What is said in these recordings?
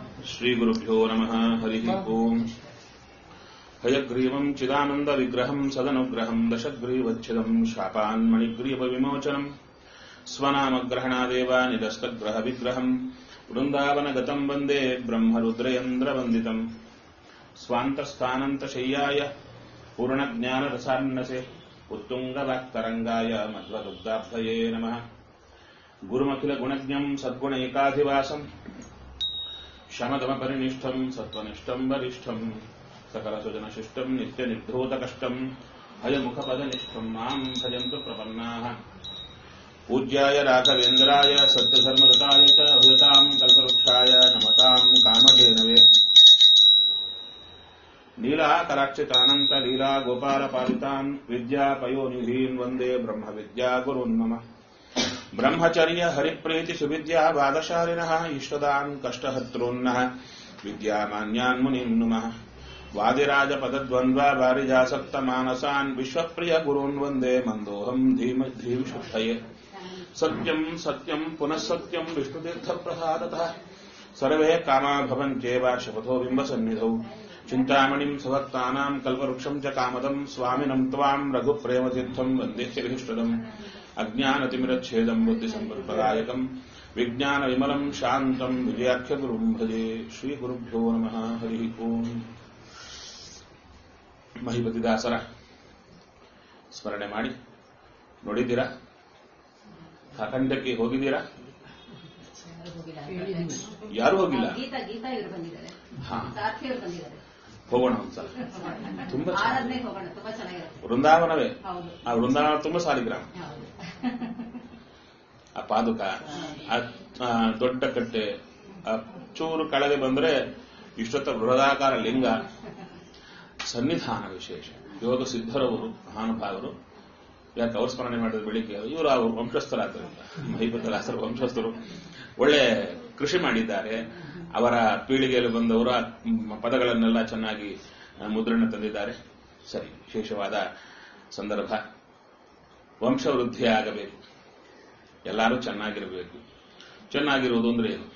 श्रीगुरुभ्यो नमः हरिः ओम् हयग्रीवम् चिदानन्दविग्रहम् सदनुग्रहम् दशग्रीवच्छिदम् शापान्मणिग्रीवविमोचनम् स्वनामग्रहणादेव निरस्तग्रहविग्रहम् वृन्दावनगतम् वन्दे ब्रह्मरुद्रयन्द्रवन्दितम् स्वान्तस्थानन्तशय्याय पूर्णज्ञानरसान्नसे उत्तुङ्गवाक्तरङ्गाय मध्वदुग्धाब्धये नमः गुरुमखिलगुणज्ञम् सद्गुणैकाधिवासम् शमदमपरिनिष्ठम् सत्त्वनिष्ठम् वरिष्ठम् सकलसुजनशिष्टम् नित्यनिर्धूतकष्टम् हयमुखपदनिष्ठम् माम् भजन्तु प्रपन्नाः पूज्याय राघवेन्द्राय सत्यधर्मरताय च हृताम् कल्पवृक्षाय नमताम् कामधेनवे नीलाकराक्षितानन्तलीला गोपालपालितान् विद्यापयोनिधीन् वन्दे ब्रह्मविद्यागुरुन् मम ब्रह्मचर्य हरिप्रीति सुविद्या वादशालिनः इष्टदान् कष्टहतॄन्नः विद्यामान्यान् मुनीन् नुमः वादिराजपदद्वन्द्वा वारिजासक्तमानसान् विश्वप्रिय गुरून् वन्दे मन्दोऽहम् धीम धीविशुद्धये सत्यम् सत्यम् पुनः सत्यम् विष्णुतीर्थप्रसादतः सर्वे कामा भवन्त्येव शपथो बिम्बसन्निधौ चिन्तामणिम् सुभक्तानाम् कल्पवृक्षम् च कामदम् स्वामिनम् त्वाम् रघुप्रेमतीर्थम् वन्दे चिरहिष्टदम् अज्ञानतिमिरच्छेदम् बुद्धिसम्पत्पदायकम् विज्ञानविमलम् शान्तम् विजयाख्यगुरुम् भजे ಶ್ರೀಗುರುಭ್ಯೋ ನಮಃ ಹರಿ ಓಂ ಮಹಿಪತಿದಾಸರ ಸ್ಮರಣೆ ಮಾಡಿ ನೋಡಿದ್ದೀರಾ ಅಖಂಡಕ್ಕೆ ಹೋಗಿದ್ದೀರಾ ಯಾರು ಹೋಗಿಲ್ಲ ಗೀತಾ ಗೀತಾ ಇವರು ಬಂದಿದ್ದಾರೆ ಹಾ ಸಾರ್ಥಿ ಅವರು ಬಂದಿದ್ದಾರೆ ಹೋಗೋಣ ಒಂದ್ಸಲ ತುಂಬಾ ಚೆನ್ನಾಗಿ- ಆರಾಧನೆಗೆ ಹೋಗೋಣ ತುಂಬಾ ಚೆನ್ನಾಗಿರುತ್ತೆ ವೃಂದಾವನವೇ ಹೌದು ಆ ವೃಂದಾವನ ತುಂಬಾ ಸಾಲಿಗ್ರಾಮ ಹೌದು ಆ ಪಾದುಕ ಆ ಆ ದೊಡ್ಡ ಕಟ್ಟೆ ಆ ಚೂರು ಕಳೆದೆ ಬಂದ್ರೆ ಇಷ್ಟೊತ್ತ ಬೃಹದಾಕಾರ ಲಿಂಗ ಸನ್ನಿಧಾನ ವಿಶೇಷ ಯೋಗ ಸಿದ್ಧರವರು ಮಹಾನುಭಾವರು ಯಾಕೆ ಅವ್ರ ಸ್ಮರಣೆ ಮಾಡಿದ ಬೆಳಿಗ್ಗೆ ಇವರು ಅವರು ವಂಶಸ್ಥರಾದ್ದರಿಂದ ಮಹಿಪತರಾಸರ ವಂಶಸ್ಥರು ಒಳ್ಳೆ ಕೃಷಿ ಮಾಡಿದ್ದಾರೆ ಅವರ ಪೀಳಿಗೆಯಲ್ಲಿ ಬಂದವರು ಆ ಪದಗಳನ್ನೆಲ್ಲ ಚೆನ್ನಾಗಿ ಆ, ಮುದ್ರಣ ತಂದಿದ್ದಾರೆ ಸರಿ ವಿಶೇಷವಾದ ಸಂದರ್ಭ ವಂಶವೃದ್ಧಿ ಆಗಬೇಕು ಎಲ್ಲರೂ ಚೆನ್ನಾಗಿರಬೇಕು ಚೆನ್ನಾಗಿರುವುದು ಅಂದ್ರೆ ಏನು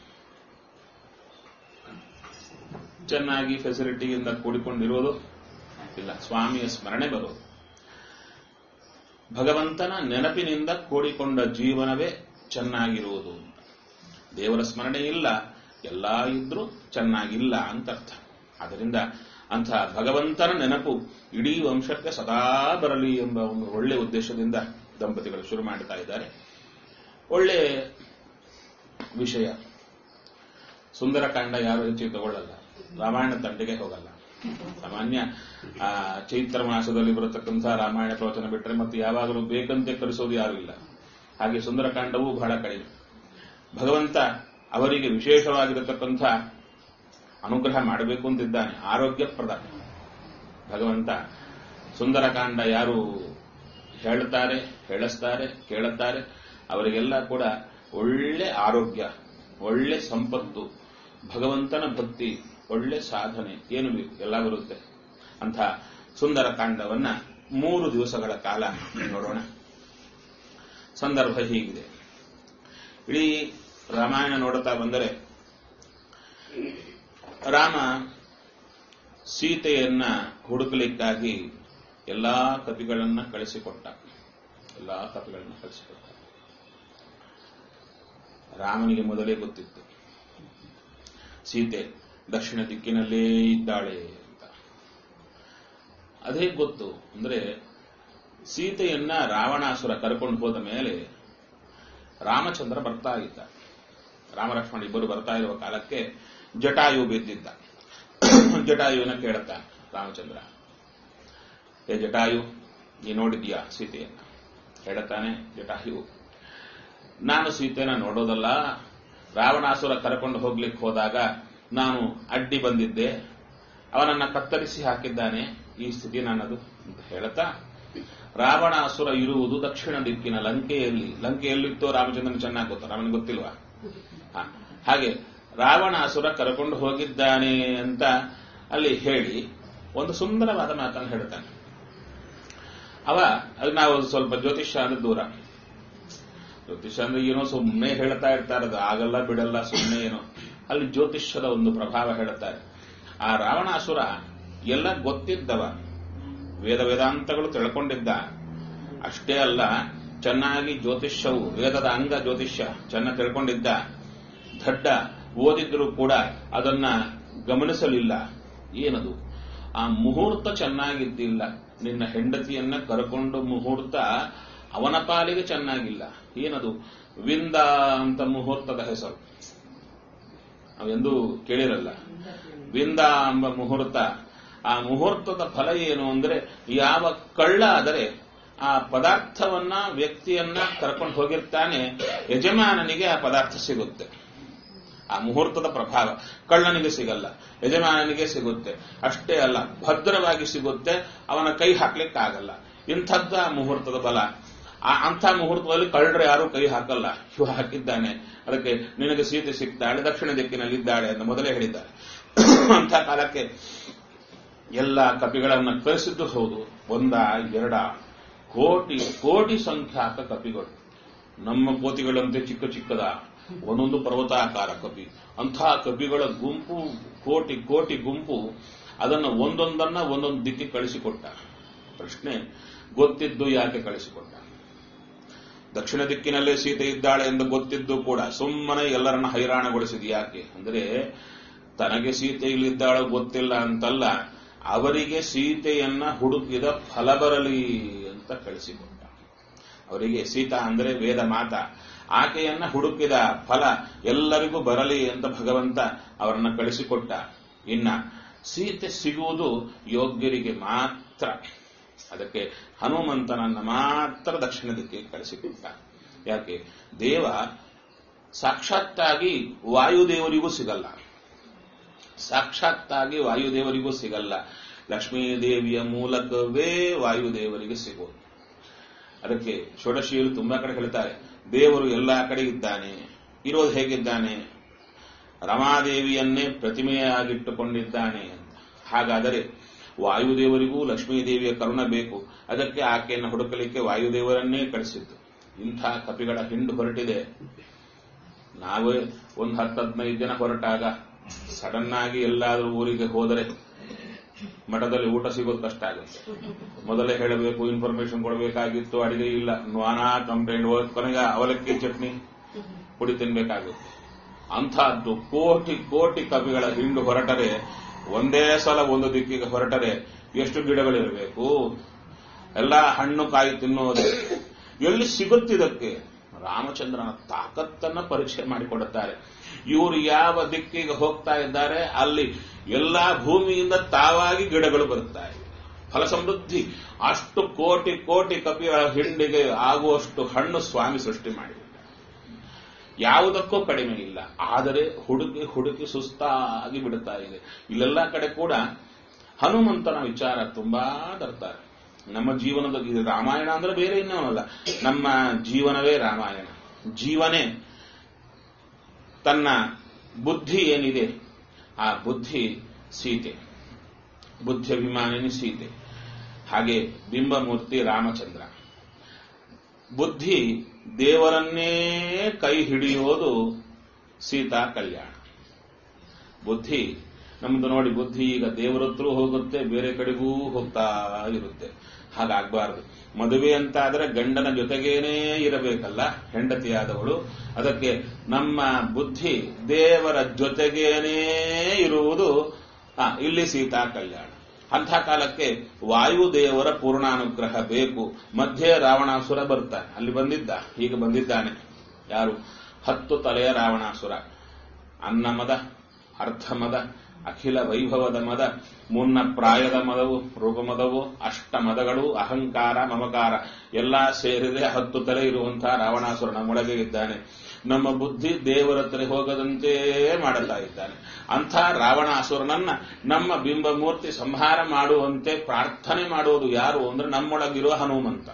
ಚೆನ್ನಾಗಿ ಫೆಸಿಲಿಟಿಯಿಂದ ಕೂಡಿಕೊಂಡಿರೋದು ಇಲ್ಲ ಸ್ವಾಮಿಯ ಸ್ಮರಣೆ ಬರೋದು ಭಗವಂತನ ನೆನಪಿನಿಂದ ಕೂಡಿಕೊಂಡ ಜೀವನವೇ ಚೆನ್ನಾಗಿರುವುದು ಅಂತ ದೇವರ ಸ್ಮರಣೆ ಇಲ್ಲ ಎಲ್ಲ ಇದ್ರೂ ಚೆನ್ನಾಗಿಲ್ಲ ಅಂತ ಅರ್ಥ ಆದ್ದರಿಂದ ಅಂಥ ಭಗವಂತನ ನೆನಪು ಇಡೀ ವಂಶಕ್ಕೆ ಸದಾ ಬರಲಿ ಎಂಬ ಒಂದು ಒಳ್ಳೆಯ ಉದ್ದೇಶದಿಂದ ದಂಪತಿಗಳು ಶುರು ಮಾಡ್ತಾ ಇದ್ದಾರೆ ಒಳ್ಳೆ ವಿಷಯ ಸುಂದರಕಾಂಡ ಯಾರು ಹೆಚ್ಚಿಗೆ ತಗೊಳ್ಳಲ್ಲ ರಾಮಾಯಣ ತಂಟೆಗೆ ಹೋಗಲ್ಲ ಸಾಮಾನ್ಯ ಆ ಚೈತ್ರ ಮಾಸದಲ್ಲಿ ಬರತಕ್ಕಂಥ ರಾಮಾಯಣ ಪ್ರವಚನ ಬಿಟ್ಟರೆ ಮತ್ತೆ ಯಾವಾಗಲೂ ಬೇಕಂತೆ ಕರೆಸೋದು ಯಾರು ಇಲ್ಲ ಹಾಗೆ ಸುಂದರಕಾಂಡವೂ ಬಹಳ ಕಡಿಮೆ ಭಗವಂತ ಅವರಿಗೆ ವಿಶೇಷವಾಗಿರತಕ್ಕಂಥ ಅನುಗ್ರಹ ಮಾಡಬೇಕು ಅಂತಿದ್ದಾನೆ ಆರೋಗ್ಯಪ್ರದ ಭಗವಂತ ಸುಂದರಕಾಂಡ ಯಾರು ಹೇಳ್ತಾರೆ ಹೇಳಿಸ್ತಾರೆ ಕೇಳುತ್ತಾರೆ ಅವರಿಗೆಲ್ಲ ಕೂಡ ಒಳ್ಳೆ ಆರೋಗ್ಯ ಒಳ್ಳೆ ಸಂಪತ್ತು ಭಗವಂತನ ಭಕ್ತಿ ಒಳ್ಳೆ ಸಾಧನೆ ಏನು ಬೇಕು ಎಲ್ಲ ಬರುತ್ತೆ ಅಂಥ ಸುಂದರ ಕಾಂಡವನ್ನ ಮೂರು ದಿವಸಗಳ ಕಾಲ ನೋಡೋಣ ಸಂದರ್ಭ ಹೀಗಿದೆ ಇಡೀ ರಾಮಾಯಣ ನೋಡುತ್ತಾ ಬಂದರೆ ರಾಮ ಸೀತೆಯನ್ನ ಹುಡುಕಲಿಕ್ಕಾಗಿ ಎಲ್ಲಾ ಕಪಿಗಳನ್ನ ಕಳಿಸಿಕೊಟ್ಟ ಎಲ್ಲಾ ಕಪಿಗಳನ್ನ ಕಳಿಸಿಕೊಟ್ಟ ರಾಮನಿಗೆ ಮೊದಲೇ ಗೊತ್ತಿತ್ತು ಸೀತೆ ದಕ್ಷಿಣ ದಿಕ್ಕಿನಲ್ಲೇ ಇದ್ದಾಳೆ ಅಂತ ಅದೇ ಗೊತ್ತು ಅಂದ್ರೆ ಸೀತೆಯನ್ನ ರಾವಣಾಸುರ ಕರ್ಕೊಂಡು ಹೋದ ಮೇಲೆ ರಾಮಚಂದ್ರ ಬರ್ತಾ ಇದ್ದ ರಾಮಲಕ್ಷ್ಮಣ ಇಬ್ಬರು ಬರ್ತಾ ಇರುವ ಕಾಲಕ್ಕೆ ಜಟಾಯು ಬಿದ್ದಿದ್ದ ಜಟಾಯುವಿನ ಕೇಳುತ್ತ ರಾಮಚಂದ್ರ ಏ ಜಟಾಯು ನೀ ನೋಡಿದ್ಯಾ ಸೀತೆಯನ್ನ ಹೇಳುತ್ತಾನೆ ಜಟಾಯು ನಾನು ಸೀತೆನ ನೋಡೋದಲ್ಲ ರಾವಣಾಸುರ ಕರ್ಕೊಂಡು ಹೋಗ್ಲಿಕ್ಕೆ ಹೋದಾಗ ನಾನು ಅಡ್ಡಿ ಬಂದಿದ್ದೆ ಅವನನ್ನ ಕತ್ತರಿಸಿ ಹಾಕಿದ್ದಾನೆ ಈ ಸ್ಥಿತಿ ನನ್ನದು ಅಂತ ಹೇಳುತ್ತಾ ರಾವಣಾಸುರ ಇರುವುದು ದಕ್ಷಿಣ ದಿಕ್ಕಿನ ಲಂಕೆಯಲ್ಲಿ ಲಂಕೆಯಲ್ಲಿತ್ತೋ ರಾಮಚಂದ್ರನ್ ಚೆನ್ನಾಗಿ ಗೊತ್ತು ರಾಮನಿಗೆ ಗೊತ್ತಿಲ್ವಾ ಹ. ಹಾಗೆ ರಾವಣಾಸುರ ಕರ್ಕೊಂಡು ಹೋಗಿದ್ದಾನೆ ಅಂತ ಅಲ್ಲಿ ಹೇಳಿ ಒಂದು ಸುಂದರವಾದ ಮಾತನ್ನು ಹೇಳ್ತಾನೆ ಅವ ಅದು ನಾವು ಸ್ವಲ್ಪ ಜ್ಯೋತಿಷ್ಯ ಅಂದ್ರೆ ದೂರ ಜ್ಯೋತಿಷ್ಯ ಅಂದ್ರೆ ಏನೋ ಸುಮ್ಮನೆ ಹೇಳ್ತಾ ಇರ್ತಾರೆ ಅದು ಆಗಲ್ಲ ಬಿಡಲ್ಲ ಸುಮ್ಮನೆ ಏನೋ ಅಲ್ಲಿ ಜ್ಯೋತಿಷ್ಯದ ಒಂದು ಪ್ರಭಾವ ಹೇಳುತ್ತಾರೆ ಆ ರಾವಣಾಸುರ ಎಲ್ಲ ಗೊತ್ತಿದ್ದವ ವೇದ ವೇದಾಂತಗಳು ತಿಳ್ಕೊಂಡಿದ್ದ ಅಷ್ಟೇ ಅಲ್ಲ ಚೆನ್ನಾಗಿ ಜ್ಯೋತಿಷ್ಯವು ವೇದದ ಅಂಗ ಜ್ಯೋತಿಷ್ಯ ಚೆನ್ನಾಗಿ ತಿಳ್ಕೊಂಡಿದ್ದ ದಡ್ಡ ಓದಿದ್ರು ಕೂಡ ಅದನ್ನ ಗಮನಿಸಲಿಲ್ಲ ಏನದು ಆ ಮುಹೂರ್ತ ಚೆನ್ನಾಗಿದ್ದಿಲ್ಲ ನಿನ್ನ ಹೆಂಡತಿಯನ್ನ ಕರ್ಕೊಂಡು ಮುಹೂರ್ತ ಅವನ ಪಾಲಿಗೆ ಚೆನ್ನಾಗಿಲ್ಲ ಏನದು ವಿಂದ ಅಂತ ಮುಹೂರ್ತದ ಹೆಸರು ನಾವೆಂದೂ ಕೇಳಿರಲ್ಲ ವಿಂದ ಎಂಬ ಮುಹೂರ್ತ ಆ ಮುಹೂರ್ತದ ಫಲ ಏನು ಅಂದ್ರೆ ಯಾವ ಕಳ್ಳ ಆದರೆ ಆ ಪದಾರ್ಥವನ್ನ ವ್ಯಕ್ತಿಯನ್ನ ಕರ್ಕೊಂಡು ಹೋಗಿರ್ತಾನೆ ಯಜಮಾನನಿಗೆ ಆ ಪದಾರ್ಥ ಸಿಗುತ್ತೆ ಆ ಮುಹೂರ್ತದ ಪ್ರಭಾವ ಕಳ್ಳನಿಗೆ ಸಿಗಲ್ಲ ಯಜಮಾನನಿಗೆ ಸಿಗುತ್ತೆ ಅಷ್ಟೇ ಅಲ್ಲ ಭದ್ರವಾಗಿ ಸಿಗುತ್ತೆ ಅವನ ಕೈ ಹಾಕ್ಲಿಕ್ಕಾಗಲ್ಲ ಇಂಥದ್ದ ಆ ಮುಹೂರ್ತದ ಬಲ ಆ ಅಂಥ ಮುಹೂರ್ತದಲ್ಲಿ ಕಳ್ಳರು ಯಾರು ಕೈ ಹಾಕಲ್ಲ ಇವ ಹಾಕಿದ್ದಾನೆ ಅದಕ್ಕೆ ನಿನಗೆ ಸೀತೆ ಸಿಗ್ತಾಳೆ ದಕ್ಷಿಣ ದಿಕ್ಕಿನಲ್ಲಿ ಇದ್ದಾಳೆ ಅಂತ ಮೊದಲೇ ಹೇಳಿದ್ದಾರೆ ಅಂಥ ಕಾಲಕ್ಕೆ ಎಲ್ಲ ಕಪಿಗಳನ್ನ ಕರೆಸಿದ್ದು ಹೌದು ಒಂದ ಎರಡ ಕೋಟಿ ಕೋಟಿ ಸಂಖ್ಯಾತ ಕಪಿಗಳು ನಮ್ಮ ಕೋತಿಗಳಂತೆ ಚಿಕ್ಕ ಚಿಕ್ಕದ ಒಂದೊಂದು ಪರ್ವತಾಕಾರ ಕಪಿ ಅಂಥ ಕಪಿಗಳ ಗುಂಪು ಕೋಟಿ ಕೋಟಿ ಗುಂಪು ಅದನ್ನು ಒಂದೊಂದನ್ನ ಒಂದೊಂದು ದಿಕ್ಕಿ ಕಳಿಸಿಕೊಟ್ಟ ಪ್ರಶ್ನೆ ಗೊತ್ತಿದ್ದು ಯಾಕೆ ಕಳಿಸಿಕೊಟ್ಟ ದಕ್ಷಿಣ ದಿಕ್ಕಿನಲ್ಲೇ ಸೀತೆ ಇದ್ದಾಳೆ ಎಂದು ಗೊತ್ತಿದ್ದು ಕೂಡ ಸುಮ್ಮನೆ ಎಲ್ಲರನ್ನ ಹೈರಾಣಗೊಳಿಸಿದ ಯಾಕೆ ಅಂದ್ರೆ ತನಗೆ ಸೀತೆ ಇಲ್ಲಿದ್ದಾಳೋ ಗೊತ್ತಿಲ್ಲ ಅಂತಲ್ಲ ಅವರಿಗೆ ಸೀತೆಯನ್ನ ಹುಡುಕಿದ ಫಲ ಬರಲಿ ಅಂತ ಕಳಿಸಿಕೊಟ್ಟ ಅವರಿಗೆ ಸೀತಾ ಅಂದ್ರೆ ವೇದ ಮಾತ ಆಕೆಯನ್ನ ಹುಡುಕಿದ ಫಲ ಎಲ್ಲರಿಗೂ ಬರಲಿ ಅಂತ ಭಗವಂತ ಅವರನ್ನ ಕಳಿಸಿಕೊಟ್ಟ ಇನ್ನ ಸೀತೆ ಸಿಗುವುದು ಯೋಗ್ಯರಿಗೆ ಮಾತ್ರ ಅದಕ್ಕೆ ಹನುಮಂತನನ್ನ ಮಾತ್ರ ದಕ್ಷಿಣ ದಿಕ್ಕಿಗೆ ಕಳಿಸಿಕೊಟ್ಟ ಯಾಕೆ ದೇವ ಸಾಕ್ಷಾತ್ತಾಗಿ ವಾಯುದೇವರಿಗೂ ಸಿಗಲ್ಲ ಸಾಕ್ಷಾತ್ತಾಗಿ ವಾಯುದೇವರಿಗೂ ಸಿಗಲ್ಲ ಲಕ್ಷ್ಮೀದೇವಿಯ ಮೂಲಕವೇ ವಾಯುದೇವರಿಗೆ ಸಿಗೋದು ಅದಕ್ಕೆ ಷೋಡಶಿಯರು ತುಂಬಾ ಕಡೆ ಹೇಳ್ತಾರೆ ದೇವರು ಎಲ್ಲಾ ಕಡೆ ಇದ್ದಾನೆ ಇರೋದು ಹೇಗಿದ್ದಾನೆ ರಮಾದೇವಿಯನ್ನೇ ಪ್ರತಿಮೆಯಾಗಿಟ್ಟುಕೊಂಡಿದ್ದಾನೆ ಅಂತ ಹಾಗಾದರೆ ವಾಯುದೇವರಿಗೂ ಲಕ್ಷ್ಮೀದೇವಿಯ ಕರುಣ ಬೇಕು ಅದಕ್ಕೆ ಆಕೆಯನ್ನು ಹುಡುಕಲಿಕ್ಕೆ ವಾಯುದೇವರನ್ನೇ ಕಳಿಸಿದ್ದು ಇಂಥ ಕಪಿಗಳ ಹಿಂಡು ಹೊರಟಿದೆ ನಾವೇ ಒಂದು ಹತ್ತು ಹದಿನೈದು ಜನ ಹೊರಟಾಗ ಸಡನ್ ಆಗಿ ಎಲ್ಲಾದ್ರೂ ಊರಿಗೆ ಹೋದರೆ ಮಠದಲ್ಲಿ ಊಟ ಸಿಗೋದು ಕಷ್ಟ ಆಗುತ್ತೆ ಮೊದಲೇ ಹೇಳಬೇಕು ಇನ್ಫಾರ್ಮೇಶನ್ ಕೊಡಬೇಕಾಗಿತ್ತು ಅಡಿಗೆ ಇಲ್ಲ ನಾನಾ ಕಂಪ್ಲೇಂಟ್ ಕೊನೆಗೆ ಅವಲಕ್ಕಿ ಚಟ್ನಿ ಪುಡಿ ತಿನ್ಬೇಕಾಗುತ್ತೆ ಅಂಥದ್ದು ಕೋಟಿ ಕೋಟಿ ಕವಿಗಳ ಹಿಂಡು ಹೊರಟರೆ ಒಂದೇ ಸಲ ಒಂದು ದಿಕ್ಕಿಗೆ ಹೊರಟರೆ ಎಷ್ಟು ಗಿಡಗಳಿರಬೇಕು ಎಲ್ಲ ಹಣ್ಣು ಕಾಯಿ ತಿನ್ನೋದು ಎಲ್ಲಿ ಸಿಗುತ್ತಿದಕ್ಕೆ ರಾಮಚಂದ್ರನ ತಾಕತ್ತನ್ನ ಪರೀಕ್ಷೆ ಮಾಡಿಕೊಡುತ್ತಾರೆ ಇವರು ಯಾವ ದಿಕ್ಕಿಗೆ ಹೋಗ್ತಾ ಇದ್ದಾರೆ ಅಲ್ಲಿ ಎಲ್ಲಾ ಭೂಮಿಯಿಂದ ತಾವಾಗಿ ಗಿಡಗಳು ಬರುತ್ತಾ ಇವೆ ಫಲ ಸಮೃದ್ಧಿ ಅಷ್ಟು ಕೋಟಿ ಕೋಟಿ ಕಪಿಗಳ ಹಿಂಡಿಗೆ ಆಗುವಷ್ಟು ಹಣ್ಣು ಸ್ವಾಮಿ ಸೃಷ್ಟಿ ಮಾಡಿದ್ದಾರೆ ಯಾವುದಕ್ಕೂ ಕಡಿಮೆ ಇಲ್ಲ ಆದರೆ ಹುಡುಕಿ ಹುಡುಕಿ ಸುಸ್ತಾಗಿ ಬಿಡುತ್ತಾ ಇದೆ ಇಲ್ಲೆಲ್ಲ ಕಡೆ ಕೂಡ ಹನುಮಂತನ ವಿಚಾರ ತುಂಬಾ ತರ್ತಾರೆ ನಮ್ಮ ಜೀವನದ ಇದು ರಾಮಾಯಣ ಅಂದ್ರೆ ಬೇರೆ ಇನ್ನೇನಲ್ಲ ನಮ್ಮ ಜೀವನವೇ ರಾಮಾಯಣ ಜೀವನೇ ತನ್ನ ಬುದ್ಧಿ ಏನಿದೆ ಆ ಬುದ್ಧಿ ಸೀತೆ ಬುದ್ಧಿ ಅಭಿಮಾನಿನಿ ಸೀತೆ ಹಾಗೆ ಬಿಂಬಮೂರ್ತಿ ರಾಮಚಂದ್ರ ಬುದ್ಧಿ ದೇವರನ್ನೇ ಕೈ ಹಿಡಿಯೋದು ಸೀತಾ ಕಲ್ಯಾಣ ಬುದ್ಧಿ ನಮ್ದು ನೋಡಿ ಬುದ್ಧಿ ಈಗ ದೇವರ ಹತ್ರ ಹೋಗುತ್ತೆ ಬೇರೆ ಕಡೆಗೂ ಹೋಗ್ತಾ ಇರುತ್ತೆ ಹಾಗಾಗಬಾರದು ಮದುವೆ ಅಂತ ಆದ್ರೆ ಗಂಡನ ಜೊತೆಗೇನೇ ಇರಬೇಕಲ್ಲ ಹೆಂಡತಿಯಾದವಳು ಅದಕ್ಕೆ ನಮ್ಮ ಬುದ್ಧಿ ದೇವರ ಜೊತೆಗೇನೇ ಇರುವುದು ಆ, ಇಲ್ಲಿ ಸೀತಾ ಕಲ್ಯಾಣ ಅಂಥ ಕಾಲಕ್ಕೆ ವಾಯುದೇವರ ಪೂರ್ಣಾನುಗ್ರಹ ಬೇಕು ಮಧ್ಯೆ ರಾವಣಾಸುರ ಬರ್ತಾನೆ ಅಲ್ಲಿ ಬಂದಿದ್ದ ಈಗ ಬಂದಿದ್ದಾನೆ ಯಾರು ಹತ್ತು ತಲೆಯ ರಾವಣಾಸುರ ಅನ್ನಮದ ಅರ್ಧಮದ ಅಖಿಲ ವೈಭವದ ಮದ ಮುನ್ನ ಪ್ರಾಯದ ಮದವು ರೂಪಮದವು ಅಷ್ಟ ಮದಗಳು ಅಹಂಕಾರ ಮಮಕಾರ ಎಲ್ಲ ಸೇರಿದೆ ಹತ್ತು ತಲೆ ಇರುವಂತಹ ರಾವಣಾಸುರ ನಮ್ಮೊಳಗೆ ಇದ್ದಾನೆ ನಮ್ಮ ಬುದ್ಧಿ ದೇವರ ಹತ್ರ ಹೋಗದಂತೆ ಮಾಡುತ್ತಾ ಇದ್ದಾನೆ ಅಂಥ ರಾವಣಾಸುರನನ್ನ ನಮ್ಮ ಬಿಂಬಮೂರ್ತಿ ಸಂಹಾರ ಮಾಡುವಂತೆ ಪ್ರಾರ್ಥನೆ ಮಾಡುವುದು ಯಾರು ಅಂದ್ರೆ ನಮ್ಮೊಳಗಿರುವ ಹನುಮಂತ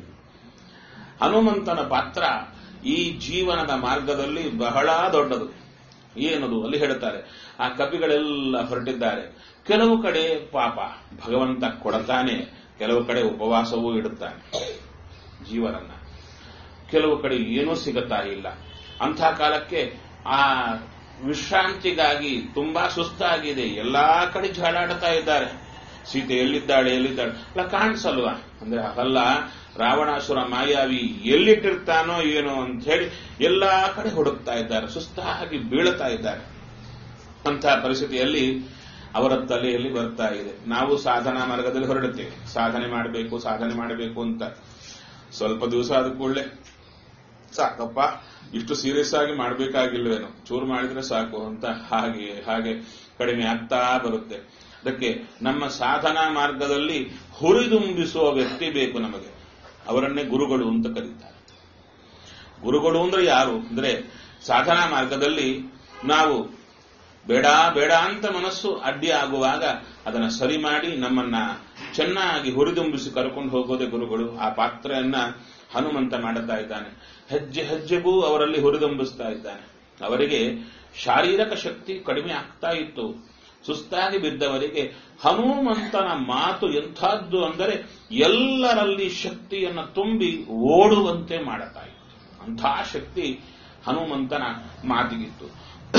ಹನುಮಂತನ ಪಾತ್ರ ಈ ಜೀವನದ ಮಾರ್ಗದಲ್ಲಿ ಬಹಳ ದೊಡ್ಡದು ಏನದು ಅಲ್ಲಿ ಹೇಳುತ್ತಾರೆ ಆ ಕಪಿಗಳೆಲ್ಲ ಹೊರಟಿದ್ದಾರೆ ಕೆಲವು ಕಡೆ ಪಾಪ ಭಗವಂತ ಕೊಡತಾನೆ ಕೆಲವು ಕಡೆ ಉಪವಾಸವೂ ಇಡುತ್ತಾನೆ ಜೀವನನ್ನ ಕೆಲವು ಕಡೆ ಏನೂ ಸಿಗುತ್ತಾ ಇಲ್ಲ ಅಂಥ ಕಾಲಕ್ಕೆ ಆ ವಿಶ್ರಾಂತಿಗಾಗಿ ತುಂಬಾ ಸುಸ್ತಾಗಿದೆ ಎಲ್ಲಾ ಕಡೆ ಜಾಡಾಡ್ತಾ ಇದ್ದಾರೆ ಸೀತೆ ಎಲ್ಲಿದ್ದಾಳೆ ಎಲ್ಲಿದ್ದಾಳೆ ಅಲ್ಲ ಕಾಣಿಸಲ್ವಾ ಅಂದ್ರೆ ಅಲ್ಲ ರಾವಣಾಸುರ ಮಾಯಾವಿ ಎಲ್ಲಿಟ್ಟಿರ್ತಾನೋ ಏನೋ ಅಂತ ಹೇಳಿ ಎಲ್ಲಾ ಕಡೆ ಹುಡುಕ್ತಾ ಇದ್ದಾರೆ ಸುಸ್ತಾಗಿ ಬೀಳ್ತಾ ಇದ್ದಾರೆ ಅಂತಹ ಪರಿಸ್ಥಿತಿಯಲ್ಲಿ ಅವರ ತಲೆಯಲ್ಲಿ ಬರ್ತಾ ಇದೆ ನಾವು ಸಾಧನಾ ಮಾರ್ಗದಲ್ಲಿ ಹೊರಡುತ್ತೇವೆ ಸಾಧನೆ ಮಾಡಬೇಕು ಸಾಧನೆ ಮಾಡಬೇಕು ಅಂತ ಸ್ವಲ್ಪ ದಿವಸ ಆದ ಕೂಡಲೇ ಸಾಕಪ್ಪ ಇಷ್ಟು ಸೀರಿಯಸ್ ಆಗಿ ಮಾಡಬೇಕಾಗಿಲ್ವೇನೋ ಚೂರು ಮಾಡಿದ್ರೆ ಸಾಕು ಅಂತ ಹಾಗೆ ಹಾಗೆ ಕಡಿಮೆ ಆಗ್ತಾ ಬರುತ್ತೆ ಅದಕ್ಕೆ ನಮ್ಮ ಸಾಧನಾ ಮಾರ್ಗದಲ್ಲಿ ಹುರಿದುಂಬಿಸುವ ವ್ಯಕ್ತಿ ಬೇಕು ನಮಗೆ ಅವರನ್ನೇ ಗುರುಗಳು ಅಂತ ಕರೀತಾರೆ ಗುರುಗಳು ಅಂದ್ರೆ ಯಾರು ಅಂದ್ರೆ ಸಾಧನಾ ಮಾರ್ಗದಲ್ಲಿ ನಾವು ಬೇಡ ಬೇಡ ಅಂತ ಮನಸ್ಸು ಅಡ್ಡಿ ಆಗುವಾಗ ಅದನ್ನ ಸರಿ ಮಾಡಿ ನಮ್ಮನ್ನ ಚೆನ್ನಾಗಿ ಹುರಿದುಂಬಿಸಿ ಕರ್ಕೊಂಡು ಹೋಗೋದೇ ಗುರುಗಳು ಆ ಪಾತ್ರೆಯನ್ನ ಹನುಮಂತ ಮಾಡುತ್ತಾ ಇದ್ದಾನೆ ಹೆಜ್ಜೆ ಹೆಜ್ಜೆಗೂ ಅವರಲ್ಲಿ ಹುರಿದುಂಬಿಸ್ತಾ ಇದ್ದಾನೆ ಅವರಿಗೆ ಶಾರೀರಿಕ ಶಕ್ತಿ ಕಡಿಮೆ ಆಗ್ತಾ ಇತ್ತು ಸುಸ್ತಾಗಿ ಬಿದ್ದವರಿಗೆ ಹನುಮಂತನ ಮಾತು ಎಂಥದ್ದು ಅಂದರೆ ಎಲ್ಲರಲ್ಲಿ ಶಕ್ತಿಯನ್ನು ತುಂಬಿ ಓಡುವಂತೆ ಮಾಡುತ್ತಾ ಇತ್ತು ಅಂಥ ಶಕ್ತಿ ಹನುಮಂತನ ಮಾತಿಗಿತ್ತು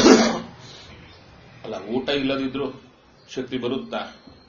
ಅಲ್ಲ ಊಟ ಇಲ್ಲದಿದ್ರು ಶಕ್ತಿ ಬರುತ್ತಾ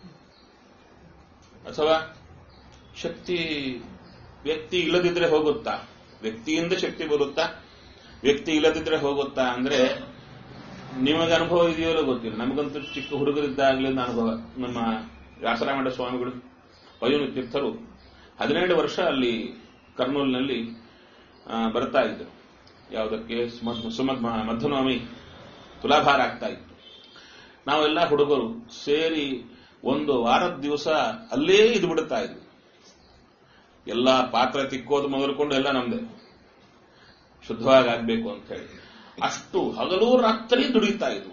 ಅಥವಾ ಶಕ್ತಿ ವ್ಯಕ್ತಿ ಇಲ್ಲದಿದ್ರೆ ಹೋಗುತ್ತಾ ವ್ಯಕ್ತಿಯಿಂದ ಶಕ್ತಿ ಬರುತ್ತಾ ವ್ಯಕ್ತಿ ಇಲ್ಲದಿದ್ರೆ ಹೋಗುತ್ತಾ ಅಂದ್ರೆ ನಿಮಗೆ ಅನುಭವ ಇದೆಯೋ ಗೊತ್ತಿಲ್ಲ ನಮಗಂತೂ ಚಿಕ್ಕ ಹುಡುಗರಿದ್ದಾಗಲಿಂದ ಅನುಭವ ನಮ್ಮ ವ್ಯಾಸರಾಮಣ್ಣ ಸ್ವಾಮಿಗಳು ಪಯ್ಯನು ತೀರ್ಥರು ಹದಿನೇಳು ವರ್ಷ ಅಲ್ಲಿ ಕರ್ನೂಲ್ನಲ್ಲಿ ಆ, ಬರ್ತಾ ಇದ್ರು ಯಾವುದಕ್ಕೆ ಸುಮದ್ ಸುಮದ್ ಮಧ್ಯನವಮಿ ತುಲಾಭಾರ ಆಗ್ತಾ ಇತ್ತು ನಾವೆಲ್ಲ ಹುಡುಗರು ಸೇರಿ ಒಂದು ವಾರದ ದಿವಸ ಅಲ್ಲೇ ಇದು ಬಿಡುತ್ತಾ ಇದ್ವಿ ಎಲ್ಲ ಪಾತ್ರೆ ತಿಕ್ಕೋದು ಮೊದಲುಕೊಂಡು ಎಲ್ಲ ನಮ್ದೆ ಶುದ್ಧವಾಗಿ ಆಗ್ಬೇಕು ಅಂತ ಹೇಳಿ ಅಷ್ಟು ಹಗಲು ರಾತ್ರಿ ದುಡಿತಾ ಇದ್ವು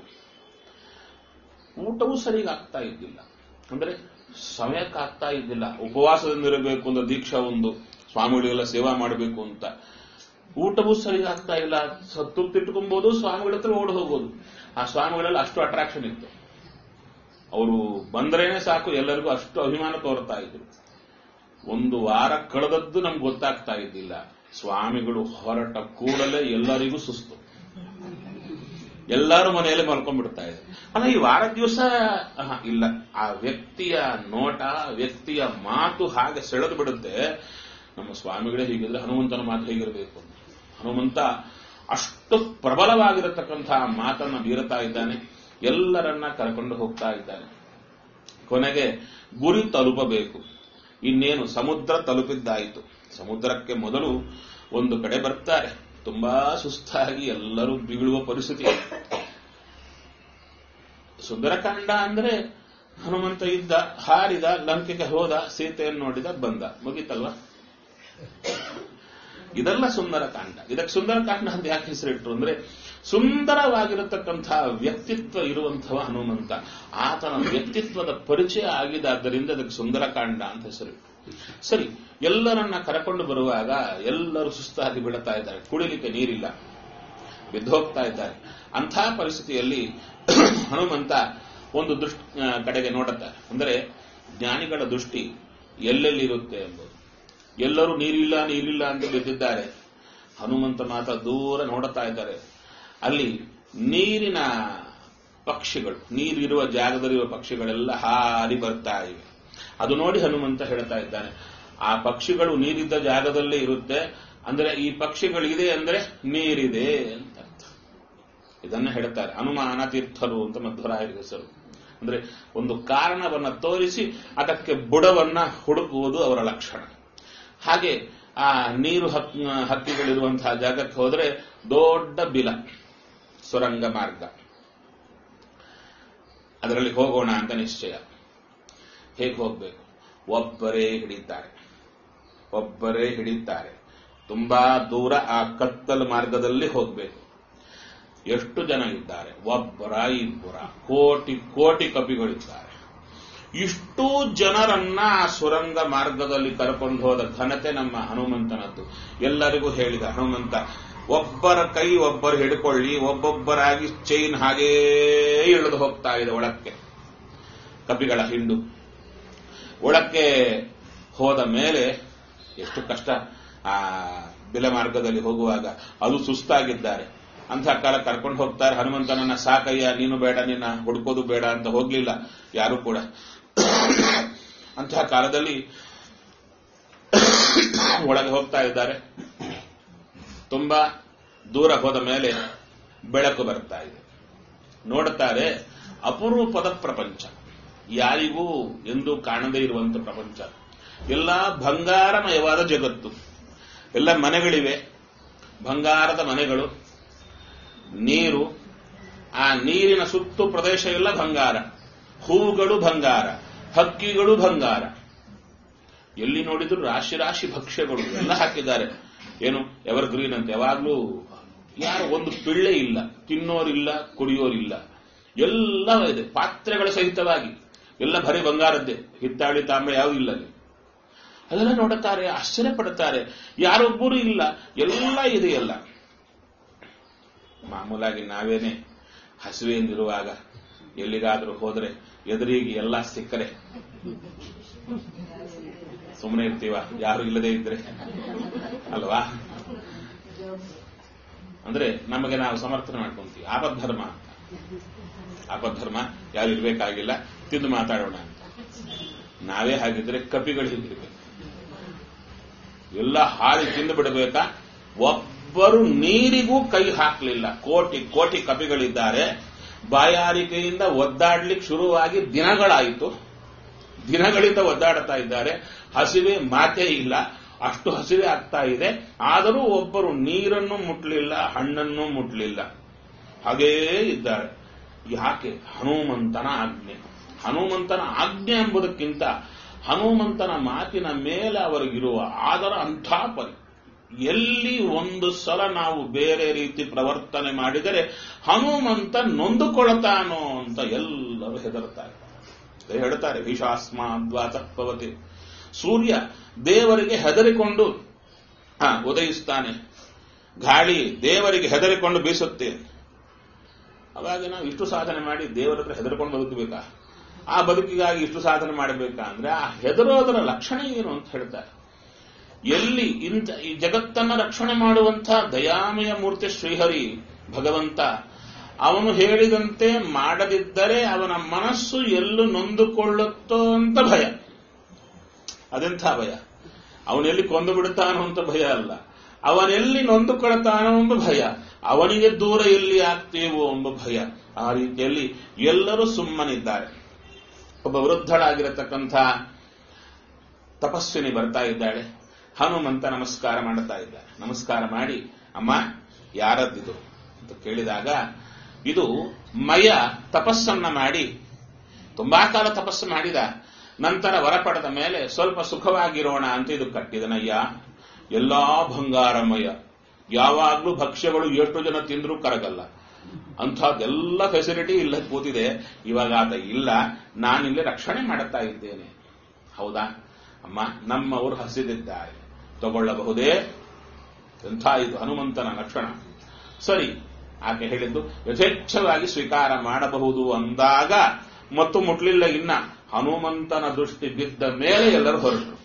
ಊಟವೂ ಸರಿಯಾಗಿ ಆಗ್ತಾ ಇದ್ದಿಲ್ಲ ಅಂದ್ರೆ ಸಮಯಕ್ಕೆ ಆಗ್ತಾ ಇದ್ದಿಲ್ಲ ಉಪವಾಸದಿಂದಿರಬೇಕು ಅಂತ ದೀಕ್ಷಾ ಒಂದು ಸ್ವಾಮಿಗಳಿಗೆಲ್ಲ ಸೇವಾ ಮಾಡಬೇಕು ಅಂತ ಊಟವೂ ಸರಿಯಾಗಿ ಆಗ್ತಾ ಇಲ್ಲ ಸತ್ತು ತಿಟ್ಕೊಬಹುದು ಸ್ವಾಮಿಗಳ ಹತ್ರ ಓಡಿ ಹೋಗೋದು ಆ ಸ್ವಾಮಿಗಳೆಲ್ಲ ಅಷ್ಟು ಅಟ್ರಾಕ್ಷನ್ ಇತ್ತು ಅವರು ಬಂದ್ರೇನೆ ಸಾಕು ಎಲ್ಲರಿಗೂ ಅಷ್ಟು ಅಭಿಮಾನ ತೋರ್ತಾ ಇದ್ರು ಒಂದು ವಾರ ಕಳೆದದ್ದು ನಮ್ಗೆ ಗೊತ್ತಾಗ್ತಾ ಇದ್ದಿಲ್ಲ ಸ್ವಾಮಿಗಳು ಹೊರಟ ಕೂಡಲೇ ಎಲ್ಲರಿಗೂ ಸುಸ್ತು ಎಲ್ಲರೂ ಮನೆಯಲ್ಲೇ ಮಲ್ಕೊಂಡ್ಬಿಡ್ತಾ ಇದ್ರು ಅಲ್ಲ ಈ ವಾರ ದಿವಸ ಆಹಾ, ಇಲ್ಲ ಆ ವ್ಯಕ್ತಿಯ ನೋಟ ವ್ಯಕ್ತಿಯ ಮಾತು ಹಾಗೆ ಸೆಳೆದು ಬಿಡುತ್ತೆ ನಮ್ಮ ಸ್ವಾಮಿಗಳೇ ಹೀಗಿದ್ರೆ ಹನುಮಂತನ ಮಾತು ಹೇಗಿರಬೇಕು ಅಂತ. ಹನುಮಂತ ಅಷ್ಟು ಪ್ರಬಲವಾಗಿರತಕ್ಕಂತಹ ಮಾತನ್ನ ಬೀರುತ್ತಾ ಇದ್ದಾನೆ ಎಲ್ಲರನ್ನ ಕರ್ಕೊಂಡು ಹೋಗ್ತಾ ಇದ್ದಾನೆ ಕೊನೆಗೆ ಗುರಿ ತಲುಪಬೇಕು ಇನ್ನೇನು ಸಮುದ್ರ ತಲುಪಿದ್ದಾಯಿತು ಸಮುದ್ರಕ್ಕೆ ಮೊದಲು ಒಂದು ಕಡೆ ಬರ್ತಾರೆ ತುಂಬಾ ಸುಸ್ತಾಗಿ ಎಲ್ಲರೂ ಬೀಳುವ ಪರಿಸ್ಥಿತಿ ಸುಂದರಕಾಂಡ ಅಂದ್ರೆ ಹನುಮಂತ ಇದ್ದ ಹಾರಿದ ಲಂಕೆಗೆ ಹೋದ ಸೀತೆಯನ್ನು ನೋಡಿದ ಬಂದ ಮುಗೀತಲ್ವಾ ಇದೆಲ್ಲ ಸುಂದರಕಾಂಡ ಇದಕ್ಕೆ ಸುಂದರಕಾಂಡ ಅಂತ ಯಾಕೆ ಹೆಸರಿಟ್ರು ಅಂದ್ರೆ ಸುಂದರವಾಗಿರತಕ್ಕಂತಹ ವ್ಯಕ್ತಿತ್ವ ಇರುವಂತಹ ಹನುಮಂತ ಆತನ ವ್ಯಕ್ತಿತ್ವದ ಪರಿಚಯ ಆಗಿದಾದ್ದರಿಂದ ಅದಕ್ಕೆ ಸುಂದರಕಾಂಡ ಅಂತ ಹೆಸರಿಟ್ರು ಸರಿ ಎಲ್ಲರನ್ನ ಕರಕೊಂಡು ಬರುವಾಗ ಎಲ್ಲರೂ ಸುಸ್ತಾಗಿ ಬೀಳ್ತಾ ಇದ್ದಾರೆ ಕುಡಿಲಿಕ್ಕೆ ನೀರಿಲ್ಲ ಬಿದ್ದು ಹೋಗ್ತಾ ಇದ್ದಾರೆ ಅಂಥ ಪರಿಸ್ಥಿತಿಯಲ್ಲಿ ಹನುಮಂತ ಒಂದು ದೃಷ್ಟಿ ಆ, ಕಡೆಗೆ ನೋಡುತ್ತಾರೆ ಅಂದರೆ ಜ್ಞಾನಿಗಳ ದೃಷ್ಟಿ ಎಲ್ಲೆಲ್ಲಿರುತ್ತೆ ಎಂಬುದು ಎಲ್ಲರೂ ನೀರಿಲ್ಲ ನೀರಿಲ್ಲ ಅಂತ ಬಿದ್ದಿದ್ದಾರೆ ಹನುಮಂತ ಮಾತ್ರ ದೂರ ನೋಡುತ್ತಾ ಇದ್ದಾರೆ ಅಲ್ಲಿ ನೀರಿನ ಪಕ್ಷಿಗಳು ನೀರಿರುವ ಜಾಗದಲ್ಲಿರುವ ಪಕ್ಷಿಗಳೆಲ್ಲ ಹಾರಿ ಬರ್ತಾ ಇವೆ ಅದು ನೋಡಿ ಹನುಮಂತ ಹೇಳ್ತಾ ಇದ್ದಾನೆ ಆ ಪಕ್ಷಿಗಳು ನೀರಿದ್ದ ಜಾಗದಲ್ಲೇ ಇರುತ್ತೆ ಅಂದ್ರೆ ಈ ಪಕ್ಷಿಗಳಿದೆ ಅಂದ್ರೆ ನೀರಿದೆ ಅಂತ ಅರ್ಥ ಇದನ್ನ ಹೇಳ್ತಾರೆ ಅನುಮಾನ ತೀರ್ಥರು ಅಂತ ಮಧ್ವರಾಯರ ಹೆಸರು ಅಂದ್ರೆ ಒಂದು ಕಾರಣವನ್ನ ತೋರಿಸಿ ಅದಕ್ಕೆ ಬುಡವನ್ನ ಹುಡುಕುವುದು ಅವರ ಲಕ್ಷಣ ಹಾಗೆ ಆ ನೀರು ಹಕ್- ಹಕ್ಕಿಗಳಿರುವಂತಹ ಜಾಗಕ್ಕೆ ಹೋದ್ರೆ ದೊಡ್ಡ ಬಿಲ ಸುರಂಗ ಮಾರ್ಗ ಅದರಲ್ಲಿ ಹೋಗೋಣ ಅಂತ ನಿಶ್ಚಯ ಹೇಗೆ ಹೋಗ್ಬೇಕು ಒಬ್ಬರೇ ಹಿಡಿತಾರೆ ಒಬ್ಬರೇ ಹಿಡಿತಾರೆ ತುಂಬಾ ದೂರ ಆ ಕತ್ತಲು ಮಾರ್ಗದಲ್ಲಿ ಹೋಗ್ಬೇಕು ಎಷ್ಟು ಜನ ಇದ್ದಾರೆ ಒಬ್ಬರ ಇಬ್ಬರ ಕೋಟಿ ಕೋಟಿ ಕಪಿಗಳಿದ್ದಾರೆ ಇಷ್ಟು ಜನರನ್ನ ಆ ಸುರಂಗ ಮಾರ್ಗದಲ್ಲಿ ಕರ್ಕೊಂಡು ಹೋದ ಘನತೆ ನಮ್ಮ ಹನುಮಂತನದ್ದು ಎಲ್ಲರಿಗೂ ಹೇಳಿದ ಹನುಮಂತ ಒಬ್ಬರ ಕೈ ಒಬ್ಬರು ಹಿಡ್ಕೊಳ್ಳಿ ಒಬ್ಬೊಬ್ಬರಾಗಿ ಚೈನ್ ಹಾಗೇ ಇಳಿದು ಹೋಗ್ತಾ ಇದೆ ಒಳಕ್ಕೆ ಕಪಿಗಳ ಹಿಂಡು ಒಳಕ್ಕೆ ಹೋದ ಮೇಲೆ ಎಷ್ಟು ಕಷ್ಟ ಆ ಬಿಲ ಮಾರ್ಗದಲ್ಲಿ ಹೋಗುವಾಗ ಅದು ಸುಸ್ತಾಗಿದ್ದಾರೆ ಅಂಥ ಕಾಲ ಕರ್ಕೊಂಡು ಹೋಗ್ತಾರೆ ಹನುಮಂತನನ್ನ ಸಾಕಯ್ಯ ನೀನು ಬೇಡ ನಿನ್ನ ಹುಡ್ಕೋದು ಬೇಡ ಅಂತ ಹೋಗ್ಲಿಲ್ಲ ಯಾರು ಕೂಡ ಅಂತಹ ಕಾಲದಲ್ಲಿ ಒಳಗೆ ಹೋಗ್ತಾ ಇದ್ದಾರೆ ತುಂಬಾ ದೂರ ಹೋದ ಮೇಲೆ ಬೆಳಕು ಬರ್ತಾ ಇದೆ ನೋಡುತ್ತಾರೆ ಅಪರೂಪದ ಪ್ರಪಂಚ ಯಾರಿಗೂ ಎಂದೂ ಕಾಣದೇ ಇರುವಂತ ಪ್ರಪಂಚ ಎಲ್ಲ ಬಂಗಾರಮಯವಾದ ಜಗತ್ತು ಎಲ್ಲ ಮನೆಗಳಿವೆ ಬಂಗಾರದ ಮನೆಗಳು ನೀರು ಆ ನೀರಿನ ಸುತ್ತು ಪ್ರದೇಶ ಎಲ್ಲ ಬಂಗಾರ ಹೂವುಗಳು ಬಂಗಾರ ಹಕ್ಕಿಗಳು ಬಂಗಾರ ಎಲ್ಲಿ ನೋಡಿದ್ರು ರಾಶಿ ರಾಶಿ ಭಕ್ಷ್ಯಗಳು ಎಲ್ಲ ಹಾಕಿದ್ದಾರೆ ಏನು ಎವರ್ ಗ್ರೀನ್ ಅಂತ ಯಾವಾಗ್ಲೂ ಯಾರು ಒಂದು ಪಿಳ್ಳೆ ಇಲ್ಲ ತಿನ್ನೋರಿಲ್ಲ ಕುಡಿಯೋರಿಲ್ಲ ಎಲ್ಲ ಇದೆ ಪಾತ್ರೆಗಳ ಸಹಿತವಾಗಿ ಎಲ್ಲ ಬರೀ ಬಂಗಾರದ್ದೇ ಹಿತ್ತಾಳಿ ತಾಮ್ರ ಯಾವುದು ಇಲ್ಲ ಅಲ್ಲಿ ಅದೆಲ್ಲ ನೋಡುತ್ತಾರೆ ಆಶ್ಚರ್ಯ ಪಡುತ್ತಾರೆ ಯಾರೊಬ್ಬರು ಇಲ್ಲ ಎಲ್ಲ ಇದೆಯಲ್ಲ ಮಾಮೂಲಾಗಿ ನಾವೇನೆ ಹಸಿವೆಯಿಂದಿರುವಾಗ ಎಲ್ಲಿಗಾದ್ರೂ ಹೋದ್ರೆ ಎದುರಿಗೆ ಎಲ್ಲ ಸಿಕ್ಕರೆ ಸುಮ್ಮನೆ ಇರ್ತೀವ ಯಾರು ಇಲ್ಲದೆ ಇದ್ರೆ ಅಲ್ವಾ ಅಂದ್ರೆ ನಮಗೆ ನಾವು ಸಮರ್ಥನೆ ಮಾಡ್ಕೊಂತೀವಿ ಆಪದ್ಧರ್ಮ ಅಂತ ಆಪದ್ಧರ್ಮ ಯಾರು ಇರ್ಬೇಕಾಗಿಲ್ಲ ತಿಂದು ಮಾತಾಡೋಣ ಅಂತ ನಾವೇ ಹಾಗಿದ್ರೆ ಕಪಿಗಳು ಹೀಗಿರ್ಬೇಕು ಎಲ್ಲ ಹಾಳಿ ತಿಂದು ಬಿಡಬೇಕಾ ಒಬ್ಬರು ನೀರಿಗೂ ಕೈ ಹಾಕಲಿಲ್ಲ ಕೋಟಿ ಕೋಟಿ ಕಪಿಗಳಿದ್ದಾರೆ ಬಾಯಾರಿಕೆಯಿಂದ ಒದ್ದಾಡ್ಲಿಕ್ಕೆ ಶುರುವಾಗಿ ದಿನಗಳಾಯಿತು ದಿನಗಳಿಂದ ಒದ್ದಾಡ್ತಾ ಇದ್ದಾರೆ ಹಸಿವೆ ಮಾತೇ ಇಲ್ಲ ಅಷ್ಟು ಹಸಿವೆ ಆಗ್ತಾ ಇದೆ ಆದರೂ ಒಬ್ಬರು ನೀರನ್ನು ಮುಟ್ಲಿಲ್ಲ ಹಣ್ಣನ್ನು ಮುಟ್ಲಿಲ್ಲ ಹಾಗೇ ಇದ್ದಾರೆ ಯಾಕೆ ಹನುಮಂತನ ಆಜ್ಞೆ ಹನುಮಂತನ ಆಜ್ಞೆ ಎಂಬುದಕ್ಕಿಂತ ಹನುಮಂತನ ಮಾತಿನ ಮೇಲೆ ಅವರಿಗಿರುವ ಆದರ ಅಂಥ ಪರಿ ಎಲ್ಲಿ ಒಂದು ಸಲ ನಾವು ಬೇರೆ ರೀತಿ ಪ್ರವರ್ತನೆ ಮಾಡಿದರೆ ಹನುಮಂತ ನೊಂದುಕೊಳ್ತಾನೋ ಅಂತ ಎಲ್ಲರೂ ಹೆದರ್ತಾರೆ ಅದೇ ಹೇಳ್ತಾರೆ ಭೀಷಾಸ್ಮಾದ್ವಾತಪವತಿ ಸೂರ್ಯ ದೇವರಿಗೆ ಹೆದರಿಕೊಂಡು ಹಾ ಉದಯಿಸ್ತಾನೆ ಗಾಳಿ ದೇವರಿಗೆ ಹೆದರಿಕೊಂಡು ಬೀಸುತ್ತೆ ಅವಾಗ ನಾವು ಇಷ್ಟು ಸಾಧನೆ ಮಾಡಿ ದೇವರ ಹತ್ರ ಹೆದರ್ಕೊಂಡು ಬದುಕಬೇಕಾ ಆ ಬದುಕಿಗಾಗಿ ಇಷ್ಟು ಸಾಧನೆ ಮಾಡಬೇಕಾ ಅಂದ್ರೆ ಆ ಹೆದರೋದರ ಲಕ್ಷಣ ಏನು ಅಂತ ಹೇಳ್ತಾರೆ ಎಲ್ಲಿ ಇಂಥ ಈ ಜಗತ್ತನ್ನ ರಕ್ಷಣೆ ಮಾಡುವಂಥ ದಯಾಮಯ ಮೂರ್ತಿ ಶ್ರೀಹರಿ ಭಗವಂತ ಅವನು ಹೇಳಿದಂತೆ ಮಾಡದಿದ್ದರೆ ಅವನ ಮನಸ್ಸು ಎಲ್ಲೂ ನೊಂದುಕೊಳ್ಳುತ್ತೋ ಅಂತ ಭಯ ಅದೆಂಥ ಭಯ ಅವನೆಲ್ಲಿ ಕೊಂದು ಬಿಡುತ್ತಾನೋ ಅಂತ ಭಯ ಅಲ್ಲ ಅವನೆಲ್ಲಿ ನೊಂದುಕೊಳ್ತಾನೋ ಎಂಬ ಭಯ ಅವನಿಗೆ ದೂರ ಎಲ್ಲಿ ಆಗ್ತೀವೋ ಎಂಬ ಭಯ ಆ ರೀತಿಯಲ್ಲಿ ಎಲ್ಲರೂ ಸುಮ್ಮನಿದ್ದಾರೆ ಒಬ್ಬ ವೃದ್ಧಳಾಗಿರತಕ್ಕಂಥ ತಪಸ್ವಿನಿ ಬರ್ತಾ ಇದ್ದಾಳೆ ಹನುಮಂತ ನಮಸ್ಕಾರ ಮಾಡುತ್ತಾ ಇದ್ದಾಳೆ ನಮಸ್ಕಾರ ಮಾಡಿ ಅಮ್ಮ ಯಾರದ್ದಿದು ಅಂತ ಕೇಳಿದಾಗ ಇದು ಮಯ ತಪಸ್ಸನ್ನ ಮಾಡಿ ತುಂಬಾ ಕಾಲ ತಪಸ್ಸು ಮಾಡಿದ ನಂತರ ವರ ಪಡೆದ ಮೇಲೆ ಸ್ವಲ್ಪ ಸುಖವಾಗಿರೋಣ ಅಂತ ಇದು ಕಟ್ಟಿದನಯ್ಯ ಎಲ್ಲಾ ಬಂಗಾರಮಯ ಯಾವಾಗ್ಲೂ ಭಕ್ಷ್ಯಗಳು ಎಷ್ಟು ಜನ ತಿಂದ್ರೂ ಕರಗಲ್ಲ ಅಂಥದ್ದೆಲ್ಲ ಫೆಸಿಲಿಟಿ ಇಲ್ಲ ಕೂತಿದೆ ಇವಾಗ ಆತ ಇಲ್ಲ ನಾನಿಲ್ಲಿ ರಕ್ಷಣೆ ಮಾಡುತ್ತಾ ಇದ್ದೇನೆ ಹೌದಾ ಅಮ್ಮ ನಮ್ಮವರು ಹಸಿದಿದ್ದಾರೆ ತಗೊಳ್ಳಬಹುದೇ ಎಂಥ ಇದು ಹನುಮಂತನ ಲಕ್ಷಣ ಸರಿ ಆಕೆ ಹೇಳಿದ್ದು ಯಥೇಚ್ಛವಾಗಿ ಸ್ವೀಕಾರ ಮಾಡಬಹುದು ಅಂದಾಗ ಮತ್ತು ಮುಟ್ಲಿಲ್ಲ ಇನ್ನ ಹನುಮಂತನ ದೃಷ್ಟಿ ಬಿದ್ದ ಮೇಲೆ ಎಲ್ಲರೂ ಹೊರಟರು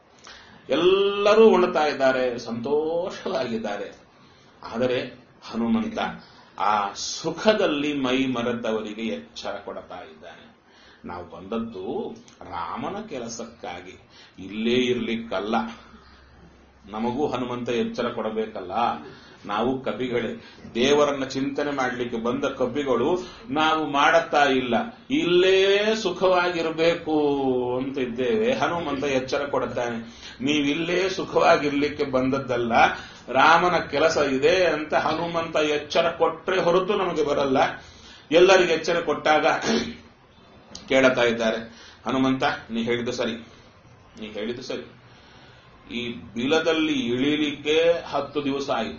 ಎಲ್ಲರೂ ಉಣ್ತಾ ಇದ್ದಾರೆ ಸಂತೋಷವಾಗಿದ್ದಾರೆ ಆದರೆ ಹನುಮಂತ ಆ ಸುಖದಲ್ಲಿ ಮೈ ಮರೆತವರಿಗೆ ಎಚ್ಚರ ಕೊಡ್ತಾ ಇದ್ದಾನೆ ನಾವು ಬಂದದ್ದು ರಾಮನ ಕೆಲಸಕ್ಕಾಗಿ ಇಲ್ಲೇ ಇರ್ಲಿಕ್ಕಲ್ಲ ನಮಗೂ ಹನುಮಂತ ಎಚ್ಚರ ಕೊಡಬೇಕಲ್ಲ ನಾವು ಕಪಿಗಳೇ ದೇವರನ್ನ ಚಿಂತನೆ ಮಾಡಲಿಕ್ಕೆ ಬಂದ ಕಪಿಗಳು ನಾವು ಮಾಡುತ್ತಾ ಇಲ್ಲ ಇಲ್ಲೇ ಸುಖವಾಗಿರಬೇಕು ಅಂತ ಇದ್ದೇವೆ ಹನುಮಂತ ಎಚ್ಚರ ಕೊಡುತ್ತಾನೆ ನೀವಿಲ್ಲೇ ಸುಖವಾಗಿರ್ಲಿಕ್ಕೆ ಬಂದದ್ದಲ್ಲ ರಾಮನ ಕೆಲಸ ಇದೆ ಅಂತ ಹನುಮಂತ ಎಚ್ಚರ ಕೊಟ್ರೆ ಹೊರತು ನಮಗೆ ಬರಲ್ಲ ಎಲ್ಲರಿಗೆ ಎಚ್ಚರ ಕೊಟ್ಟಾಗ ಕೇಳುತ್ತಾ ಇದ್ದಾರೆ ಹನುಮಂತ ನೀ ಹೇಳಿದ್ದು ಸರಿ ನೀ ಹೇಳಿದ್ದು ಸರಿ ಈ ಬಿಲದಲ್ಲಿ ಇಳಿಲಿಕ್ಕೆ ಹತ್ತು ದಿವಸ ಆಯಿತು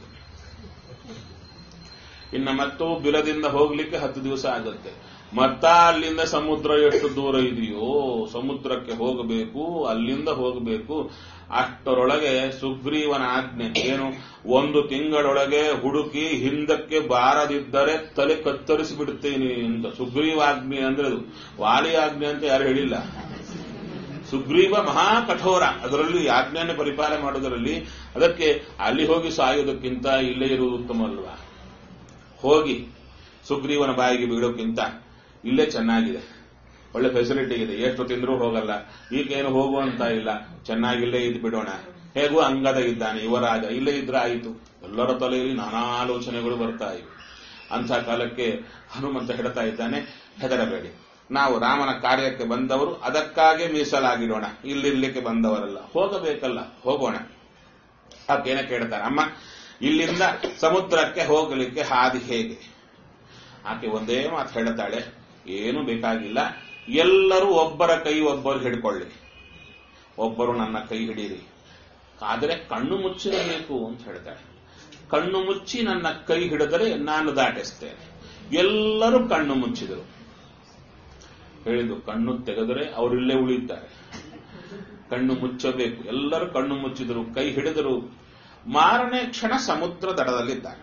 ಇನ್ನು ಮತ್ತು ಬಿಲದಿಂದ ಹೋಗ್ಲಿಕ್ಕೆ ಹತ್ತು ದಿವಸ ಆಗುತ್ತೆ ಮತ್ತ ಅಲ್ಲಿಂದ ಸಮುದ್ರ ಎಷ್ಟು ದೂರ ಇದೆಯೋ ಸಮುದ್ರಕ್ಕೆ ಹೋಗಬೇಕು ಅಲ್ಲಿಂದ ಹೋಗಬೇಕು ಅಷ್ಟರೊಳಗೆ ಸುಗ್ರೀವನ ಆಜ್ಞೆ ಏನು ಒಂದು ತಿಂಗಳೊಳಗೆ ಹುಡುಕಿ ಹಿಂದಕ್ಕೆ ಬಾರದಿದ್ದರೆ ತಲೆ ಕತ್ತರಿಸಿ ಬಿಡುತ್ತೇನೆ ಅಂತ ಸುಗ್ರೀವ ಆಜ್ಞೆ ಅಂದ್ರೆ ಅದು ವಾಲಿ ಆಜ್ಞೆ ಅಂತ ಯಾರು ಹೇಳಿಲ್ಲ ಸುಗ್ರೀವ ಮಹಾ ಕಠೋರ ಅದರಲ್ಲಿ ಆಜ್ಞೆಯನ್ನು ಪರಿಪಾಲನೆ ಮಾಡುವುದರಲ್ಲಿ ಅದಕ್ಕೆ ಅಲ್ಲಿ ಹೋಗಿ ಸಾಯೋದಕ್ಕಿಂತ ಇಲ್ಲೇ ಇರುವುದು ಉತ್ತಮ ಅಲ್ವಾ ಹೋಗಿ ಸುಗ್ರೀವನ ಬಾಯಿಗೆ ಬೀಳೋಕ್ಕಿಂತ ಇಲ್ಲೇ ಚೆನ್ನಾಗಿದೆ ಒಳ್ಳೆ ಫೆಸಿಲಿಟಿ ಇದೆ ಎಷ್ಟು ತಿಂದರೂ ಹೋಗಲ್ಲ ಈಗೇನು ಹೋಗುವಂತ ಇಲ್ಲ ಚೆನ್ನಾಗಿಲ್ಲೇ ಇದ್ದು ಬಿಡೋಣ ಹೇಗೂ ಅಂಗದ ಇದ್ದಾನೆ ಯುವರಾಜ ಇಲ್ಲೇ ಇದ್ರೆ ಆಯಿತು ಎಲ್ಲರ ತಲೆಯಲ್ಲಿ ನಾನಾ ಆಲೋಚನೆಗಳು ಬರ್ತಾ ಇವೆ ಅಂಥ ಕಾಲಕ್ಕೆ ಹನುಮಂತ ಹೇಳ್ತಾ ಇದ್ದಾನೆ ಹೆದರಬೇಡಿ ನಾವು ರಾಮನ ಕಾರ್ಯಕ್ಕೆ ಬಂದವರು ಅದಕ್ಕಾಗಿ ಮೀಸಲಾಗಿಡೋಣ ಇಲ್ಲಿರ್ಲಿಕ್ಕೆ ಬಂದವರಲ್ಲ ಹೋಗಬೇಕಲ್ಲ ಹೋಗೋಣ ಆಕೆನ ಕೇಳ್ತಾರೆ ಅಮ್ಮ ಇಲ್ಲಿಂದ ಸಮುದ್ರಕ್ಕೆ ಹೋಗಲಿಕ್ಕೆ ಹಾದಿ ಹೇಗೆ ಆಕೆ ಒಂದೇ ಮಾತು ಹೇಳ್ತಾಳೆ ಏನು ಬೇಕಾಗಿಲ್ಲ ಎಲ್ಲರೂ ಒಬ್ಬರ ಕೈ ಒಬ್ಬರು ಹಿಡ್ಕೊಳ್ಳಿ ಒಬ್ಬರು ನನ್ನ ಕೈ ಹಿಡೀರಿ ಆದರೆ ಕಣ್ಣು ಮುಚ್ಚಿರಬೇಕು ಅಂತ ಹೇಳ್ತಾಳೆ ಕಣ್ಣು ಮುಚ್ಚಿ ನನ್ನ ಕೈ ಹಿಡಿದರೆ ನಾನು ದಾಟಿಸ್ತೇನೆ ಎಲ್ಲರೂ ಕಣ್ಣು ಮುಚ್ಚಿದರು ಹೇಳಿದ್ದು ಕಣ್ಣು ತೆಗೆದರೆ ಅವರಿಲ್ಲೇ ಉಳಿತಾರೆ ಕಣ್ಣು ಮುಚ್ಚಬೇಕು ಎಲ್ಲರೂ ಕಣ್ಣು ಮುಚ್ಚಿದರು ಕೈ ಹಿಡಿದರು ಮಾರನೇ ಕ್ಷಣ ಸಮುದ್ರ ದಡದಲ್ಲಿದ್ದಾರೆ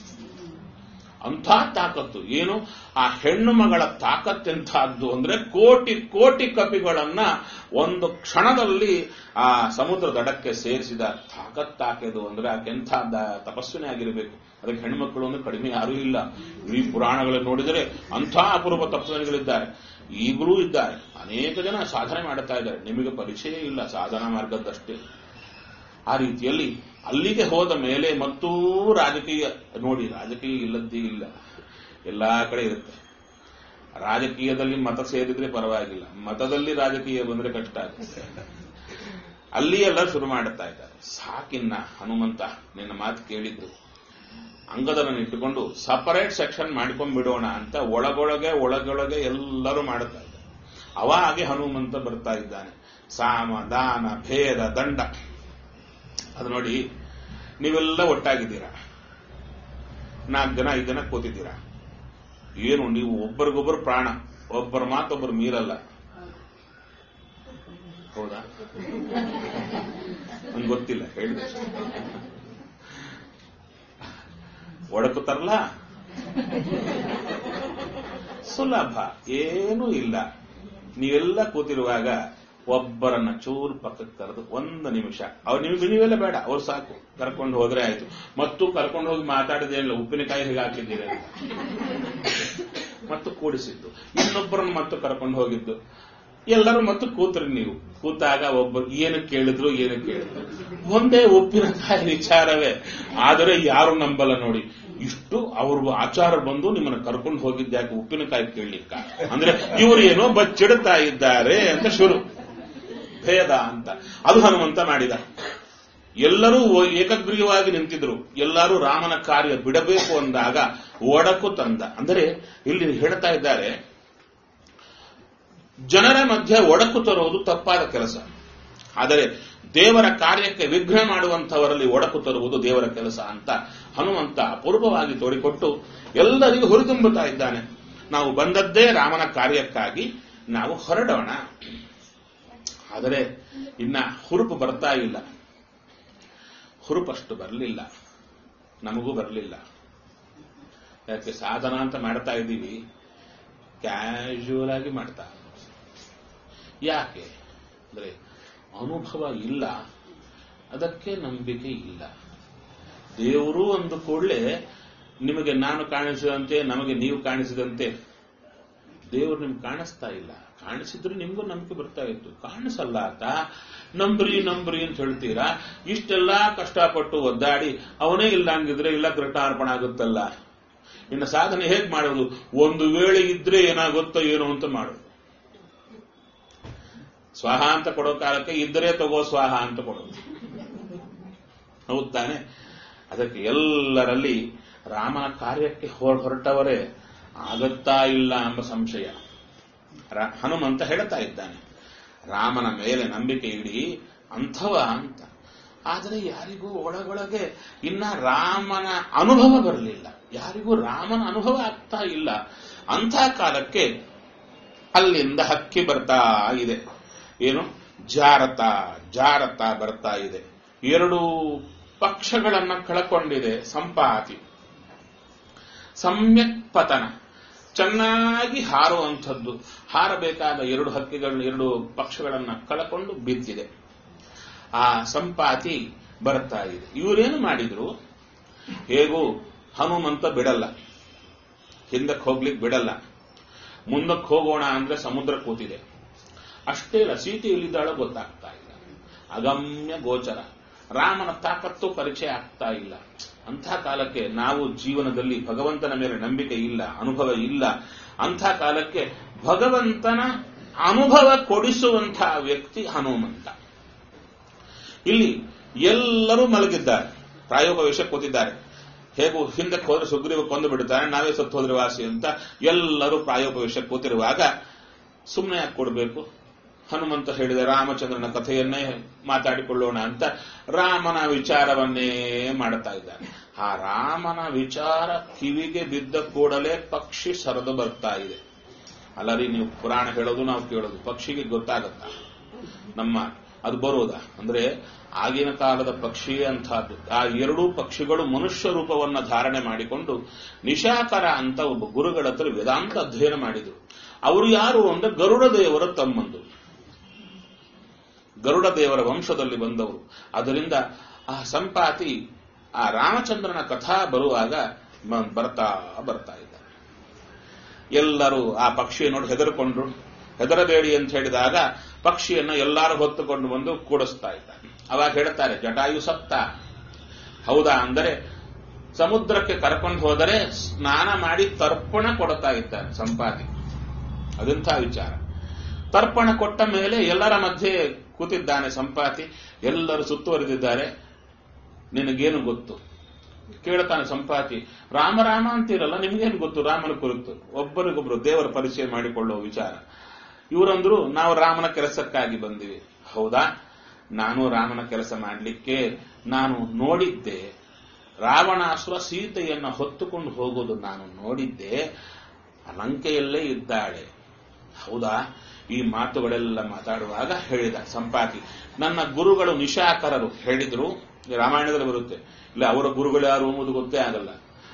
ಅಂಥ ತಾಕತ್ತು ಏನು ಆ ಹೆಣ್ಣು ಮಗಳ ತಾಕತ್ತೆಂಥದ್ದು ಅಂದ್ರೆ ಕೋಟಿ ಕೋಟಿ ಕಪಿಗಳನ್ನ ಒಂದು ಕ್ಷಣದಲ್ಲಿ ಆ ಸಮುದ್ರ ದಡಕ್ಕೆ ಸೇರಿಸಿದ ತಾಕತ್ತಾಕೆದು ಅಂದ್ರೆ ಆಕೆಂಥ ದ- ತಪಸ್ವಿನೇ ಆಗಿರಬೇಕು ಅದಕ್ಕೆ ಹೆಣ್ಮಕ್ಳು ಅಂದ್ರೆ ಕಡಿಮೆ ಯಾರೂ ಇಲ್ಲ ಇಡೀ ಪುರಾಣಗಳನ್ನು ನೋಡಿದರೆ ಅಂಥ ಅಪರೂಪ ತಪಸ್ವಿಗಳಿದ್ದಾರೆ ಈಗಲೂ ಇದ್ದಾರೆ ಅನೇಕ ಜನ ಸಾಧನೆ ಮಾಡುತ್ತಾ ಇದ್ದಾರೆ ನಿಮಗೆ ಪರಿಚಯ ಇಲ್ಲ ಸಾಧನಾ ಮಾರ್ಗದಷ್ಟೇ ಆ ರೀತಿಯಲ್ಲಿ ಅಲ್ಲಿಗೆ ಹೋದ ಮೇಲೆ ಮತ್ತೂ ರಾಜಕೀಯ ನೋಡಿ ರಾಜಕೀಯ ಇಲ್ಲದ್ದೇ ಇಲ್ಲ ಎಲ್ಲಾ ಕಡೆ ಇರುತ್ತೆ ರಾಜಕೀಯದಲ್ಲಿ ಮತ ಸೇರಿದ್ರೆ ಪರವಾಗಿಲ್ಲ ಮತದಲ್ಲಿ ರಾಜಕೀಯ ಬಂದ್ರೆ ಕಷ್ಟ ಆಗುತ್ತೆ ಅಲ್ಲಿ ಎಲ್ಲ ಶುರು ಮಾಡುತ್ತಾ ಇದ್ದಾರೆ ಸಾಕಿನ್ನ ಹನುಮಂತ ನಿನ್ನ ಮಾತು ಕೇಳಿದ್ದು ಅಂಗದನ್ನು ಇಟ್ಟುಕೊಂಡು ಸಪರೇಟ್ ಸೆಕ್ಷನ್ ಮಾಡ್ಕೊಂಡ್ಬಿಡೋಣ ಅಂತ ಒಳಗೊಳಗೆ ಒಳಗೊಳಗೆ ಎಲ್ಲರೂ ಮಾಡುತ್ತಾ ಇದ್ದಾರೆ ಅವಾಗೆ ಹನುಮಂತ ಬರ್ತಾ ಇದ್ದಾನೆ ಸಾಮ ದಾನ ಭೇದ ದಂಡ ಅದು ನೋಡಿ ನೀವೆಲ್ಲ ಒಟ್ಟಾಗಿದ್ದೀರಾ ನಾಲ್ಕು ಜನ ಐದು ಜನ ಕೂತಿದ್ದೀರಾ ಏನು ನೀವು ಒಬ್ಬರಿಗೊಬ್ಬರು ಪ್ರಾಣ ಒಬ್ಬರ ಮಾತೊಬ್ಬರು ಮೀರಲ್ಲ ಹೌದಾ ನನ್ಗೆ ಗೊತ್ತಿಲ್ಲ ಹೇಳಿದೆ ಒಡಕುತ್ತಾರಲ್ಲ ಸುಲಭ ಏನೂ ಇಲ್ಲ ನೀವೆಲ್ಲ ಕೂತಿರುವಾಗ ಒಬ್ಬರನ್ನ ಚೂರು ಪಕ್ಕಕ್ಕೆ ಕರೆದು ಒಂದು ನಿಮಿಷ ಅವ್ರು ನಿಮ್ಗೆ ನೀವೆಲ್ಲ ಬೇಡ ಅವ್ರು ಸಾಕು ಕರ್ಕೊಂಡು ಹೋದ್ರೆ ಆಯ್ತು ಮತ್ತು ಕರ್ಕೊಂಡು ಹೋಗಿ ಮಾತಾಡಿದೇನಿಲ್ಲ ಉಪ್ಪಿನಕಾಯಿ ಹೇಗೆ ಹಾಕಿದ್ದೀರಿ ಅಂತ ಮತ್ತು ಕೂಡಿಸಿದ್ದು ಇನ್ನೊಬ್ಬರನ್ನು ಮತ್ತು ಕರ್ಕೊಂಡು ಹೋಗಿದ್ದು ಎಲ್ಲರೂ ಮತ್ತು ಕೂತ್ರಿ ನೀವು ಕೂತಾಗ ಒಬ್ಬರು ಏನು ಕೇಳಿದ್ರು ಏನು ಕೇಳಿದ್ರು ಒಂದೇ ಉಪ್ಪಿನಕಾಯಿ ವಿಚಾರವೇ ಆದರೆ ಯಾರು ನಂಬಲ್ಲ ನೋಡಿ ಇಷ್ಟು ಅವರು ಆಚಾರ ಬಂದು ನಿಮ್ಮನ್ನ ಕರ್ಕೊಂಡು ಹೋಗಿದ್ಯಾಕೆ ಉಪ್ಪಿನಕಾಯಿ ಕೇಳಲಿಕ್ಕ ಅಂದ್ರೆ ಇವರು ಏನೋ ಬಚ್ಚಿಡ್ತಾ ಇದ್ದಾರೆ ಅಂತ ಶುರು ಭೇದ ಅಂತ ಅದು ಹನುಮಂತ ಮಾಡಿದ ಎಲ್ಲರೂ ಏಕಗ್ರೀಯವಾಗಿ ನಿಂತಿದ್ರು ಎಲ್ಲರೂ ರಾಮನ ಕಾರ್ಯ ಬಿಡಬೇಕು ಅಂದಾಗ ಒಡಕು ತಂದ ಅಂದರೆ ಇಲ್ಲಿ ಹೇಳ್ತಾ ಇದ್ದಾರೆ ಜನರ ಮಧ್ಯೆ ಒಡಕು ತರುವುದು ತಪ್ಪಾದ ಕೆಲಸ ಆದರೆ ದೇವರ ಕಾರ್ಯಕ್ಕೆ ವಿಘ್ನ ಮಾಡುವಂತವರಲ್ಲಿ ಒಡಕು ತರುವುದು ದೇವರ ಕೆಲಸ ಅಂತ ಹನುಮಂತ ಅಪೂರ್ವವಾಗಿ ತೋಡಿಕೊಟ್ಟು ಎಲ್ಲರಿಗೂ ಹುರಿದುಂಬುತ್ತಾ ಇದ್ದಾನೆ ನಾವು ಬಂದದ್ದೇ ರಾಮನ ಕಾರ್ಯಕ್ಕಾಗಿ ನಾವು ಹೊರಡೋಣ ಆದರೆ ಇನ್ನ ಹುರುಪು ಬರ್ತಾ ಇಲ್ಲ ಹುರುಪಷ್ಟು ಬರಲಿಲ್ಲ ನಮಗೂ ಬರಲಿಲ್ಲ ಯಾಕೆ ಸಾಧನ ಅಂತ ಮಾಡ್ತಾ ಇದ್ದೀವಿ ಕ್ಯಾಶುವಲ್ ಆಗಿ ಮಾಡ್ತಾ ಯಾಕೆ ಅಂದ್ರೆ ಅನುಭವ ಇಲ್ಲ ಅದಕ್ಕೆ ನಂಬಿಕೆ ಇಲ್ಲ ದೇವರು ಒಂದು ಕೂಡಲೇ ನಿಮಗೆ ನಾನು ಕಾಣಿಸಿದಂತೆ ನಮಗೆ ನೀವು ಕಾಣಿಸಿದಂತೆ ದೇವರು ನಿಮ್ಗೆ ಕಾಣಿಸ್ತಾ ಇಲ್ಲ ಕಾಣಿಸಿದ್ರೆ ನಿಮ್ಗೂ ನಂಬಿಕೆ ಬರ್ತಾ ಇತ್ತು ಕಾಣಿಸಲ್ಲ ಆತ ನಂಬ್ರಿ ನಂಬ್ರಿ ಅಂತ ಹೇಳ್ತೀರಾ ಇಷ್ಟೆಲ್ಲ ಕಷ್ಟಪಟ್ಟು ಒದ್ದಾಡಿ ಅವನೇ ಇಲ್ಲ ಹಂಗಿದ್ರೆ ಇಲ್ಲ ಕೃಷ್ಣಾರ್ಪಣ ಆಗುತ್ತಲ್ಲ ಇನ್ನು ಸಾಧನೆ ಹೇಗ್ ಮಾಡೋದು ಒಂದು ವೇಳೆ ಇದ್ರೆ ಏನಾಗುತ್ತೋ ಏನೋ ಅಂತ ಮಾಡೋದು ಸ್ವಾಹ ಅಂತ ಕೊಡೋ ಕಾಲಕ್ಕೆ ಇದ್ದರೆ ತಗೋ ಸ್ವಾಹ ಅಂತ ಕೊಡೋದು ಹೌದ್ ತಾನೆ ಅದಕ್ಕೆ ಎಲ್ಲರಲ್ಲಿ ರಾಮನ ಕಾರ್ಯಕ್ಕೆ ಹೊರ- ಹೊರಟವರೇ ಆಗತ್ತಾ ಇಲ್ಲ ಎಂಬ ಸಂಶಯ ರ- ಹನುಮಂತ ಹೇಳ್ತಾ ಇದ್ದಾನೆ ರಾಮನ ಮೇಲೆ ನಂಬಿಕೆ ಇಡಿ ಅಂಥವ ಅಂತ ಆದರೆ ಯಾರಿಗೂ ಒಳಗೊಳಗೆ ಇನ್ನ ರಾಮನ ಅನುಭವ ಬರಲಿಲ್ಲ ಯಾರಿಗೂ ರಾಮನ ಅನುಭವ ಆಗ್ತಾ ಇಲ್ಲ ಅಂಥ ಕಾಲಕ್ಕೆ ಅಲ್ಲಿಂದ ಹಕ್ಕಿ ಬರ್ತಾ ಇದೆ ಏನು ಜಾರತ ಜಾರತ ಬರ್ತಾ ಇದೆ ಎರಡು ಪಕ್ಷಗಳನ್ನ ಕಳಕೊಂಡಿದೆ ಸಂಪಾತಿ ಸಮ್ಯಕ್ ಪತನ ಚೆನ್ನಾಗಿ ಹಾರುವಂಥದ್ದು ಹಾರಬೇಕಾದ ಎರಡು ಹಕ್ಕಿಗಳನ್ನ ಎರಡು ಪಕ್ಷಗಳನ್ನ ಕಳಕೊಂಡು ಬಿದ್ದಿದೆ ಆ ಸಂಪಾತಿ ಬರ್ತಾ ಇದೆ ಇವರೇನು ಮಾಡಿದ್ರು ಹೇಗೂ ಹನುಮಂತ ಬಿಡಲ್ಲ ಹಿಂದಕ್ಕೆ ಹೋಗ್ಲಿಕ್ಕೆ ಬಿಡಲ್ಲ ಮುಂದಕ್ಕೆ ಹೋಗೋಣ ಅಂದ್ರೆ ಸಮುದ್ರ ಕೂತಿದೆ ಅಷ್ಟೇ ಇಲ್ಲ ಸೀತೆ ಎಲ್ಲಿದ್ದಾಳೋ ಗೊತ್ತಾಗ್ತಾ ಇಲ್ಲ ಅಗಮ್ಯ ಗೋಚರ ರಾಮನ ತಾಕತ್ತು ಪರಿಚಯ ಆಗ್ತಾ ಇಲ್ಲ ಅಂಥ ಕಾಲಕ್ಕೆ ನಾವು ಜೀವನದಲ್ಲಿ ಭಗವಂತನ ಮೇಲೆ ನಂಬಿಕೆ ಇಲ್ಲ ಅನುಭವ ಇಲ್ಲ ಅಂಥ ಕಾಲಕ್ಕೆ ಭಗವಂತನ ಅನುಭವ ಕೊಡಿಸುವಂತಹ ವ್ಯಕ್ತಿ ಹನುಮಂತ ಇಲ್ಲಿ ಎಲ್ಲರೂ ಮಲಗಿದ್ದಾರೆ ಪ್ರಾಯೋಗ ವಿಷಯ ಕೂತಿದ್ದಾರೆ ಹೇಗೂ ಹಿಂದಕ್ಕೆ ಹೋದ್ರೆ ಸುಗ್ರೀವ ಕೊಂದು ಬಿಡುತ್ತಾನೆ ನಾವೇ ಸತ್ತು ಹೋದ್ರೆ ವಾಸಿ ಅಂತ ಎಲ್ಲರೂ ಪ್ರಾಯೋಪವೇಶ ಕೂತಿರುವಾಗ ಸುಮ್ಮನೆ ಯಾಕೆ ಕೊಡಬೇಕು ಹನುಮಂತ ಹೇಳಿದ ರಾಮಚಂದ್ರನ ಕಥೆಯನ್ನೇ ಮಾತಾಡಿಕೊಳ್ಳೋಣ ಅಂತ ರಾಮನ ವಿಚಾರವನ್ನೇ ಮಾಡ್ತಾ ಇದ್ದಾನೆ ಆ ರಾಮನ ವಿಚಾರ ಕಿವಿಗೆ ಬಿದ್ದ ಕೂಡಲೇ ಪಕ್ಷಿ ಸರದು ಬರ್ತಾ ಇದೆ ಅಲ್ಲರಿ ನೀವು ಪುರಾಣ ಹೇಳೋದು ನಾವು ಕೇಳೋದು ಪಕ್ಷಿಗೆ ಗೊತ್ತಾಗತ್ತಾ ನಮ್ಮ ಅದು ಬರೋದಾ ಅಂದ್ರೆ ಆಗಿನ ಕಾಲದ ಪಕ್ಷಿ ಅಂತಹದ್ದು ಆ ಎರಡೂ ಪಕ್ಷಿಗಳು ಮನುಷ್ಯ ರೂಪವನ್ನ ಧಾರಣೆ ಮಾಡಿಕೊಂಡು ನಿಶಾಕರ ಅಂತ ಒಬ್ಬ ಗುರುಗಳ ಹತ್ರ ವೇದಾಂತ ಅಧ್ಯಯನ ಮಾಡಿದರು ಅವರು ಯಾರು ಅಂದ್ರೆ ಗರುಡ ದೇವರ ತಮ್ಮಂದು ಗರುಡ ದೇವರ ವಂಶದಲ್ಲಿ ಬಂದವರು ಅದರಿಂದ ಆ ಸಂಪಾತಿ ಆ ರಾಮಚಂದ್ರನ ಕಥಾ ಬರುವಾಗ ಮ- ಬರ್ತಾ ಬರ್ತಾ ಇದ್ದಾರೆ ಎಲ್ಲರೂ ಆ ಪಕ್ಷಿಯ ನೋಡಿ ಹೆದರ್ಕೊಂಡ್ರು ಹೆದರಬೇಡಿ ಅಂತ ಹೇಳಿದಾಗ ಪಕ್ಷಿಯನ್ನ ಎಲ್ಲರೂ ಹೊತ್ತುಕೊಂಡು ಬಂದು ಕೂಡಿಸ್ತಾ ಇದ್ದಾರೆ ಅವಾಗ ಹೇಳ್ತಾರೆ ಜಟಾಯು ಸತ್ತ ಹೌದಾ ಅಂದರೆ ಸಮುದ್ರಕ್ಕೆ ಕರ್ಕೊಂಡು ಹೋದರೆ ಸ್ನಾನ ಮಾಡಿ ತರ್ಪಣ ಕೊಡ್ತಾ ಇದ್ದಾನೆ ಸಂಪಾತಿ ಅದಂಥ ವಿಚಾರ ತರ್ಪಣ ಕೊಟ್ಟ ಮೇಲೆ ಎಲ್ಲರ ಮಧ್ಯೆ ಕೂತಿದ್ದಾನೆ ಸಂಪಾತಿ ಎಲ್ಲರೂ ಸುತ್ತುವರೆದಿದ್ದಾರೆ ನಿನಗೇನು ಗೊತ್ತು ಕೇಳ್ತಾನೆ ಸಂಪಾತಿ ರಾಮ ರಾಮ ಅಂತೀರಲ್ಲ ನಿಮ್ಗೇನು ಗೊತ್ತು ರಾಮನ ಕುರಿತು ಒಬ್ಬರಿಗೊಬ್ರು ದೇವರ ಪರಿಚಯ ಮಾಡಿಕೊಳ್ಳುವ ವಿಚಾರ ಇವರಂದ್ರು ನಾವು ರಾಮನ ಕೆಲಸಕ್ಕಾಗಿ ಬಂದಿವಿ ಹೌದಾ ನಾನು ರಾಮನ ಕೆಲಸ ಮಾಡಲಿಕ್ಕೆ ನಾನು ನೋಡಿದ್ದೆ ರಾವಣಾಸುರ ಸೀತೆಯನ್ನ ಹೊತ್ತುಕೊಂಡು ಹೋಗೋದು ನಾನು ನೋಡಿದ್ದೆ ಲಂಕೆಯಲ್ಲೇ ಇದ್ದಾಳೆ ಹೌದಾ ಈ ಮಾತುಗಳೆಲ್ಲ ಮಾತಾಡುವಾಗ ಹೇಳಿದ ಸಂಪಾತಿ ನನ್ನ ಗುರುಗಳು ನಿಶಾಕರರು ಹೇಳಿದ್ರು ಈ ರಾಮಾಯಣದಲ್ಲಿ ಬರುತ್ತೆ ಇಲ್ಲ ಅವರ ಗುರುಗಳು ಯಾರು ಎಂಬುದು ಗೊತ್ತೇ ಆಗಲ್ಲ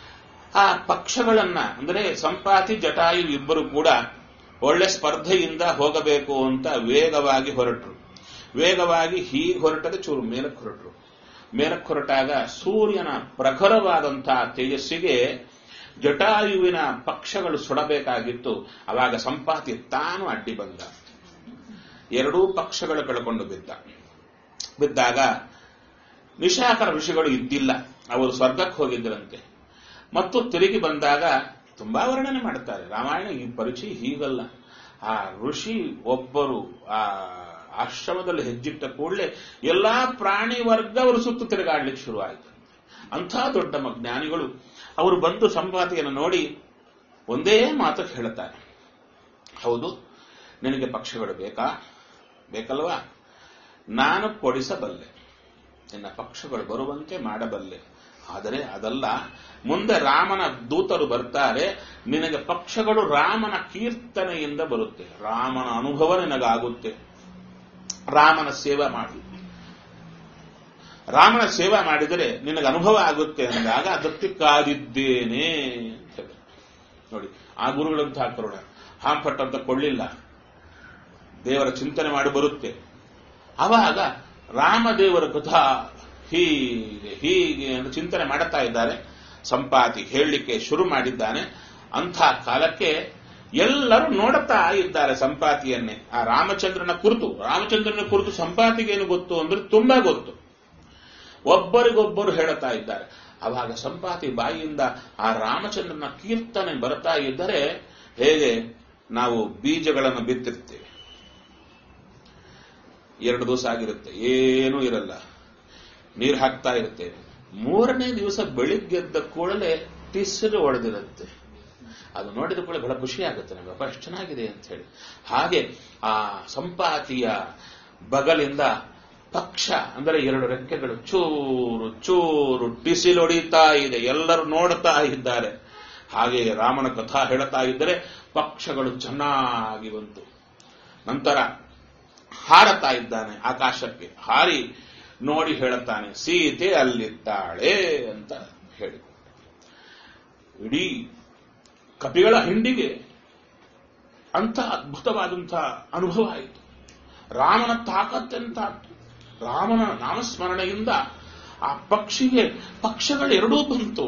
ಆ ಪಕ್ಷಗಳನ್ನ ಅಂದ್ರೆ ಸಂಪಾತಿ ಜಟಾಯು ಇಬ್ಬರು ಕೂಡ ಒಳ್ಳೆ ಸ್ಪರ್ಧೆಯಿಂದ ಹೋಗಬೇಕು ಅಂತ ವೇಗವಾಗಿ ಹೊರಟರು ವೇಗವಾಗಿ ಹೀಗೆ ಹೊರಟದೆ ಚೂರು ಮೇಲಕ್ಕೆ ಹೊರಟರು ಮೇಲಕ್ಕೆ ಹೊರಟಾಗ ಸೂರ್ಯನ ಪ್ರಖರವಾದಂತಹ ತೇಜಸ್ಸಿಗೆ ಜಟಾಯುವಿನ ಪಕ್ಷಗಳು ಸುಡಬೇಕಾಗಿತ್ತು ಅವಾಗ ಸಂಪಾತಿ ತಾನು ಅಡ್ಡಿ ಬಂದ ಎರಡೂ ಪಕ್ಷಗಳು ಕಳ್ಕೊಂಡು ಬಿದ್ದ ಬಿದ್ದಾಗ ನಿಶಾಕರ ಋಷಿಗಳು ಇದ್ದಿಲ್ಲ ಅವರು ಸ್ವರ್ಗಕ್ಕೆ ಹೋಗಿದ್ದರಂತೆ ಮತ್ತು ತಿರುಗಿ ಬಂದಾಗ ತುಂಬಾ ವರ್ಣನೆ ಮಾಡ್ತಾರೆ ರಾಮಾಯಣ ಈ ಪರಿಚಯ ಹೀಗಲ್ಲ ಆ ಋಷಿ ಒಬ್ಬರು ಆ ಆಶ್ರಮದಲ್ಲಿ ಹೆಜ್ಜಿಟ್ಟ ಕೂಡಲೇ ಎಲ್ಲಾ ಪ್ರಾಣಿ ವರ್ಗ ಅವರು ಸುತ್ತು ತಿರುಗಾಡ್ಲಿಕ್ಕೆ ಶುರುವಾಯಿತು ಅಂಥ ದೊಡ್ಡ ಮ- ಜ್ಞಾನಿಗಳು ಅವರು ಬಂದು ಸಂಪಾತಿಯನ್ನು ನೋಡಿ ಒಂದೇ ಮಾತು ಹೇಳ್ತಾರೆ ಹೌದು ನಿನಗೆ ಪಕ್ಷಗಳು ಬೇಕಾ ಬೇಕಲ್ವಾ ನಾನು ಕೊಡಿಸಬಲ್ಲೆ ನಿನ್ನ ಪಕ್ಷಗಳು ಬರುವಂತೆ ಮಾಡಬಲ್ಲೆ ಆದರೆ ಅದಲ್ಲ ಮುಂದೆ ರಾಮನ ದೂತರು ಬರ್ತಾರೆ ನಿನಗೆ ಪಕ್ಷಗಳು ರಾಮನ ಕೀರ್ತನೆಯಿಂದ ಬರುತ್ತೆ ರಾಮನ ಅನುಭವ ನಿನಗಾಗುತ್ತೆ ರಾಮನ ಸೇವೆ ಮಾಡಿ ರಾಮನ ಸೇವೆ ಮಾಡಿದರೆ ನಿನಗೆ ಅನುಭವ ಆಗುತ್ತೆ ಅಂದಾಗ ಅದಕ್ಕೆ ಕಾದಿದ್ದೇನೆ ಅಂತ ಹೇಳಿದ್ರು. ನೋಡಿ ಆ ಗುರುಗಳಂತ ಕರುಣ ಹಾಂಪಟ್ ಅಂತ ಕೊಳ್ಳಿಲ್ಲ ದೇವರ ಚಿಂತನೆ ಮಾಡಿ ಬರುತ್ತೆ ಅವಾಗ ರಾಮದೇವರ ಕಥಾ ಹೀಗೆ ಹೀಗೆ ಅಂತ ಚಿಂತನೆ ಮಾಡುತ್ತಾ ಇದ್ದಾರೆ ಸಂಪಾತಿ ಹೇಳಲಿಕ್ಕೆ ಶುರು ಮಾಡಿದ್ದಾನೆ ಅಂಥ ಕಾಲಕ್ಕೆ ಎಲ್ಲರೂ ನೋಡುತ್ತಾ ಇದ್ದಾರೆ ಸಂಪಾತಿಯನ್ನೇ ಆ ರಾಮಚಂದ್ರನ ಕುರಿತು ರಾಮಚಂದ್ರನ ಕುರಿತು ಸಂಪಾತಿಗೇನು ಗೊತ್ತು ಅಂದ್ರೆ ತುಂಬಾ ಗೊತ್ತು ಒಬ್ಬರಿಗೊಬ್ಬರು ಹೇಳುತ್ತಾ ಇದ್ದಾರೆ ಅವಾಗ ಸಂಪಾತಿ ಬಾಯಿಯಿಂದ ಆ ರಾಮಚಂದ್ರನ ಕೀರ್ತನೆ ಬರ್ತಾ ಇದ್ದರೆ ಹೇಗೆ ನಾವು ಬೀಜಗಳನ್ನು ಬಿತ್ತಿರ್ತೇವೆ ಎರಡು ದಿವಸ ಆಗಿರುತ್ತೆ ಏನೂ ಇರಲ್ಲ ನೀರು ಹಾಕ್ತಾ ಇರ್ತೇವೆ ಮೂರನೇ ದಿವಸ ಬೆಳಿಗ್ಗೆದ್ದ ಕೂಡಲೇ ಟಿಸಿರು ಹೊಡೆದಿರುತ್ತೆ ಅದು ನೋಡಿದ ಕೂಡಲೇ ಬಹಳ ಖುಷಿ ಆಗುತ್ತೆ ನಮಗೆ ಅಪ್ಪ ಎಷ್ಟು ಚೆನ್ನಾಗಿದೆ ಅಂತ ಹೇಳಿ ಹಾಗೆ ಆ ಸಂಪಾತಿಯ ಬಗಲಿಂದ ಪಕ್ಷ ಅಂದರೆ ಎರಡು ರೆಕ್ಕೆಗಳು ಚೂರು ಚೂರು ಟಿಸಿಲ್ ಹೊಡಿತಾ ಇದೆ ಎಲ್ಲರೂ ನೋಡ್ತಾ ಇದ್ದಾರೆ ಹಾಗೆ ರಾಮನ ಕಥಾ ಹೇಳ್ತಾ ಇದ್ದರೆ ಪಕ್ಷಗಳು ಚೆನ್ನಾಗಿ ಬಂತು ನಂತರ ಹಾರತಾ ಇದ್ದಾನೆ ಆಕಾಶಕ್ಕೆ ಹಾರಿ ನೋಡಿ ಹೇಳುತ್ತಾನೆ ಸೀತೆ ಅಲ್ಲಿದ್ದಾಳೆ ಅಂತ ಹೇಳಿ ಇಡೀ ಕಪಿಗಳ ಹಿಂಡಿಗೆ ಅಂತ ಅದ್ಭುತವಾದಂತಹ ಅನುಭವ ಆಯಿತು ರಾಮನ ತಾಕತ್ತೆಂತ ರಾಮನ ನಾಮಸ್ಮರಣೆಯಿಂದ ಆ ಪಕ್ಷಿಗೆ ಪಕ್ಷಗಳು ಎರಡೂ ಬಂತು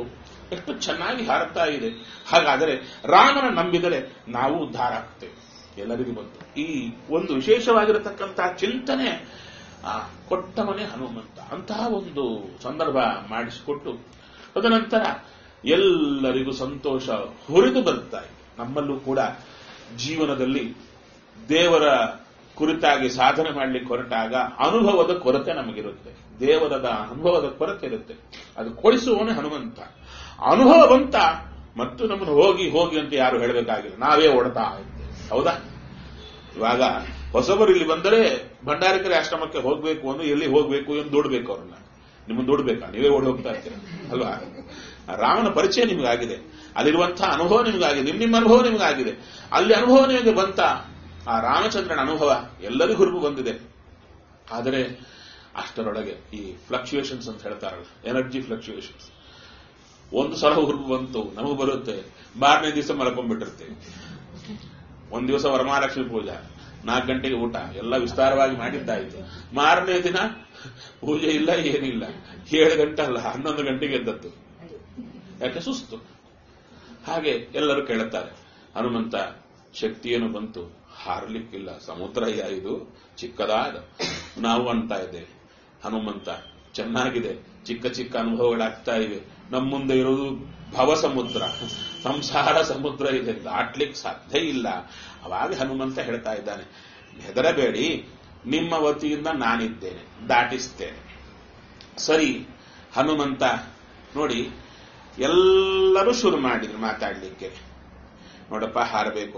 ಎಷ್ಟು ಚೆನ್ನಾಗಿ ಹಾರುತ್ತಾ ಇದೆ ಹಾಗಾದರೆ ರಾಮನ ನಂಬಿದರೆ ನಾವು ಉದ್ಧಾರ ಆಗ್ತೇವೆ ಎಲ್ಲರಿಗೂ ಬಂತು ಈ ಒಂದು ವಿಶೇಷವಾಗಿರತಕ್ಕಂತಹ ಚಿಂತನೆ ಆ, ಕೊಟ್ಟವನೇ ಹನುಮಂತ ಅಂತಹ ಒಂದು ಸಂದರ್ಭ ಮಾಡಿಸಿಕೊಟ್ಟು ತದನಂತರ ಎಲ್ಲರಿಗೂ ಸಂತೋಷ ಹುರಿದು ಬರುತ್ತಾ ಇದೆ ನಮ್ಮಲ್ಲೂ ಕೂಡ ಜೀವನದಲ್ಲಿ ದೇವರ ಕುರಿತಾಗಿ ಸಾಧನೆ ಮಾಡಲಿಕ್ಕೆ ಹೊರಟಾಗ ಅನುಭವದ ಕೊರತೆ ನಮಗಿರುತ್ತೆ ದೇವರದ ಅನುಭವದ ಕೊರತೆ ಇರುತ್ತೆ ಅದು ಕೊಡಿಸುವವನೇ ಹನುಮಂತ ಅನುಭವ ಬಂತ ಮತ್ತು ನಮ್ಮನ್ನು ಹೋಗಿ ಹೋಗಿ ಅಂತ ಯಾರು ಹೇಳಬೇಕಾಗಿಲ್ಲ ನಾವೇ ಓಡ್ತಾ ಇದ್ದೇವೆ ಹೌದಾ ಇವಾಗ ಹೊಸಬರು ಇಲ್ಲಿ ಬಂದರೆ ಭಂಡಾರಿಕರ ಆಶ್ರಮಕ್ಕೆ ಹೋಗ್ಬೇಕು ಅಂದ್ರೆ ಎಲ್ಲಿ ಹೋಗ್ಬೇಕು ಎಂದು ದುಡ್ಬೇಕು ಅವ್ರನ್ನ ನಿಮ್ಮನ್ನು ದುಡ್ಬೇಕಾ ನೀವೇ ಓಡಿ ಹೋಗ್ತಾ ಇರ್ತೀರ ಅಲ್ವಾ ರಾಮನ ಪರಿಚಯ ನಿಮಗಾಗಿದೆ ಅಲ್ಲಿರುವಂತಹ ಅನುಭವ ನಿಮಗಾಗಿದೆ ನಿಮ್ಮ ನಿಮ್ಮ ಅನುಭವ ನಿಮಗಾಗಿದೆ ಅಲ್ಲಿ ಅನುಭವ ನಿಮಗೆ ಬಂತ ಆ ರಾಮಚಂದ್ರನ ಅನುಭವ ಎಲ್ಲರಿಗೂ ಹುರುಪು ಬಂದಿದೆ ಆದರೆ ಅಷ್ಟರೊಳಗೆ ಈ ಫ್ಲಕ್ಚುಯೇಷನ್ಸ್ ಅಂತ ಹೇಳ್ತಾರಲ್ಲ ಎನರ್ಜಿ ಫ್ಲಕ್ಚುಯೇಷನ್ಸ್ ಒಂದು ಸಲ ಹುರುಪು ಬಂತು ನಮಗೆ ಬರುತ್ತೆ ಮಾರನೇ ದಿವಸ ಮಲ್ಕೊಂಡ್ಬಿಟ್ಟಿರ್ತೇವೆ ಒಂದ್ ದಿವಸ ವರಮಹಾಲಕ್ಷ್ಮಿ ಪೂಜಾ ನಾಲ್ಕು ಗಂಟೆಗೆ ಊಟ ಎಲ್ಲ ವಿಸ್ತಾರವಾಗಿ ಮಾಡಿದ್ದಾಯ್ತು ಮಾರನೇ ದಿನ ಪೂಜೆ ಇಲ್ಲ ಏನಿಲ್ಲ ಏಳು ಗಂಟೆ ಅಲ್ಲ ಹನ್ನೊಂದು ಗಂಟೆಗೆ ಎದ್ದದ್ದು ಯಾಕೆ ಸುಸ್ತು ಹಾಗೆ ಎಲ್ಲರೂ ಕೇಳುತ್ತಾರೆ ಹನುಮಂತ ಶಕ್ತಿಯನ್ನು ಬಂತು ಹಾರಲಿಕ್ಕಿಲ್ಲ ಸಮುದ್ರ ಯಾ ಇದು ಚಿಕ್ಕದಾದ ನಾವು ಅಂತ ಇದ್ದೇವೆ ಹನುಮಂತ ಚೆನ್ನಾಗಿದೆ ಚಿಕ್ಕ ಚಿಕ್ಕ ಅನುಭವಗಳಾಗ್ತಾ ಇವೆ ನಮ್ಮ ಮುಂದೆ ಇರೋದು ಭವ ಸಮುದ್ರ ಸಂಸಾರ ಸಮುದ್ರ ಇದೆ ದಾಟ್ಲಿಕ್ಕೆ ಸಾಧ್ಯ ಇಲ್ಲ ಅವಾಗ ಹನುಮಂತ ಹೇಳ್ತಾ ಇದ್ದಾನೆ ಹೆದರಬೇಡಿ ನಿಮ್ಮ ವತಿಯಿಂದ ನಾನಿದ್ದೇನೆ ದಾಟಿಸ್ತೇನೆ ಸರಿ ಹನುಮಂತ ನೋಡಿ ಎಲ್ಲರೂ ಶುರು ಮಾಡಿದ್ರು ಮಾತಾಡ್ಲಿಕ್ಕೆ ನೋಡಪ್ಪ ಹಾರಬೇಕು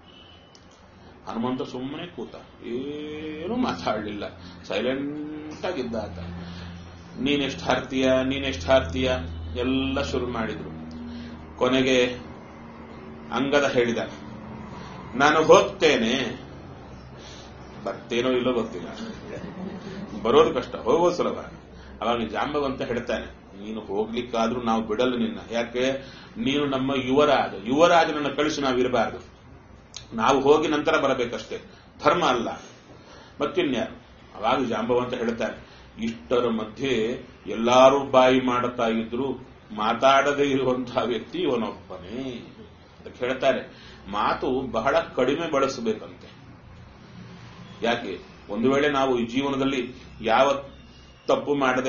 ಹನುಮಂತ ಸುಮ್ಮನೆ ಕೂತ ಏನೂ ಮಾತಾಡಲಿಲ್ಲ ಸೈಲೆಂಟ್ ಆಗಿದ್ದ ಆತ ನೀನೆಷ್ಟು ಹಾರ್ತೀಯ ನೀನೆಷ್ಟು ಹಾರ್ತೀಯ ಎಲ್ಲ ಶುರು ಮಾಡಿದ್ರು ಕೊನೆಗೆ ಅಂಗದ ಹೇಳಿದ ನಾನು ಹೋಗ್ತೇನೆ ಬರ್ತೇನೋ ಇಲ್ಲೋ ಗೊತ್ತಿಲ್ಲ ಬರೋದು ಕಷ್ಟ ಹೋಗೋದು ಸುಲಭ ಅವಾಗ ಜಾಂಬವಂತ ಹೇಳ್ತಾನೆ ನೀನು ಹೋಗ್ಲಿಕ್ಕಾದ್ರೂ ನಾವು ಬಿಡಲ್ಲ ನಿನ್ನ ಯಾಕೆ ನೀನು ನಮ್ಮ ಯುವರಾಜ ಯುವರಾಜನನ್ನ ಕಳಿಸಿ ನಾವಿರಬಾರದು ನಾವು ಹೋಗಿ ನಂತರ ಬರಬೇಕಷ್ಟೇ ಧರ್ಮ ಅಲ್ಲ ಮತ್ತಿನ್ಯಾರು ಅವಾಗ ಜಾಂಬವಂತ ಹೇಳ್ತಾನೆ ಇಷ್ಟರ ಮಧ್ಯೆ ಎಲ್ಲಾರು ಬಾಯಿ ಮಾಡುತ್ತಾ ಇದ್ರು ಮಾತಾಡದೇ ಇರುವಂತಹ ವ್ಯಕ್ತಿ ಇವನೊಬ್ಬನೇ ಅಂತ ಹೇಳ್ತಾರೆ ಮಾತು ಬಹಳ ಕಡಿಮೆ ಬಳಸಬೇಕಂತೆ ಯಾಕೆ ಒಂದು ವೇಳೆ ನಾವು ಈ ಜೀವನದಲ್ಲಿ ಯಾವ ತಪ್ಪು ಮಾಡದೆ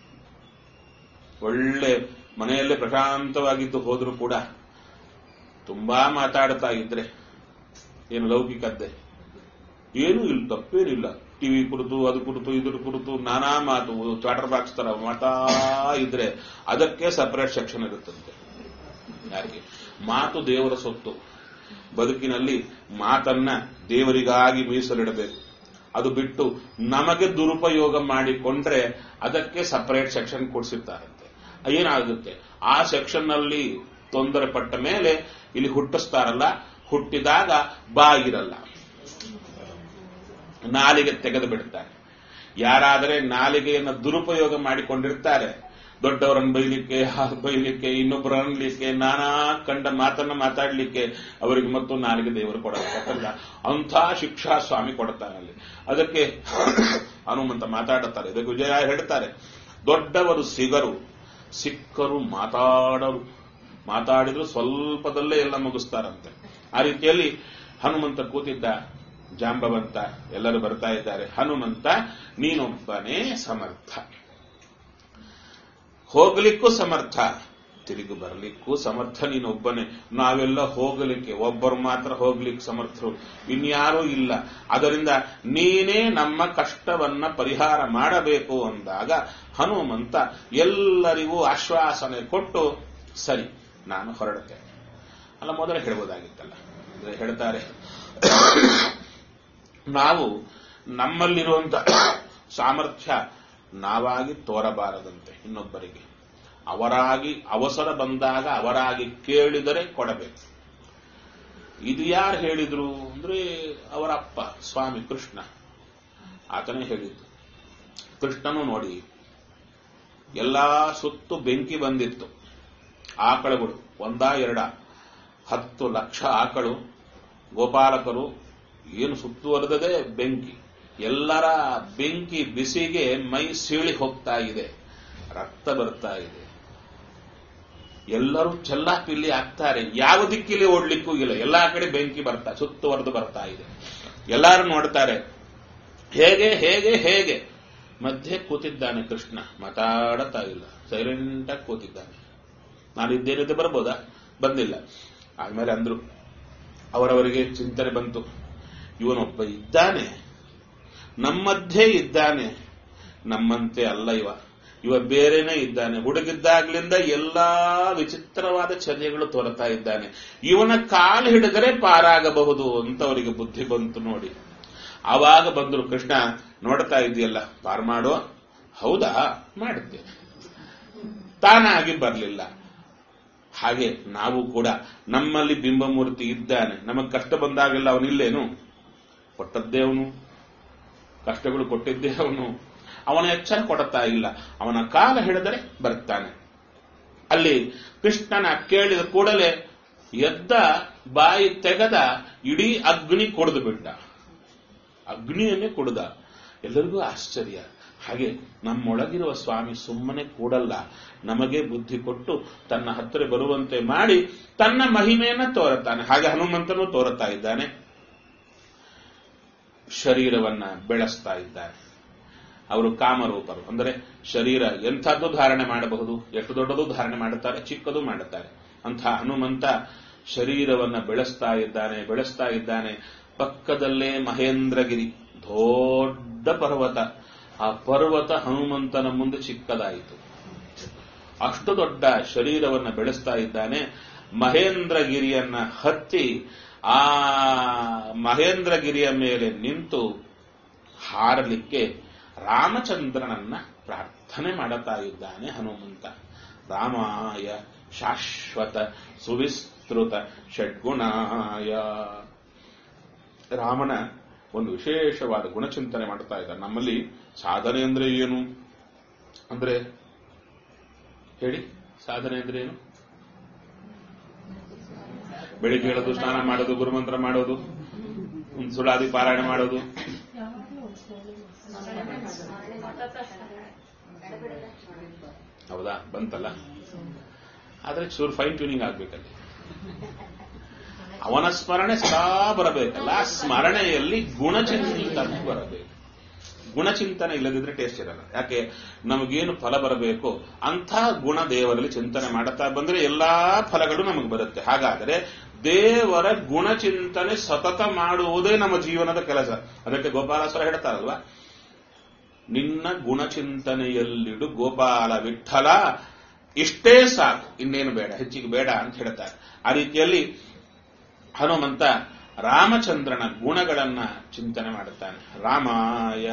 ಒಳ್ಳೆ ಮನೆಯಲ್ಲೇ ಪ್ರಶಾಂತವಾಗಿದ್ದು ಹೋದ್ರೂ ಕೂಡ ತುಂಬಾ ಮಾತಾಡ್ತಾ ಇದ್ರೆ ಏನು ಲೌಕಿಕದ್ದೆ ಏನೂ ಇಲ್ಲ ತಪ್ಪೇನಿಲ್ಲ ಟಿವಿ ಕುರಿತು ಅದು ಕುರಿತು ಇದ್ರ ಕುರಿತು ನಾನಾ ಮಾತು ಚಾಟರ್ ಬಾಕ್ಸ್ ತರ ಮಾಡ್ತಾ ಇದ್ರೆ ಅದಕ್ಕೆ ಸಪರೇಟ್ ಸೆಕ್ಷನ್ ಇರುತ್ತಂತೆ ಯಾರಿಗೆ ಮಾತು ದೇವರ ಸೊತ್ತು ಬದುಕಿನಲ್ಲಿ ಮಾತನ್ನ ದೇವರಿಗಾಗಿ ಮೀಸಲಿಡಬೇಕು ಅದು ಬಿಟ್ಟು ನಮಗೆ ದುರುಪಯೋಗ ಮಾಡಿಕೊಂಡ್ರೆ ಅದಕ್ಕೆ ಸಪರೇಟ್ ಸೆಕ್ಷನ್ ಕೊಡಿಸಿರ್ತಾರಂತೆ ಏನಾಗುತ್ತೆ ಆ ಸೆಕ್ಷನ್ ನಲ್ಲಿ ತೊಂದರೆ ಪಟ್ಟ ಮೇಲೆ ಇಲ್ಲಿ ಹುಟ್ಟಿಸ್ತಾರಲ್ಲ ಹುಟ್ಟಿದಾಗ ಬಾಗಿರಲ್ಲ ನಾಲಿಗೆ ತೆಗೆದು ಬಿಡ್ತಾರೆ ಯಾರಾದರೆ ನಾಲಿಗೆಯನ್ನು ದುರುಪಯೋಗ ಮಾಡಿಕೊಂಡಿರ್ತಾರೆ ದೊಡ್ಡವರನ್ನು ಬೈಲಿಕ್ಕೆ ಹಾಗೆ ಬೈಲಿಕ್ಕೆ ಇನ್ನೊಬ್ಬರು ಅನ್ಲಿಕ್ಕೆ ನಾನಾ ಕಂಡ ಮಾತನ್ನ ಮಾತಾಡ್ಲಿಕ್ಕೆ ಅವರಿಗೆ ಮತ್ತು ನಾಲಿಗೆ ದೇವರು ಕೊಡಲ್ಲ ಅಂಥ ಶಿಕ್ಷಾ ಸ್ವಾಮಿ ಕೊಡ್ತಾನೆ ಅಲ್ಲಿ ಅದಕ್ಕೆ ಹನುಮಂತ ಮಾತಾಡುತ್ತಾರೆ ಇದಕ್ಕೆ ವಿಜಯ ಹೇಳ್ತಾರೆ ದೊಡ್ಡವರು ಸಿಗರು ಸಿಕ್ಕರು ಮಾತಾಡರು ಮಾತಾಡಿದ್ರು ಸ್ವಲ್ಪದಲ್ಲೇ ಎಲ್ಲ ಮುಗಿಸ್ತಾರಂತೆ ಆ ರೀತಿಯಲ್ಲಿ ಹನುಮಂತ ಕೂತಿದ್ದ ಜಾಂಬವಂತ ಎಲ್ಲರೂ ಬರ್ತಾ ಇದ್ದಾರೆ ಹನುಮಂತ ನೀನೊಬ್ಬನೇ ಸಮರ್ಥ ಹೋಗ್ಲಿಕ್ಕೂ ಸಮರ್ಥ ತಿರುಗಿ ಬರಲಿಕ್ಕೂ ಸಮರ್ಥ ನೀನೊಬ್ಬನೇ ನಾವೆಲ್ಲ ಹೋಗಲಿಕ್ಕೆ ಒಬ್ಬರು ಮಾತ್ರ ಹೋಗ್ಲಿಕ್ಕೆ ಸಮರ್ಥರು ಇನ್ಯಾರೂ ಇಲ್ಲ ಅದರಿಂದ ನೀನೇ ನಮ್ಮ ಕಷ್ಟವನ್ನ ಪರಿಹಾರ ಮಾಡಬೇಕು ಅಂದಾಗ ಹನುಮಂತ ಎಲ್ಲರಿಗೂ ಆಶ್ವಾಸನೆ ಕೊಟ್ಟು ಸರಿ ನಾನು ಹೊರಡುತ್ತೇನೆ ಅಲ್ಲ ಮೊದಲೇ ಹೇಳ್ಬೋದಾಗಿತ್ತಲ್ಲ ಅಂದ್ರೆ ಹೇಳ್ತಾರೆ ನಾವು ನಮ್ಮಲ್ಲಿರುವಂತ ಸಾಮರ್ಥ್ಯ ನಾವಾಗಿ ತೋರಬಾರದಂತೆ ಇನ್ನೊಬ್ಬರಿಗೆ ಅವರಾಗಿ ಅವಸರ ಬಂದಾಗ ಅವರಾಗಿ ಕೇಳಿದರೆ ಕೊಡಬೇಕು ಇದು ಯಾರು ಹೇಳಿದ್ರು ಅಂದ್ರೆ ಅವರ ಅಪ್ಪ ಸ್ವಾಮಿ ಕೃಷ್ಣ ಆತನೇ ಹೇಳಿದ್ದು ಕೃಷ್ಣನು ನೋಡಿ ಎಲ್ಲಾ ಸುತ್ತು ಬೆಂಕಿ ಬಂದಿತ್ತು ಆಕಳುಗಳು ಒಂದಾ ಎರಡ ಹತ್ತು ಲಕ್ಷ ಆಕಳು ಗೋಪಾಲಕರು ಏನು ಸುತ್ತುವರೆದದೆ ಬೆಂಕಿ ಎಲ್ಲರ ಬೆಂಕಿ ಬಿಸಿಗೆ ಮೈ ಸೀಳಿ ಹೋಗ್ತಾ ಇದೆ ರಕ್ತ ಬರ್ತಾ ಇದೆ ಎಲ್ಲರೂ ಚೆಲ್ಲಾಪಿಲ್ಲಿ ಆಗ್ತಾರೆ ಯಾವ ದಿಕ್ಕಿಲಿ ಓಡ್ಲಿಕ್ಕೂ ಇಲ್ಲ ಎಲ್ಲಾ ಕಡೆ ಬೆಂಕಿ ಬರ್ತಾ ಸುತ್ತುವರೆದು ಬರ್ತಾ ಇದೆ ಎಲ್ಲರೂ ನೋಡ್ತಾರೆ ಹೇಗೆ ಹೇಗೆ ಹೇಗೆ ಮಧ್ಯೆ ಕೂತಿದ್ದಾನೆ ಕೃಷ್ಣ ಮಾತಾಡತಾ ಇಲ್ಲ ಸೈಲೆಂಟ್ ಆಗಿ ಕೂತಿದ್ದಾನೆ ನಾನು ಇದ್ದೇನಿದ್ದೆ ಬರ್ಬೋದಾ ಬಂದಿಲ್ಲ ಆದ್ಮೇಲೆ ಅಂದ್ರು ಅವರವರಿಗೆ ಚಿಂತನೆ ಬಂತು ಇವನೊಬ್ಬ ಇದ್ದಾನೆ ನಮ್ಮಧ್ಯೆ ಇದ್ದಾನೆ ನಮ್ಮಂತೆ ಅಲ್ಲ ಇವ ಇವ ಬೇರೆನೇ ಇದ್ದಾನೆ ಹುಡುಗಿದ್ದಾಗ್ಲಿಂದ ಎಲ್ಲಾ ವಿಚಿತ್ರವಾದ ಚರ್ಯಗಳು ತೋರ್ತಾ ಇದ್ದಾನೆ ಇವನ ಕಾಲು ಹಿಡಿದರೆ ಪಾರಾಗಬಹುದು ಅಂತ ಅವರಿಗೆ ಬುದ್ಧಿ ಬಂತು ನೋಡಿ ಆವಾಗ ಬಂದ್ರು ಕೃಷ್ಣ ನೋಡ್ತಾ ಇದೆಯಲ್ಲ ಪಾರ್ ಮಾಡೋ ಹೌದಾ ಮಾಡುತ್ತೇನೆ ತಾನಾಗಿ ಬರಲಿಲ್ಲ ಹಾಗೆ ನಾವು ಕೂಡ ನಮ್ಮಲ್ಲಿ ಬಿಂಬಮೂರ್ತಿ ಇದ್ದಾನೆ ನಮಗೆ ಕಷ್ಟ ಬಂದಾಗೆಲ್ಲ ಅವನಿಲ್ಲೇನು ಕೊಟ್ಟದ್ದೇ ಅವನು ಕಷ್ಟಗಳು ಕೊಟ್ಟಿದ್ದೇ ಅವನು ಅವನ ಎಚ್ಚರ ಕೊಡುತ್ತಾ ಇಲ್ಲ ಅವನ ಕಾಲ ಹಿಡಿದರೆ ಬರ್ತಾನೆ ಅಲ್ಲಿ ಕೃಷ್ಣನ ಕೇಳಿದ ಕೂಡಲೇ ಎದ್ದ ಬಾಯಿ ತೆಗೆದ ಇಡೀ ಅಗ್ನಿ ಕೊಡದು ಬಿಟ್ಟ ಅಗ್ನಿಯನ್ನೇ ಕೊಡದ ಎಲ್ಲರಿಗೂ ಆಶ್ಚರ್ಯ ಹಾಗೆ ನಮ್ಮೊಳಗಿರುವ ಸ್ವಾಮಿ ಸುಮ್ಮನೆ ಕೂಡಲ್ಲ ನಮಗೆ ಬುದ್ಧಿ ಕೊಟ್ಟು ತನ್ನ ಹತ್ತಿರ ಬರುವಂತೆ ಮಾಡಿ ತನ್ನ ಮಹಿಮೆಯನ್ನ ತೋರುತ್ತಾನೆ ಹಾಗೆ ಹನುಮಂತನು ತೋರುತ್ತಾ ಇದ್ದಾನೆ ಶರೀರವನ್ನ ಬೆಳೆಸ್ತಾ ಇದ್ದಾನೆ ಅವರು ಕಾಮರೂಪರು ಅಂದರೆ ಶರೀರ ಎಂಥದ್ದು ಧಾರಣೆ ಮಾಡಬಹುದು ಎಷ್ಟು ದೊಡ್ಡದು ಧಾರಣೆ ಮಾಡುತ್ತಾರೆ ಚಿಕ್ಕದು ಮಾಡುತ್ತಾರೆ ಅಂಥ ಹನುಮಂತ ಶರೀರವನ್ನ ಬೆಳೆಸ್ತಾ ಇದ್ದಾನೆ ಬೆಳೆಸ್ತಾ ಇದ್ದಾನೆ ಪಕ್ಕದಲ್ಲೇ ಮಹೇಂದ್ರಗಿರಿ ದೊಡ್ಡ ಪರ್ವತ ಆ ಪರ್ವತ ಹನುಮಂತನ ಮುಂದೆ ಚಿಕ್ಕದಾಯಿತು ಅಷ್ಟು ದೊಡ್ಡ ಶರೀರವನ್ನ ಬೆಳೆಸ್ತಾ ಇದ್ದಾನೆ ಮಹೇಂದ್ರಗಿರಿಯನ್ನ ಹತ್ತಿ ಆ ಮಹೇಂದ್ರಗಿರಿಯ ಮೇಲೆ ನಿಂತು ಹಾರಲಿಕ್ಕೆ ರಾಮಚಂದ್ರನನ್ನ ಪ್ರಾರ್ಥನೆ ಮಾಡುತ್ತಾ ಇದ್ದಾನೆ ಹನುಮಂತ ರಾಮಾಯ ಶಾಶ್ವತ ಸುವಿಸ್ತೃತ ಷಡ್ಗುಣಾಯ ರಾಮನ ಒಂದು ವಿಶೇಷವಾದ ಗುಣಚಿಂತನೆ ಮಾಡುತ್ತಾ ಇದ್ದಾರೆ ನಮ್ಮಲ್ಲಿ ಸಾಧನೆ ಅಂದ್ರೆ ಏನು ಅಂದ್ರೆ ಹೇಳಿ ಸಾಧನೆ ಅಂದ್ರೆ ಏನು ಬೆಳಿಗ್ಗೆ ಹೇಳೋದು ಸ್ನಾನ ಮಾಡೋದು ಗುರುಮಂತ್ರ ಮಾಡೋದು ಒಂದು ಸುಳಾದಿ ಪಾರಾಯಣ ಮಾಡೋದು ಹೌದಾ ಬಂತಲ್ಲ ಆದ್ರೆ ಚೂರು ಫೈನ್ ಟ್ಯೂನಿಂಗ್ ಆಗ್ಬೇಕಲ್ಲಿ ಅವನ ಸ್ಮರಣೆ ಸದಾ ಬರಬೇಕಲ್ಲ ಆ ಸ್ಮರಣೆಯಲ್ಲಿ ಗುಣಚಿಂತನೆ ಬರಬೇಕು ಗುಣಚಿಂತನೆ ಇಲ್ಲದಿದ್ರೆ ಟೇಸ್ಟ್ ಇರಲ್ಲ ಯಾಕೆ ನಮಗೇನು ಫಲ ಬರಬೇಕು ಅಂಥ ಗುಣ ದೇವರಲ್ಲಿ ಚಿಂತನೆ ಮಾಡುತ್ತಾ ಬಂದ್ರೆ ಎಲ್ಲಾ ಫಲಗಳು ನಮಗೆ ಬರುತ್ತೆ ಹಾಗಾದರೆ ದೇವರ ಗುಣಚಿಂತನೆ ಸತತ ಮಾಡುವುದೇ ನಮ್ಮ ಜೀವನದ ಕೆಲಸ ಅದಕ್ಕೆ ಗೋಪಾಲಸ್ವರ ಹೇಳ್ತಾರಲ್ವಾ ನಿನ್ನ ಗುಣಚಿಂತನೆಯಲ್ಲಿಡು ಗೋಪಾಲ ವಿಠಲ ಇಷ್ಟೇ ಸಾಕು ಇನ್ನೇನು ಬೇಡ ಹೆಚ್ಚಿಗೆ ಬೇಡ ಅಂತ ಹೇಳ್ತಾರೆ ಆ ರೀತಿಯಲ್ಲಿ ಹನುಮಂತ ರಾಮಚಂದ್ರನ ಗುಣಗಳನ್ನ ಚಿಂತನೆ ಮಾಡುತ್ತಾನೆ ರಾಮಾಯ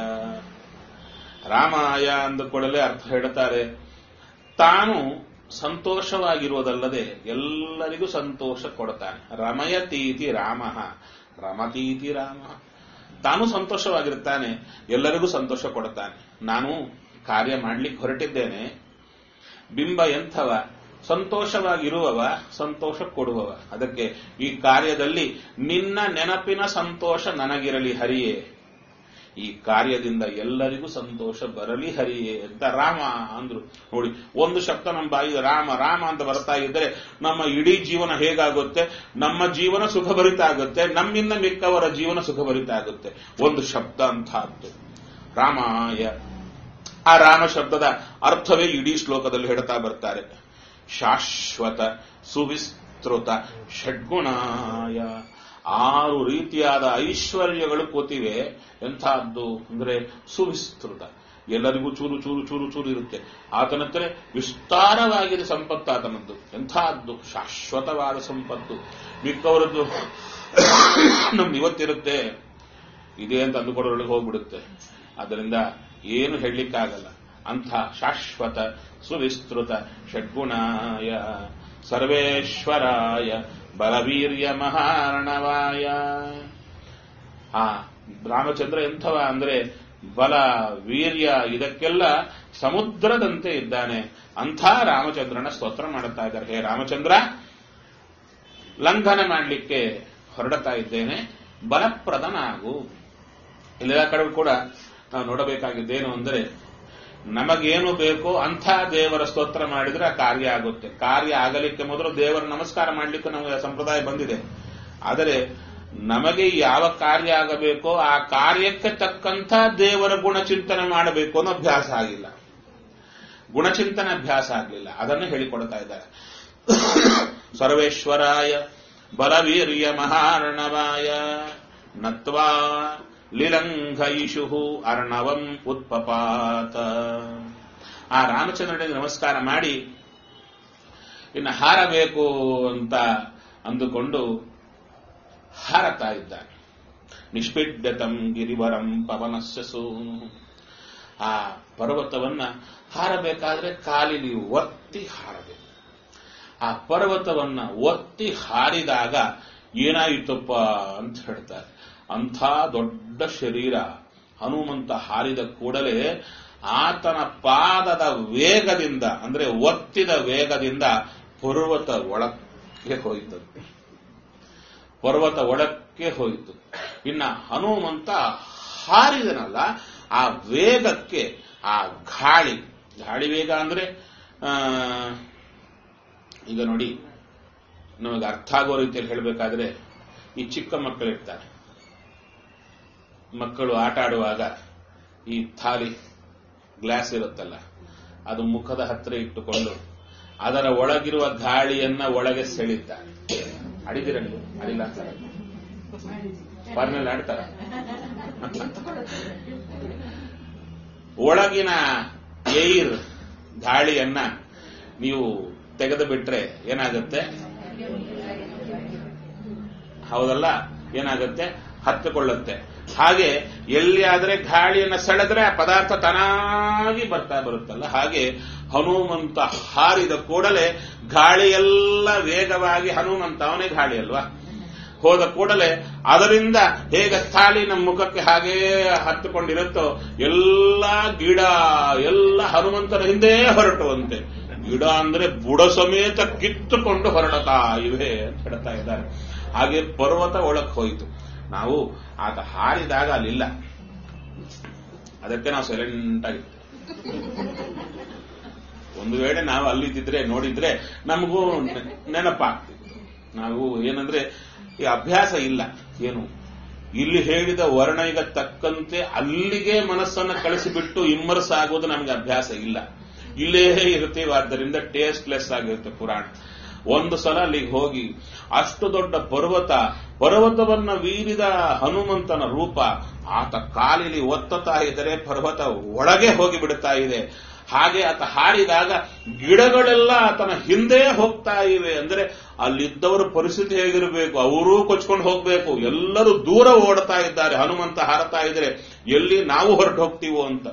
ರಾಮಾಯ ಅಂದುಕೊಳ್ಳಲೇ ಅರ್ಥ ಹೇಳುತ್ತಾರೆ ತಾನು ಸಂತೋಷವಾಗಿರುವುದಲ್ಲದೆ ಎಲ್ಲರಿಗೂ ಸಂತೋಷ ಕೊಡ್ತಾನೆ ರಮಯತೀತಿ ರಾಮ ರಮತೀತಿ ರಾಮ ತಾನು ಸಂತೋಷವಾಗಿರುತ್ತಾನೆ ಎಲ್ಲರಿಗೂ ಸಂತೋಷ ಕೊಡುತ್ತಾನೆ ನಾನು ಕಾರ್ಯ ಮಾಡ್ಲಿಕ್ಕೆ ಹೊರಟಿದ್ದೇನೆ ಬಿಂಬ ಎಂಥವ ಸಂತೋಷವಾಗಿರುವವ ಸಂತೋಷ ಕೊಡುವವ ಅದಕ್ಕೆ ಈ ಕಾರ್ಯದಲ್ಲಿ ನಿನ್ನ ನೆನಪಿನ ಸಂತೋಷ ನನಗಿರಲಿ ಹರಿಯೇ ಈ ಕಾರ್ಯದಿಂದ ಎಲ್ಲರಿಗೂ ಸಂತೋಷ ಬರಲಿ ಹರಿಯೇ ಅಂತ ರಾಮ ಅಂದ್ರು ನೋಡಿ ಒಂದು ಶಬ್ದ ನಮ್ಮ ಬಾಯಿ ರಾಮ ರಾಮ ಅಂತ ಬರ್ತಾ ಇದ್ರೆ ನಮ್ಮ ಇಡೀ ಜೀವನ ಹೇಗಾಗುತ್ತೆ ನಮ್ಮ ಜೀವನ ಸುಖಭರಿತ ಆಗುತ್ತೆ ನಮ್ಮಿಂದ ಮಿಕ್ಕವರ ಜೀವನ ಸುಖಭರಿತ ಆಗುತ್ತೆ ಒಂದು ಶಬ್ದ ಅಂತಹದ್ದು ರಾಮಾಯ ಆ ರಾಮ ಶಬ್ದದ ಅರ್ಥವೇ ಇಡೀ ಶ್ಲೋಕದಲ್ಲಿ ಹೇಳ್ತಾ ಬರ್ತಾರೆ ಶಾಶ್ವತ ಸುವಿಸ್ತೃತ ಷಡ್ಗುಣಾಯ ಆರು ರೀತಿಯಾದ ಐಶ್ವರ್ಯಗಳು ಕೂತಿವೆ ಎಂಥದ್ದು ಅಂದ್ರೆ ಸುವಿಸ್ತೃತ ಎಲ್ಲರಿಗೂ ಚೂರು ಚೂರು ಚೂರು ಚೂರು ಇರುತ್ತೆ ಆತನ ಹತ್ರ ವಿಸ್ತಾರವಾಗಿದೆ ಸಂಪತ್ತು ಆತನದ್ದು ಎಂಥದ್ದು ಶಾಶ್ವತವಾದ ಸಂಪತ್ತು ಮಿಕ್ಕವರದ್ದು ನಮ್ದು ಇವತ್ತಿರುತ್ತೆ ಇದೆ ಅಂತ ಅಂದುಕೊಳ್ಳೋರೊಳಗೆ ಹೋಗ್ಬಿಡುತ್ತೆ ಅದರಿಂದ ಏನು ಹೇಳಲಿಕ್ಕಾಗಲ್ಲ ಅಂಥ ಶಾಶ್ವತ ಸುವಿಸ್ತೃತ ಷಡ್ಗುಣಾಯ ಸರ್ವೇಶ್ವರಾಯ ಬಲವೀರ್ಯ ಮಹಾರ್ಣವಾಯ ಆ ರಾಮಚಂದ್ರ ಎಂಥವ ಅಂದ್ರೆ ಬಲ ವೀರ್ಯ ಇದಕ್ಕೆಲ್ಲ ಸಮುದ್ರದಂತೆ ಇದ್ದಾನೆ ಅಂಥ ರಾಮಚಂದ್ರನ ಸ್ತೋತ್ರ ಮಾಡುತ್ತಾ ಇದ್ದಾರೆ ಹೇ ರಾಮಚಂದ್ರ ಲಂಘನೆ ಮಾಡಲಿಕ್ಕೆ ಹೊರಡುತ್ತಾ ಇದ್ದೇನೆ ಬಲಪ್ರದನಾಗು ಇಲ್ಲೆಲ್ಲ ಕಡೆ ಕೂಡ ನಾವು ನೋಡಬೇಕಾಗಿದ್ದೇನು ಅಂದರೆ ನಮಗೇನು ಬೇಕೋ ಅಂಥ ದೇವರ ಸ್ತೋತ್ರ ಮಾಡಿದ್ರೆ ಆ ಕಾರ್ಯ ಆಗುತ್ತೆ ಕಾರ್ಯ ಆಗಲಿಕ್ಕೆ ಮೊದಲು ದೇವರ ನಮಸ್ಕಾರ ಮಾಡಲಿಕ್ಕೆ ನಮಗೆ ಸಂಪ್ರದಾಯ ಬಂದಿದೆ ಆದರೆ ನಮಗೆ ಯಾವ ಕಾರ್ಯ ಆಗಬೇಕೋ ಆ ಕಾರ್ಯಕ್ಕೆ ತಕ್ಕಂಥ ದೇವರ ಗುಣಚಿಂತನೆ ಮಾಡಬೇಕು ಅನ್ನೋ ಅಭ್ಯಾಸ ಆಗಿಲ್ಲ ಗುಣಚಿಂತನೆ ಅಭ್ಯಾಸ ಆಗಲಿಲ್ಲ ಅದನ್ನು ಹೇಳಿಕೊಡ್ತಾ ಇದ್ದಾರೆ ಸರ್ವೇಶ್ವರಾಯ ಬಲವೀರ್ಯ ಮಹಾರ್ಣವಾಯ ನತ್ವಾ ಲಿಲಂಘಯಿಷು ಅರ್ಣವಂ ಉತ್ಪಪಾತ ಆ ರಾಮಚಂದ್ರನಿಗೆ ನಮಸ್ಕಾರ ಮಾಡಿ ಇನ್ನು ಹಾರಬೇಕು ಅಂತ ಅಂದುಕೊಂಡು ಹಾರತಾ ಇದ್ದಾನೆ ನಿಷ್ಪಿಡ್ಯತಂ ಗಿರಿವರಂ ಪವನಸ್ಯ ಸೂನು ಆ ಪರ್ವತವನ್ನ ಹಾರಬೇಕಾದ್ರೆ ಕಾಲಿಲಿ ಒತ್ತಿ ಹಾರಬೇಕು ಆ ಪರ್ವತವನ್ನ ಒತ್ತಿ ಹಾರಿದಾಗ ಏನಾಯಿತಪ್ಪ ಅಂತ ಹೇಳ್ತಾರೆ ಅಂಥ ದೊಡ್ಡ ಶರೀರ ಹನುಮಂತ ಹಾರಿದ ಕೂಡಲೇ ಆತನ ಪಾದದ ವೇಗದಿಂದ ಅಂದ್ರೆ ಒತ್ತಿದ ವೇಗದಿಂದ ಪರ್ವತ ಒಳಕ್ಕೆ ಹೋಯಿತಂತೆ ಪರ್ವತ ಒಳಕ್ಕೆ ಹೋಯಿತು ಇನ್ನ ಹನುಮಂತ ಹಾರಿದನಲ್ಲ ಆ ವೇಗಕ್ಕೆ ಆ ಗಾಳಿ ಗಾಳಿ ವೇಗ ಅಂದ್ರೆ ಆ, ಈಗ ನೋಡಿ ನಮಗೆ ಅರ್ಥ ಆಗೋ ರೀತಿಯಲ್ಲಿ ಹೇಳಬೇಕಾದ್ರೆ ಈ ಚಿಕ್ಕ ಮಕ್ಕಳಿರ್ತಾರೆ ಮಕ್ಕಳು ಆಟ ಆಡುವಾಗ ಈ ಥಾಲಿ ಗ್ಲಾಸ್ ಇರುತ್ತಲ್ಲ ಅದು ಮುಖದ ಹತ್ತಿರ ಇಟ್ಟುಕೊಂಡು ಅದರ ಒಳಗಿರುವ ಗಾಳಿಯನ್ನ ಒಳಗೆ ಸೆಳೀತಾರೆ ಅಡಿದಿರ ನೀವು ಅಡಿಲ್ಲ ಅಂತಾರೆ ಫಾರ್ನಲ್ಲಿ ಆಡ್ತಾರ ಒಳಗಿನ ಏರ್ ಗಾಳಿಯನ್ನ ನೀವು ತೆಗೆದು ಬಿಟ್ರೆ ಏನಾಗುತ್ತೆ ಹೌದಲ್ಲ ಏನಾಗುತ್ತೆ ಹತ್ತಿಕೊಳ್ಳುತ್ತೆ ಹಾಗೆ ಎಲ್ಲಿ ಆದ್ರೆ ಗಾಳಿಯನ್ನ ಸೆಳೆದ್ರೆ ಆ ಪದಾರ್ಥ ತನಾಗಿ ಬರ್ತಾ ಬರುತ್ತಲ್ಲ ಹಾಗೆ ಹನುಮಂತ ಹಾರಿದ ಕೂಡಲೇ ಗಾಳಿಯೆಲ್ಲ ವೇಗವಾಗಿ ಹನುಮಂತ ಅವನೇ ಗಾಳಿ ಅಲ್ವಾ ಹೋದ ಕೂಡಲೇ ಅದರಿಂದ ಹೇಗೆ ಥಾಲಿ ನಮ್ಮ ಮುಖಕ್ಕೆ ಹಾಗೇ ಹತ್ತುಕೊಂಡಿರುತ್ತೋ ಎಲ್ಲ ಗಿಡ ಎಲ್ಲ ಹನುಮಂತನ ಹಿಂದೆ ಹೊರಟುವಂತೆ ಗಿಡ ಅಂದ್ರೆ ಬುಡ ಸಮೇತ ಕಿತ್ತುಕೊಂಡು ಹೊರಡತಾ ಇವೆ ಅಂತ ಹೇಳ್ತಾ ಇದ್ದಾರೆ ಹಾಗೆ ಪರ್ವತ ಒಳಕ್ ಹೋಯಿತು ನಾವು ಆತ ಹಾರಿದಾಗ ಅಲ್ಲಿಲ್ಲ ಅದಕ್ಕೆ ನಾವು ಸೈಲೆಂಟ್ ಆಗಿ ಒಂದು ವೇಳೆ ನಾವು ಅಲ್ಲಿದ್ದಿದ್ರೆ ನೋಡಿದ್ರೆ ನಮಗೂ ನೆ- ನೆನಪಾಗ್ತಿತ್ತು ನಾವು ಏನಂದ್ರೆ ಈ ಅಭ್ಯಾಸ ಇಲ್ಲ ಏನು ಇಲ್ಲಿ ಹೇಳಿದ ವರ್ಣನೆಗೆ ತಕ್ಕಂತೆ ಅಲ್ಲಿಗೆ ಮನಸ್ಸನ್ನು ಕಳಿಸಿಬಿಟ್ಟು ಇಮ್ಮರ್ಸ್ ಆಗೋದು ನಮಗೆ ಅಭ್ಯಾಸ ಇಲ್ಲ ಇಲ್ಲೇ ಇರ್ತೀವಿ ಆದ್ದರಿಂದ ಟೇಸ್ಟ್ಲೆಸ್ ಆಗಿರುತ್ತೆ ಪುರಾಣ ಒಂದು ಸಲ ಅಲ್ಲಿಗೆ ಹೋಗಿ ಅಷ್ಟು ದೊಡ್ಡ ಪರ್ವತ ಪರ್ವತವನ್ನ ವೀರಿದ ಹನುಮಂತನ ರೂಪ ಆತ ಕಾಲಿಲಿ ಒತ್ತತಾ ಇದ್ದರೆ ಪರ್ವತ ಒಳಗೆ ಹೋಗಿ ಬಿಡುತ್ತಾ ಇದೆ ಹಾಗೆ ಆತ ಹಾರಿದಾಗ ಗಿಡಗಳೆಲ್ಲ ಆತನ ಹಿಂದೆ ಹೋಗ್ತಾ ಇವೆ ಅಂದ್ರೆ ಅಲ್ಲಿದ್ದವರ ಪರಿಸ್ಥಿತಿ ಹೇಗಿರಬೇಕು ಅವರೂ ಕೊಚ್ಕೊಂಡು ಹೋಗ್ಬೇಕು ಎಲ್ಲರೂ ದೂರ ಓಡ್ತಾ ಇದ್ದಾರೆ ಹನುಮಂತ ಹಾರತಾ ಇದ್ರೆ ಎಲ್ಲಿ ನಾವು ಹೊರಟು ಹೋಗ್ತೀವೋ ಅಂತ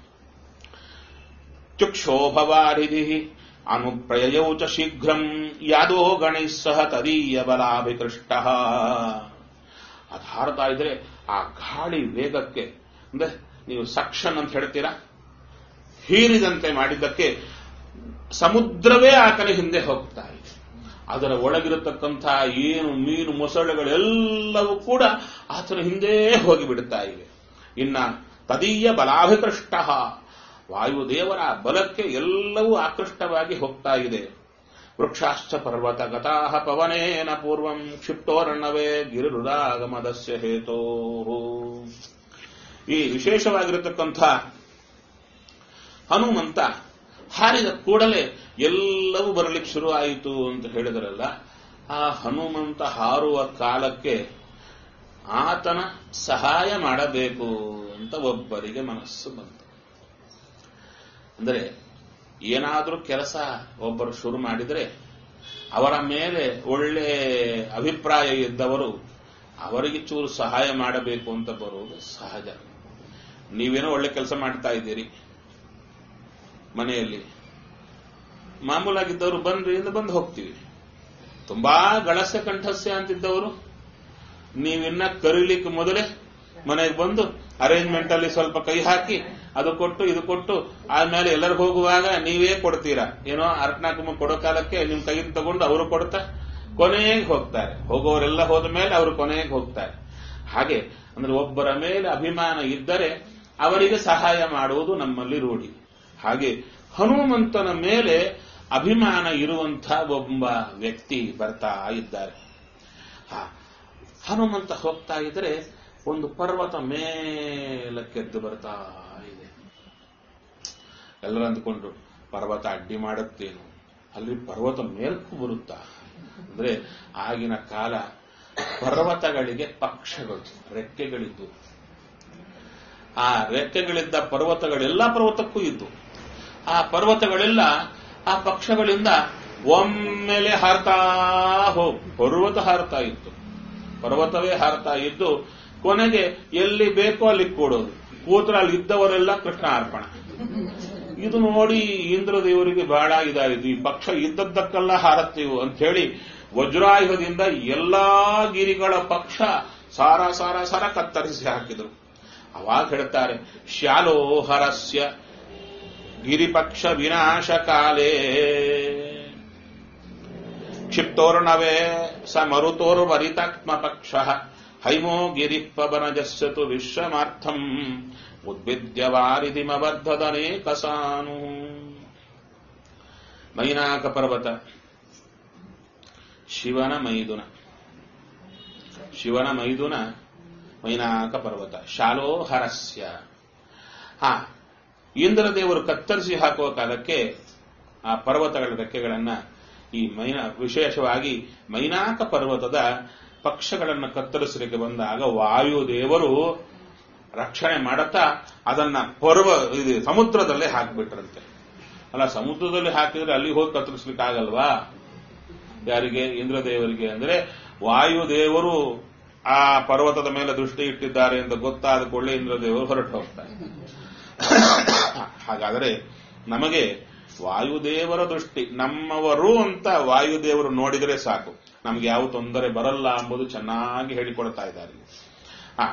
ಚುಕ್ಷೋಭವಾರಿಧಿ ಅನುಪ್ರಯಯೌ ಚ ಶೀಘ್ರಂ ಯಾದೋ ಗಣೈಃ ಸಹ ತದೀಯ ಬಲಾಭಿಕೃಷ್ಟ ಅದು ಹಾರತಾ ಇದ್ರೆ ಆ ಗಾಳಿ ವೇಗಕ್ಕೆ ಅಂದ್ರೆ ನೀವು ಸಕ್ಷನ್ ಅಂತ ಹೇಳ್ತೀರಾ ಹೀರಿದಂತೆ ಮಾಡಿದ್ದಕ್ಕೆ ಸಮುದ್ರವೇ ಆತನ ಹಿಂದೆ ಹೋಗ್ತಾ ಇದೆ ಅದರ ಒಳಗಿರತಕ್ಕಂಥ ಏನು ಮೀನು ಮೊಸಳೆಗಳೆಲ್ಲವೂ ಕೂಡ ಆತನ ಹಿಂದೆ ಹೋಗಿಬಿಡುತ್ತಾ ಇವೆ ಇನ್ನ ತದೀಯ ಬಲಾಭಿಕೃಷ್ಟ ವಾಯುದೇವರ ಬಲಕ್ಕೆ ಎಲ್ಲವೂ ಆಕೃಷ್ಟವಾಗಿ ಹೋಗ್ತಾ ಇದೆ ವೃಕ್ಷಾಶ್ಚ ಪರ್ವತ ಗತಾ ಪವನೇನ ಪೂರ್ವಂ ಕ್ಷಿಪ್ತೋರ್ಣವೇ ಗಿರಿರುದಾಗಮದಸ್ಯ ಹೇತೋ ಈ ವಿಶೇಷವಾಗಿರತಕ್ಕಂಥ ಹನುಮಂತ ಹಾರಿದ ಕೂಡಲೇ ಎಲ್ಲವೂ ಬರಲಿಕ್ಕೆ ಶುರುವಾಯಿತು ಅಂತ ಹೇಳಿದರಲ್ಲ ಆ ಹನುಮಂತ ಹಾರುವ ಕಾಲಕ್ಕೆ ಆತನ ಸಹಾಯ ಮಾಡಬೇಕು ಅಂತ ಒಬ್ಬರಿಗೆ ಮನಸ್ಸು ಬಂತು ಅಂದರೆ ಏನಾದರೂ ಕೆಲಸ ಒಬ್ಬರು ಶುರು ಮಾಡಿದರೆ ಅವರ ಮೇಲೆ ಒಳ್ಳೆ ಅಭಿಪ್ರಾಯ ಇದ್ದವರು ಅವರಿಗೆ ಚೂರು ಸಹಾಯ ಮಾಡಬೇಕು ಅಂತ ಬರುವುದು ಸಹಜ ನೀವೇನೋ ಒಳ್ಳೆ ಕೆಲಸ ಮಾಡ್ತಾ ಇದ್ದೀರಿ ಮನೆಯಲ್ಲಿ ಮಾಮೂಲಾಗಿದ್ದವರು ಬಂದ್ರಿ ಇಂದ ಬಂದು ಹೋಗ್ತೀವಿ ತುಂಬಾ ಗಳಸ್ಯ ಕಂಠಸ್ಯ ಅಂತಿದ್ದವರು ನೀವಿನ್ನ ಕರೀಲಿಕ್ಕೆ ಮೊದಲೇ ಮನೆಗೆ ಬಂದು ಅರೇಂಜ್ಮೆಂಟ್ ಅಲ್ಲಿ ಸ್ವಲ್ಪ ಕೈ ಹಾಕಿ ಅದು ಕೊಟ್ಟು ಇದು ಕೊಟ್ಟು ಆದ್ಮೇಲೆ ಎಲ್ಲರಿಗೂ ಹೋಗುವಾಗ ನೀವೇ ಕೊಡ್ತೀರಾ ಏನೋ ಅರ್ಕನಾಕಮ್ಮ ಕೊಡೋ ಕಾಲಕ್ಕೆ ನಿಮ್ ಕೈಯಿಂದ ತಗೊಂಡು ಅವರು ಕೊಡ್ತಾ ಕೊನೆಗೆ ಹೋಗ್ತಾರೆ ಹೋಗೋರೆಲ್ಲ ಹೋದ ಮೇಲೆ ಅವರು ಕೊನೆಗೆ ಹೋಗ್ತಾರೆ ಹಾಗೆ ಅಂದ್ರೆ ಒಬ್ಬರ ಮೇಲೆ ಅಭಿಮಾನ ಇದ್ದರೆ ಅವರಿಗೆ ಸಹಾಯ ಮಾಡುವುದು ನಮ್ಮಲ್ಲಿ ರೂಢಿ ಹಾಗೆ ಹನುಮಂತನ ಮೇಲೆ ಅಭಿಮಾನ ಇರುವಂಥ ಒಬ್ಬ ವ್ಯಕ್ತಿ ಬರ್ತಾ ಇದ್ದಾರೆ ಹಾ ಹನುಮಂತ ಹೋಗ್ತಾ ಇದ್ರೆ ಒಂದು ಪರ್ವತ ಮೇಲಕ್ಕೆದ್ದು ಬರ್ತಾ ಇದೆ ಎಲ್ಲರೂ ಅಂದ್ಕೊಂಡ್ರು ಪರ್ವತ ಅಡ್ಡಿ ಮಾಡುತ್ತೇನು ಅಲ್ಲಿ ಪರ್ವತ ಮೇಲ್ಕು ಬರುತ್ತಾ ಅಂದ್ರೆ ಆಗಿನ ಕಾಲ ಪರ್ವತಗಳಿಗೆ ಪಕ್ಷಗಳು ರೆಕ್ಕೆಗಳಿದ್ದು ಆ ರೆಕ್ಕೆಗಳಿದ್ದ ಪರ್ವತಗಳೆಲ್ಲ ಪರ್ವತಕ್ಕೂ ಇದ್ದು ಆ ಪರ್ವತಗಳೆಲ್ಲ ಆ ಪಕ್ಷಗಳಿಂದ ಒಮ್ಮೆಲೆ ಹಾರ್ತಾ ಹೋಗ್ ಪರ್ವತ ಹಾರ್ತಾ ಇತ್ತು ಪರ್ವತವೇ ಹಾರ್ತಾ ಇದ್ದು ಕೊನೆಗೆ ಎಲ್ಲಿ ಬೇಕೋ ಅಲ್ಲಿ ಕೂಡೋದು ಕೂತ್ರ ಅಲ್ಲಿ ಇದ್ದವರೆಲ್ಲ ಕೃಷ್ಣ ಅರ್ಪಣ ಇದು ನೋಡಿ ಇಂದ್ರದೇವರಿಗೆ ಬಹಳ ಇದಾಯಿತು ಈ ಪಕ್ಷ ಇದ್ದದ್ದಕ್ಕೆಲ್ಲ ಹಾರತ್ತೀವು ಅಂತ ಹೇಳಿ ವಜ್ರಾಯುಧದಿಂದ ಎಲ್ಲಾ ಗಿರಿಗಳ ಪಕ್ಷ ಸಾರ ಸಾರ ಸಾರ ಕತ್ತರಿಸಿ ಹಾಕಿದರು ಅವಾಗ ಹೇಳ್ತಾರೆ ಶಾಲೋಹರಸ್ಯ ಗಿರಿಪಕ್ಷ ವಿನಾಶ ಕಾಲೇ ಕ್ಷಿಪ್ತೋರ್ಣವೇ ಸ ಮರುತೋರ್ವರಿತಾತ್ಮ ಪಕ್ಷ ಹೈಮೋ ಗಿರಿ ಪವನಜಸ್ಸತು ವಿಶ್ವಮಾರ್ಥಂ ಉದ್ವಿದ್ಯ ವಾರಿದಿಮಬದ್ಧದನೇಕ ಸಾನು ಮೈನಾಕ ಪರ್ವತ ಶಿವನ ಮೈದುನ ಶಿವನ ಮೈದುನ ಮೈನಾಕ ಪರ್ವತ ಶಾಲೋಹರಸ್ಯ ಹಾ ಇಂದ್ರದೇವರು ಕತ್ತರಿಸಿ ಹಾಕುವ ಕಾಲಕ್ಕೆ ಆ ಪರ್ವತಗಳ ರೆಕ್ಕೆಗಳನ್ನ ಈ ಮೈನ ವಿಶೇಷವಾಗಿ ಮೈನಾಕ ಪರ್ವತದ ಪಕ್ಷಗಳನ್ನು ಕತ್ತರಿಸಲಿಕ್ಕೆ ಬಂದಾಗ ವಾಯುದೇವರು ರಕ್ಷಣೆ ಮಾಡುತ್ತಾ ಅದನ್ನ ಪರ್ವ ಇದು ಸಮುದ್ರದಲ್ಲೇ ಹಾಕಿಬಿಟ್ರಂತೆ ಅಲ್ಲ ಸಮುದ್ರದಲ್ಲಿ ಹಾಕಿದ್ರೆ ಅಲ್ಲಿ ಹೋಗಿ ಕತ್ತರಿಸ್ಲಿಕ್ಕೆ ಆಗಲ್ವಾ ಯಾರಿಗೆ ಇಂದ್ರದೇವರಿಗೆ ಅಂದ್ರೆ ವಾಯುದೇವರು ಆ ಪರ್ವತದ ಮೇಲೆ ದೃಷ್ಟಿ ಇಟ್ಟಿದ್ದಾರೆ ಅಂತ ಗೊತ್ತಾದ ಕೂಡಲೇ ಇಂದ್ರದೇವರು ಹೊರಟು ಹೋಗ್ತಾರೆ ಹಾಗಾದರೆ ನಮಗೆ ವಾಯುದೇವರ ದೃಷ್ಟಿ ನಮ್ಮವರು ಅಂತ ವಾಯುದೇವರು ನೋಡಿದರೆ ಸಾಕು ನಮ್ಗೆ ಯಾವ ತೊಂದರೆ ಬರಲ್ಲ ಎಂಬುದು ಚೆನ್ನಾಗಿ ಹೇಳಿಕೊಡ್ತಾ ಇದ್ದಾರೆ ಆ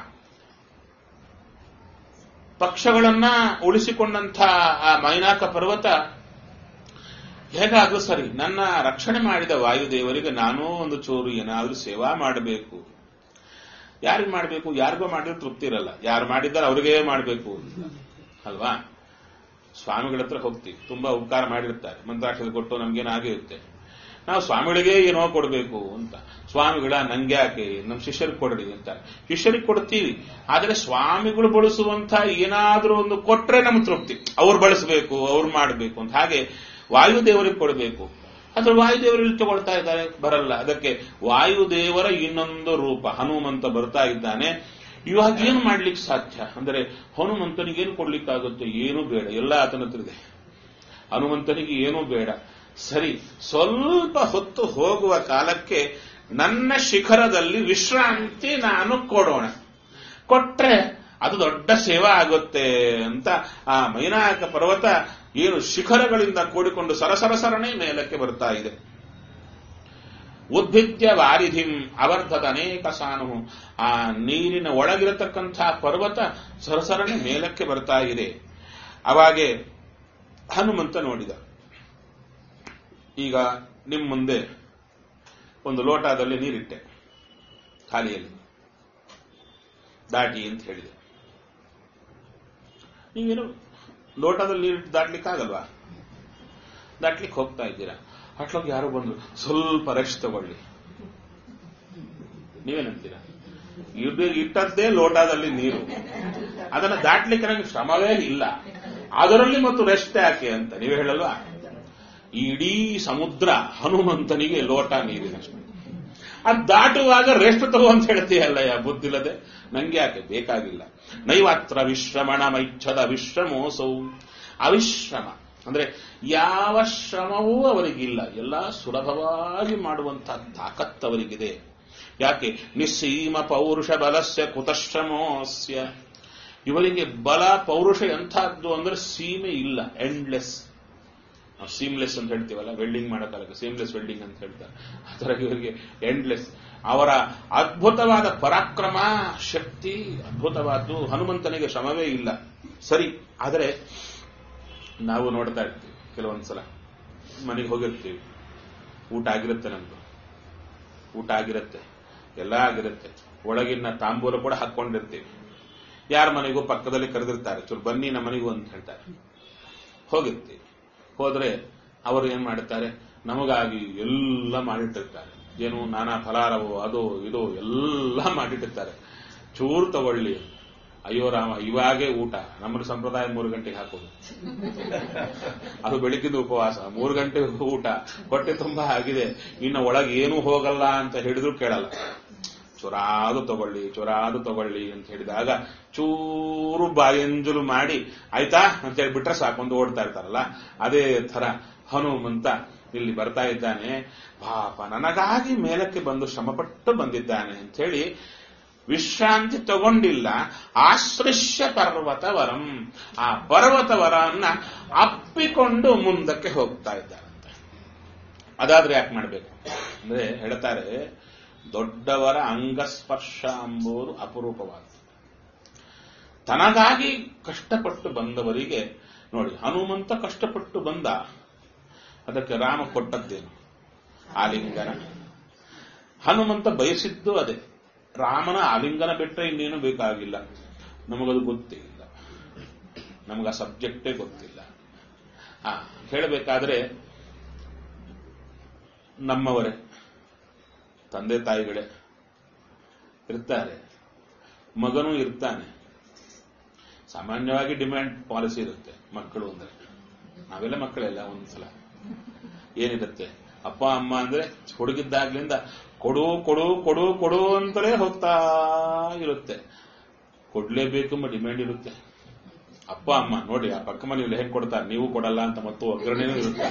ಪಕ್ಷಗಳನ್ನ ಉಳಿಸಿಕೊಂಡಂಥ ಆ ಮೈನಾಕ ಪರ್ವತ ಹೇಗಾದ್ರೂ ಸರಿ ನನ್ನ ರಕ್ಷಣೆ ಮಾಡಿದ ವಾಯುದೇವರಿಗೆ ನಾನೂ ಒಂದು ಚೂರು ಏನಾದ್ರೂ ಸೇವಾ ಮಾಡಬೇಕು ಯಾರಿಗೆ ಮಾಡಬೇಕು ಯಾರಿಗೋ ಮಾಡಿದ್ರೆ ತೃಪ್ತಿ ಇರಲ್ಲ ಯಾರು ಮಾಡಿದ್ದಾರೆ ಅವ್ರಿಗೇ ಮಾಡಬೇಕು ಅಲ್ವಾ ಸ್ವಾಮಿಗಳ ಹತ್ರ ಹೋಗ್ತೀವಿ ತುಂಬಾ ಉಪಕಾರ ಮಾಡಿರ್ತಾರೆ ಮಂತ್ರಾಕ್ಷರ ಕೊಟ್ಟು ನಮ್ಗೇನಾಗಿರುತ್ತೆ ನಾವು ಸ್ವಾಮಿಗಳಿಗೆ ಏನೋ ಕೊಡಬೇಕು ಅಂತ ಸ್ವಾಮಿಗಳ ನಂಗೆ ಯಾಕೆ ನಮ್ಮ ಶಿಷ್ಯರಿಗೆ ಕೊಡ್ರಿ ಅಂತ ಶಿಷ್ಯರಿಗೆ ಕೊಡ್ತೀವಿ ಆದರೆ ಸ್ವಾಮಿಗಳು ಬಳಸುವಂತ ಏನಾದ್ರೂ ಒಂದು ಕೊಟ್ರೆ ನಮ್ಗೆ ತೃಪ್ತಿ ಅವ್ರು ಬಳಸಬೇಕು ಅವ್ರು ಮಾಡಬೇಕು ಅಂತ ಹಾಗೆ ವಾಯುದೇವರಿಗೆ ಕೊಡಬೇಕು ಆದ್ರೆ ವಾಯುದೇವರಲ್ಲಿ ತಗೊಳ್ತಾ ಇದ್ದಾರೆ ಬರಲ್ಲ ಅದಕ್ಕೆ ವಾಯುದೇವರ ಇನ್ನೊಂದು ರೂಪ ಹನುಮಂತ ಬರ್ತಾ ಇದ್ದಾನೆ ಇವಾಗ ಏನು ಮಾಡ್ಲಿಕ್ಕೆ ಸಾಧ್ಯ ಅಂದರೆ ಹನುಮಂತನಿಗೆ ಏನು ಕೊಡ್ಲಿಕ್ಕಾಗುತ್ತೆ ಏನೂ ಬೇಡ ಎಲ್ಲ ಆತನ ಹತ್ರ ಇದೆ ಹನುಮಂತನಿಗೆ ಏನೂ ಬೇಡ ಸರಿ ಸ್ವಲ್ಪ ಹೊತ್ತು ಹೋಗುವ ಕಾಲಕ್ಕೆ ನನ್ನ ಶಿಖರದಲ್ಲಿ ವಿಶ್ರಾಂತಿ ನಾನು ಕೊಡೋಣ ಕೊಟ್ರೆ ಅದು ದೊಡ್ಡ ಸೇವಾ ಆಗುತ್ತೆ ಅಂತ ಆ ಮೈನಾಯಕ ಪರ್ವತ ಏನು ಶಿಖರಗಳಿಂದ ಕೂಡಿಕೊಂಡು ಸರಸರ ಸರಣೆ ಮೇಲಕ್ಕೆ ಬರ್ತಾ ಇದೆ ಉದ್ಭಿದ್ಯ ವಾರಿಧಿಂ ಅವರ್ಧದ ಅನೇಕ ಸಾನು ಆ ನೀರಿನ ಒಳಗಿರತಕ್ಕಂಥ ಪರ್ವತ ಸರಸರಣೆ ಮೇಲಕ್ಕೆ ಬರ್ತಾ ಇದೆ ಅವಾಗೆ ಹನುಮಂತ ನೋಡಿದ ಈಗ ನಿಮ್ಮ ಮುಂದೆ ಒಂದು ಲೋಟದಲ್ಲಿ ನೀರಿಟ್ಟೆ ಖಾಲಿಯಲ್ಲಿ ದಾಟಿ ಅಂತ ಹೇಳಿದೆ ನೀವೇನು ಲೋಟದಲ್ಲಿ ನೀರಿಟ್ಟು ದಾಟ್ಲಿಕ್ಕಾಗಲ್ವಾ ದಾಟ್ಲಿಕ್ಕೆ ಹೋಗ್ತಾ ಇದ್ದೀರಾ ಅಟ್ಲೋಗಿ ಯಾರೋ ಬಂದ್ರು ಸ್ವಲ್ಪ ರೆಸ್ಟ್ ತಗೊಳ್ಳಿ ನೀವೇನಂತೀರಾ ಇದು ಇಟ್ಟದ್ದೇ ಲೋಟದಲ್ಲಿ ನೀರು ಅದನ್ನ ದಾಟ್ಲಿಕ್ಕೆ ನನಗೆ ಶ್ರಮವೇ ಇಲ್ಲ ಅದರಲ್ಲಿ ಮತ್ತು ರೆಸ್ಟ್ ಯಾಕೆ ಅಂತ ನೀವು ಹೇಳಲ್ವಾ ಈ ಇಡೀ ಸಮುದ್ರ ಹನುಮಂತನಿಗೆ ಲೋಟ ನೀರಿನಷ್ಟು ಅದು ದಾಟುವಾಗ ರೆಸ್ಟ್ ತಗೋ ಅಂತ ಹೇಳ್ತೀಯಲ್ಲ ಯಾ ಬುದ್ಧಿಲ್ಲದೆ ನಂಗೆ ಯಾಕೆ ಬೇಕಾಗಿಲ್ಲ ನೈವಾತ್ರ ವಿಶ್ರಮಣ ಮೈಚ್ಛದ ವಿಶ್ರಮೋಸೌ ಅವಿಶ್ರಮ ಅಂದ್ರೆ ಯಾವ ಶ್ರಮವೂ ಅವರಿಗಿಲ್ಲ ಎಲ್ಲ ಸುಲಭವಾಗಿ ಮಾಡುವಂತಹ ತಾಕತ್ತು ಅವರಿಗಿದೆ ಯಾಕೆ ನಿಸ್ಸೀಮ ಪೌರುಷ ಬಲಸ್ಯ ಕುತಶ್ರಮೋಸ್ಯ ಇವರಿಗೆ ಬಲ ಪೌರುಷ ಎಂಥದ್ದು ಅಂದ್ರೆ ಸೀಮೆ ಇಲ್ಲ ಎಂಡ್ಲೆಸ್ ನಾವು ಸೀಮ್ಲೆಸ್ ಅಂತ ಹೇಳ್ತೀವಲ್ಲ ವೆಲ್ಡಿಂಗ್ ಮಾಡೋಕ್ಕಾಗಲ್ಲ ಸೀಮ್ಲೆಸ್ ವೆಲ್ಡಿಂಗ್ ಅಂತ ಹೇಳ್ತಾರೆ ಆ ಥರ ಇವರಿಗೆ ಎಂಡ್ಲೆಸ್ ಅವರ ಅದ್ಭುತವಾದ ಪರಾಕ್ರಮ ಶಕ್ತಿ ಅದ್ಭುತವಾದ್ದು ಹನುಮಂತನಿಗೆ ಶ್ರಮವೇ ಇಲ್ಲ ಸರಿ ಆದರೆ ನಾವು ನೋಡ್ತಾ ಇರ್ತೀವಿ ಕೆಲವೊಂದ್ಸಲ ಮನೆಗೆ ಹೋಗಿರ್ತೀವಿ ಊಟ ಆಗಿರುತ್ತೆ ನಮ್ದು ಊಟ ಆಗಿರುತ್ತೆ ಎಲ್ಲ ಆಗಿರುತ್ತೆ ಒಳಗಿನ ತಾಂಬೂಲ ಕೂಡ ಹಾಕೊಂಡಿರ್ತೀವಿ ಯಾರ ಮನೆಗೂ ಪಕ್ಕದಲ್ಲಿ ಕರೆದಿರ್ತಾರೆ ಚೂರು ಬನ್ನಿ ನಮ್ಮ ಮನೆಗೂ ಅಂತ ಹೇಳ್ತಾರೆ ಹೋಗಿರ್ತಿ ಹೋದ್ರೆ ಅವರು ಏನ್ ಮಾಡುತ್ತಾರೆ ನಮಗಾಗಿ ಎಲ್ಲ ಮಾಡಿಟ್ಟಿರ್ತಾರೆ ಏನು ನಾನಾ ಫಲಾರವು ಅದು ಇದು ಎಲ್ಲ ಮಾಡಿಟ್ಟಿರ್ತಾರೆ ಚೂರು ತಗೊಳ್ಳಿ ಅಯ್ಯೋ ರಾಮ ಇವಾಗೇ ಊಟ ನಮ್ಮ ಸಂಪ್ರದಾಯ ಮೂರು ಗಂಟೆಗೆ ಹಾಕೋದು ಅದು ಬೆಳಿಗ್ಗಿಂದ ಉಪವಾಸ ಮೂರು ಗಂಟೆ ಊಟ ಹೊಟ್ಟೆ ತುಂಬಾ ಆಗಿದೆ ಇನ್ನು ಒಳಗೆ ಏನೂ ಹೋಗಲ್ಲ ಅಂತ ಹೇಳಿದ್ರು ಕೇಳಲ್ಲ ಚೊರಾದು ತಗೊಳ್ಳಿ ಚೊರಾದು ತಗೊಳ್ಳಿ ಅಂತ ಹೇಳಿದಾಗ ಚೂರು ಬಾಯಂಜಲು ಮಾಡಿ ಆಯ್ತಾ ಅಂತ ಹೇಳ್ಬಿಟ್ರೆ ಸಾಕೊಂದು ಓಡ್ತಾ ಇರ್ತಾರಲ್ಲ ಅದೇ ತರ ಹನುಮಂತ ಇಲ್ಲಿ ಬರ್ತಾ ಇದ್ದಾನೆ ಪಾಪ ನನಗಾಗಿ ಮೇಲಕ್ಕೆ ಬಂದು ಶ್ರಮಪಟ್ಟು ಬಂದಿದ್ದಾನೆ ಅಂತ ಹೇಳಿ ವಿಶ್ರಾಂತಿ ತಗೊಂಡಿಲ್ಲ ಆಶ್ರಶ್ಯ ಪರ್ವತವರಂ ಆ ಪರ್ವತವರನ್ನ ಅಪ್ಪಿಕೊಂಡು ಮುಂದಕ್ಕೆ ಹೋಗ್ತಾ ಇದ್ದಾರಂತೆ ಅದಾದ್ರೆ ಯಾಕೆ ಮಾಡಬೇಕು ಅಂದ್ರೆ ಹೇಳ್ತಾರೆ ದೊಡ್ಡವರ ಅಂಗಸ್ಪರ್ಶ ಎಂಬುದು ಅಪರೂಪವಾದ ತನಗಾಗಿ ಕಷ್ಟಪಟ್ಟು ಬಂದವರಿಗೆ ನೋಡಿ ಹನುಮಂತ ಕಷ್ಟಪಟ್ಟು ಬಂದ ಅದಕ್ಕೆ ರಾಮ ಕೊಟ್ಟದ್ದೇನು ಆಲಿಂಗನ ಹನುಮಂತ ಬಯಸಿದ್ದು ಅದೇ ರಾಮನ ಆಲಿಂಗನ ಬಿಟ್ಟರೆ ಇನ್ನೇನು ಬೇಕಾಗಿಲ್ಲ ನಮಗದು ಗೊತ್ತೇ ಇಲ್ಲ ನಮಗ ಆ ಸಬ್ಜೆಕ್ಟೇ ಗೊತ್ತಿಲ್ಲ ಆ ಹೇಳಬೇಕಾದ್ರೆ ನಮ್ಮವರೇ ತಂದೆ ತಾಯಿಗಳೇ ಇರ್ತಾರೆ ಮಗನೂ ಇರ್ತಾನೆ ಸಾಮಾನ್ಯವಾಗಿ ಡಿಮ್ಯಾಂಡ್ ಪಾಲಿಸಿ ಇರುತ್ತೆ ಮಕ್ಕಳು ಅಂದ್ರೆ ನಾವೆಲ್ಲ ಮಕ್ಕಳೆಲ್ಲ ಒಂದ್ಸಲ ಏನಿರುತ್ತೆ ಅಪ್ಪ ಅಮ್ಮ ಅಂದ್ರೆ ಹುಡುಗಿದ್ದಾಗ್ಲಿಂದ ಕೊಡು ಕೊಡು ಕೊಡು ಕೊಡು ಅಂತಲೇ ಹೋಗ್ತಾ ಇರುತ್ತೆ ಕೊಡ್ಲೇಬೇಕು ಎಂಬ ಡಿಮ್ಯಾಂಡ್ ಇರುತ್ತೆ ಅಪ್ಪ ಅಮ್ಮ ನೋಡಿ ಆ ಪಕ್ಕ ಮನೆಯಲ್ಲಿ ಹೇಗೆ ಕೊಡ್ತಾರೆ ನೀವು ಕೊಡಲ್ಲ ಅಂತ ಮತ್ತು ಒಗ್ಗರಣೆನೂ ಇರುತ್ತೆ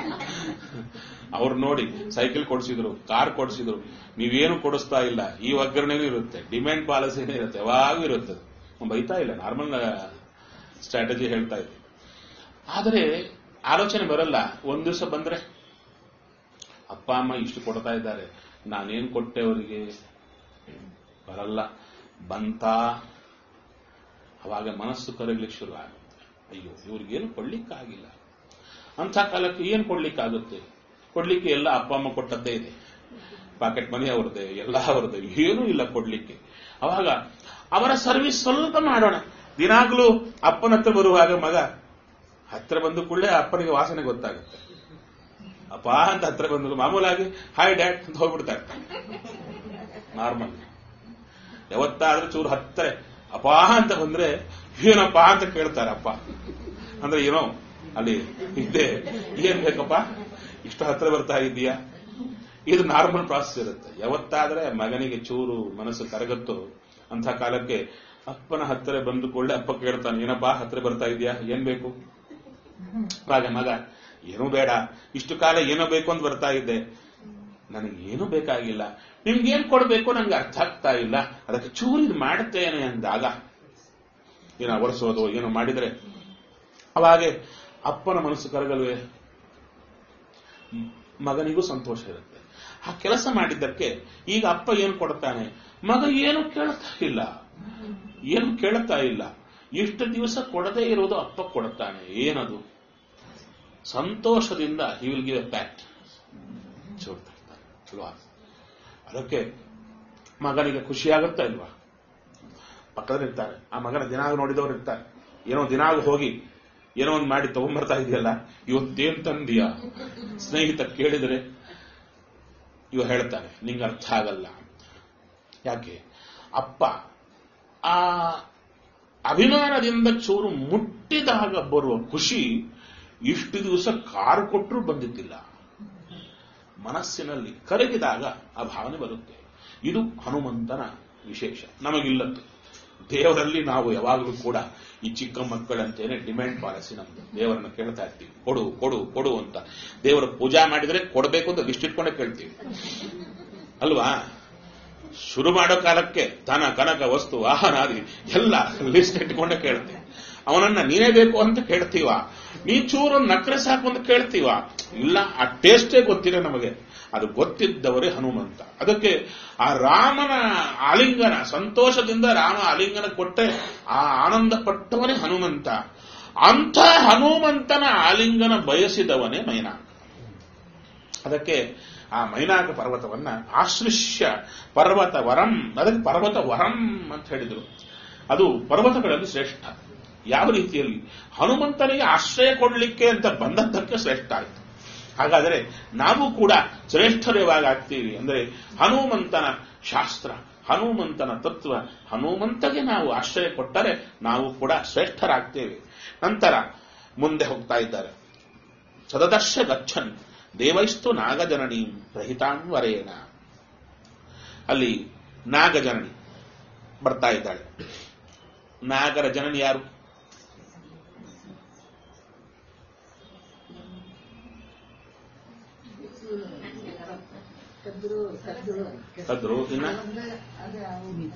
ಅವ್ರು ನೋಡಿ ಸೈಕಲ್ ಕೊಡಿಸಿದ್ರು ಕಾರ್ ಕೊಡಿಸಿದ್ರು ನೀವೇನು ಕೊಡಿಸ್ತಾ ಇಲ್ಲ ಈ ಒಗ್ಗರಣೆನೂ ಇರುತ್ತೆ ಡಿಮ್ಯಾಂಡ್ ಪಾಲಿಸಿನೇ ಇರುತ್ತೆ ಯಾವಾಗೂ ಇರುತ್ತೆ ಅದು. ಬೈತಾ ಇಲ್ಲ ನಾರ್ಮಲ್ ಸ್ಟ್ರಾಟಜಿ ಹೇಳ್ತಾ ಇದ್ದೆ ಆದರೆ ಆಲೋಚನೆ ಬರಲ್ಲ ಒಂದ್ ದಿವಸ ಬಂದ್ರೆ ಅಪ್ಪ ಅಮ್ಮ ಇಷ್ಟು ಕೊಡ್ತಾ ಇದ್ದಾರೆ ನಾನೇನ್ ಕೊಟ್ಟೆ ಅವರಿಗೆ ಬರಲ್ಲ ಬಂತ ಅವಾಗ ಮನಸ್ಸು ಕರಗ್ಲಿಕ್ಕೆ ಶುರು ಆಗುತ್ತೆ ಅಯ್ಯೋ ಇವ್ರಿಗೇನು ಕೊಡ್ಲಿಕ್ಕಾಗಿಲ್ಲ ಅಂಥ ಕಾಲಕ್ಕೆ ಏನು ಕೊಡ್ಲಿಕ್ಕಾಗುತ್ತೆ ಕೊಡ್ಲಿಕ್ಕೆ ಎಲ್ಲ ಅಪ್ಪ ಅಮ್ಮ ಕೊಟ್ಟದ್ದೇ ಇದೆ ಪಾಕೆಟ್ ಮನಿ ಅವ್ರದ್ದೇ ಎಲ್ಲ ಅವ್ರದ್ದೇ ಏನೂ ಇಲ್ಲ ಕೊಡ್ಲಿಕ್ಕೆ ಅವಾಗ ಅವರ ಸರ್ವಿಸ್ ಸ್ವಲ್ಪ ಮಾಡೋಣ ದಿನಾಗ್ಲೂ ಅಪ್ಪನ ಹತ್ರ ಬರುವಾಗ ಮಗ ಹತ್ರ ಬಂದು ಕೂಡಲೇ ಅಪ್ಪನಿಗೆ ವಾಸನೆ ಗೊತ್ತಾಗುತ್ತೆ ಅಪ್ಪ ಅಂತ ಹತ್ರ ಬಂದು ಮಾಮೂಲಾಗಿ ಹಾಯ್ ಡ್ಯಾಡ್ ಅಂತ ಹೋಗ್ಬಿಡ್ತಾರೆ ನಾರ್ಮಲ್ ಯಾವತ್ತಾದ್ರೂ ಚೂರು ಹತ್ತರೆ ಅಪ್ಪ ಅಂತ ಬಂದ್ರೆ ಏನಪ್ಪ ಅಂತ ಕೇಳ್ತಾರೆ ಅಪ್ಪ ಅಂದ್ರೆ ಏನೋ ಅಲ್ಲಿ ಇದೆ ಏನ್ ಬೇಕಪ್ಪ ಇಷ್ಟು ಹತ್ರ ಬರ್ತಾ ಇದೀಯಾ ಇದು ನಾರ್ಮಲ್ ಪ್ರಾಸೆಸ್ ಇರುತ್ತೆ ಯಾವತ್ತಾದ್ರೆ ಮಗನಿಗೆ ಚೂರು ಮನಸ್ಸು ಕರಗತ್ತೋ ಅಂತ ಕಾಲಕ್ಕೆ ಅಪ್ಪನ ಹತ್ತಿರ ಬಂದು ಕೂಡಲೇ ಅಪ್ಪ ಕೇಳ್ತಾನೆ ಏನಪ್ಪಾ ಹತ್ತಿರ ಬರ್ತಾ ಇದೆಯಾ ಏನ್ ಬೇಕು ಆಗ ಮಗ ಏನೂ ಬೇಡ ಇಷ್ಟು ಕಾಲ ಏನೋ ಬೇಕು ಅಂತ ಬರ್ತಾ ಇದ್ದೆ ನನಗೆ ಏನೂ ಬೇಕಾಗಿಲ್ಲ ನಿಮ್ಗೆ ಏನ್ ಕೊಡ್ಬೇಕು ನಂಗೆ ಅರ್ಥ ಆಗ್ತಾ ಇಲ್ಲ ಅದಕ್ಕೆ ಚೂರು ಇದು ಮಾಡುತ್ತೇನೆ ಅಂದಾಗ ಏನೋ ಒರೆಸೋದು ಏನೋ ಮಾಡಿದ್ರೆ ಅವಾಗೆ ಅಪ್ಪನ ಮನಸ್ಸು ಕರಗಲ್ವೇ ಮ್- ಮಗನಿಗೂ ಸಂತೋಷ ಇರುತ್ತೆ ಆ ಕೆಲಸ ಮಾಡಿದ್ದಕ್ಕೆ ಈಗ ಅಪ್ಪ ಏನು ಕೊಡ್ತಾನೆ ಮಗ ಏನು ಕೇಳ್ತಾ ಇಲ್ಲ ಏನು ಕೇಳ್ತಾ ಇಲ್ಲ ಇಷ್ಟು ದಿವಸ ಕೊಡದೇ ಇರೋದು ಅಪ್ಪ ಕೊಡುತ್ತಾನೆ ಏನದು ಸಂತೋಷದಿಂದ he will give a pact ಚೂಡ್ತಾ ಇರ್ತಾನೆ ಅಲ್ವಾ ಅದಕ್ಕೆ ಮಗನಿಗೆ ಖುಷಿಯಾಗುತ್ತಾ ಇಲ್ವಾ ಪಕ್ಕದಲ್ಲಿರ್ತಾರೆ ಆ ಮಗನ ದಿನಾಗ ನೋಡಿದವರು ಇರ್ತಾರೆ ಏನೋ ದಿನಾಗ ಹೋಗಿ ಏನೋ ಒಂದು ಮಾಡಿ ತಗೊಂಡ್ಬರ್ತಾ ಇದೆಯಲ್ಲ ಇವತ್ತೇನ್ ತಂದೀಯ ಸ್ನೇಹಿತ ಕೇಳಿದರೆ ಇವ ಹೇಳ್ತಾನೆ ನಿಂಗೆ ಅರ್ಥ ಆಗಲ್ಲ ಯಾಕೆ ಅಪ್ಪ ಆ ಅಭಿಮಾನದಿಂದ ಚೂರು ಮುಟ್ಟಿದಾಗ ಬರುವ ಖುಷಿ ಇಷ್ಟು ದಿವಸ ಕಾರು ಕೊಟ್ಟರು ಬಂದಿದ್ದಿಲ್ಲ ಮನಸ್ಸಿನಲ್ಲಿ ಕರಗಿದಾಗ ಆ ಭಾವನೆ ಬರುತ್ತೆ ಇದು ಹನುಮಂತನ ವಿಶೇಷ ನಮಗಿಲ್ಲದ್ದು ದೇವರಲ್ಲಿ ನಾವು ಯಾವಾಗಲೂ ಕೂಡ ಈ ಚಿಕ್ಕ ಮಕ್ಕಳಂತೇನೆ ಡಿಮ್ಯಾಂಡ್ ಪಾಲಿಸಿ ನಮ್ದು ದೇವರನ್ನ ಕೇಳ್ತಾ ಇರ್ತೀವಿ ಕೊಡು ಕೊಡು ಕೊಡು ಅಂತ ದೇವರ ಪೂಜಾ ಮಾಡಿದ್ರೆ ಕೊಡಬೇಕು ಅಂತ ಲಿಸ್ಟ್ ಇಟ್ಕೊಂಡೇ ಕೇಳ್ತೀವಿ ಅಲ್ವಾ ಶುರು ಮಾಡೋ ಕಾಲಕ್ಕೆ ಧನ ಕನಕ ವಸ್ತು ವಾಹನ ಆದಿ ಎಲ್ಲ ಲಿಸ್ಟ್ ಇಟ್ಕೊಂಡೇ ಕೇಳ್ತೀವಿ ಅವನನ್ನ ನೀನೇ ಬೇಕು ಅಂತ ಕೇಳ್ತೀವ ನೀ ಚೂರು ನಕ್ರೆ ಸಾಕು ಅಂತ ಕೇಳ್ತೀವ ಇಲ್ಲ ಆ ಟೇಸ್ಟೇ ಗೊತ್ತಿಲ್ಲ ನಮಗೆ ಅದು ಗೊತ್ತಿದ್ದವರೇ ಹನುಮಂತ ಅದಕ್ಕೆ ಆ ರಾಮನ ಆಲಿಂಗನ ಸಂತೋಷದಿಂದ ರಾಮ ಆಲಿಂಗನ ಕೊಟ್ಟೆ ಆ ಆನಂದ ಪಟ್ಟವನೇ ಹನುಮಂತ ಅಂಥ ಹನುಮಂತನ ಆಲಿಂಗನ ಬಯಸಿದವನೇ ಮೈನಾಕ ಅದಕ್ಕೆ ಆ ಮೈನಾಕ ಪರ್ವತವನ್ನ ಆಶ್ಲಿಷ್ಯ ಪರ್ವತ ವರಂ ಅದಕ್ಕೆ ಪರ್ವತ ವರಂ ಅಂತ ಹೇಳಿದ್ರು ಅದು ಪರ್ವತಗಳಲ್ಲಿ ಶ್ರೇಷ್ಠ ಯಾವ ರೀತಿಯಲ್ಲಿ ಹನುಮಂತನಿಗೆ ಆಶ್ರಯ ಕೊಡಲಿಕ್ಕೆ ಅಂತ ಬಂದದ್ದಕ್ಕೆ ಶ್ರೇಷ್ಠ ಆಯಿತು ಹಾಗಾದರೆ ನಾವು ಕೂಡ ಶ್ರೇಷ್ಠರು ಯಾವಾಗ ಆಗ್ತೀವಿ ಅಂದರೆ ಹನುಮಂತನ ಶಾಸ್ತ್ರ ಹನುಮಂತನ ತತ್ವ ಹನುಮಂತಗೆ ನಾವು ಆಶ್ರಯ ಕೊಟ್ಟರೆ ನಾವು ಕೂಡ ಶ್ರೇಷ್ಠರಾಗ್ತೇವೆ ನಂತರ ಮುಂದೆ ಹೋಗ್ತಾ ಇದ್ದಾರೆ ಸದದರ್ಶ ಗಚ್ಚನ್ ದೇವೈಸ್ತು ನಾಗಜನನಿ ಪ್ರಹಿತಾನ್ವರೇಣ ಅಲ್ಲಿ ನಾಗಜನನಿ ಬರ್ತಾ ಇದ್ದಾಳೆ ನಾಗರ ಜನನಿ ಯಾರು ಕದ್ರು ಕದ್ರು ಕದ್ರು ಇನ್ನ ಅದೇ ಅವ್ನು.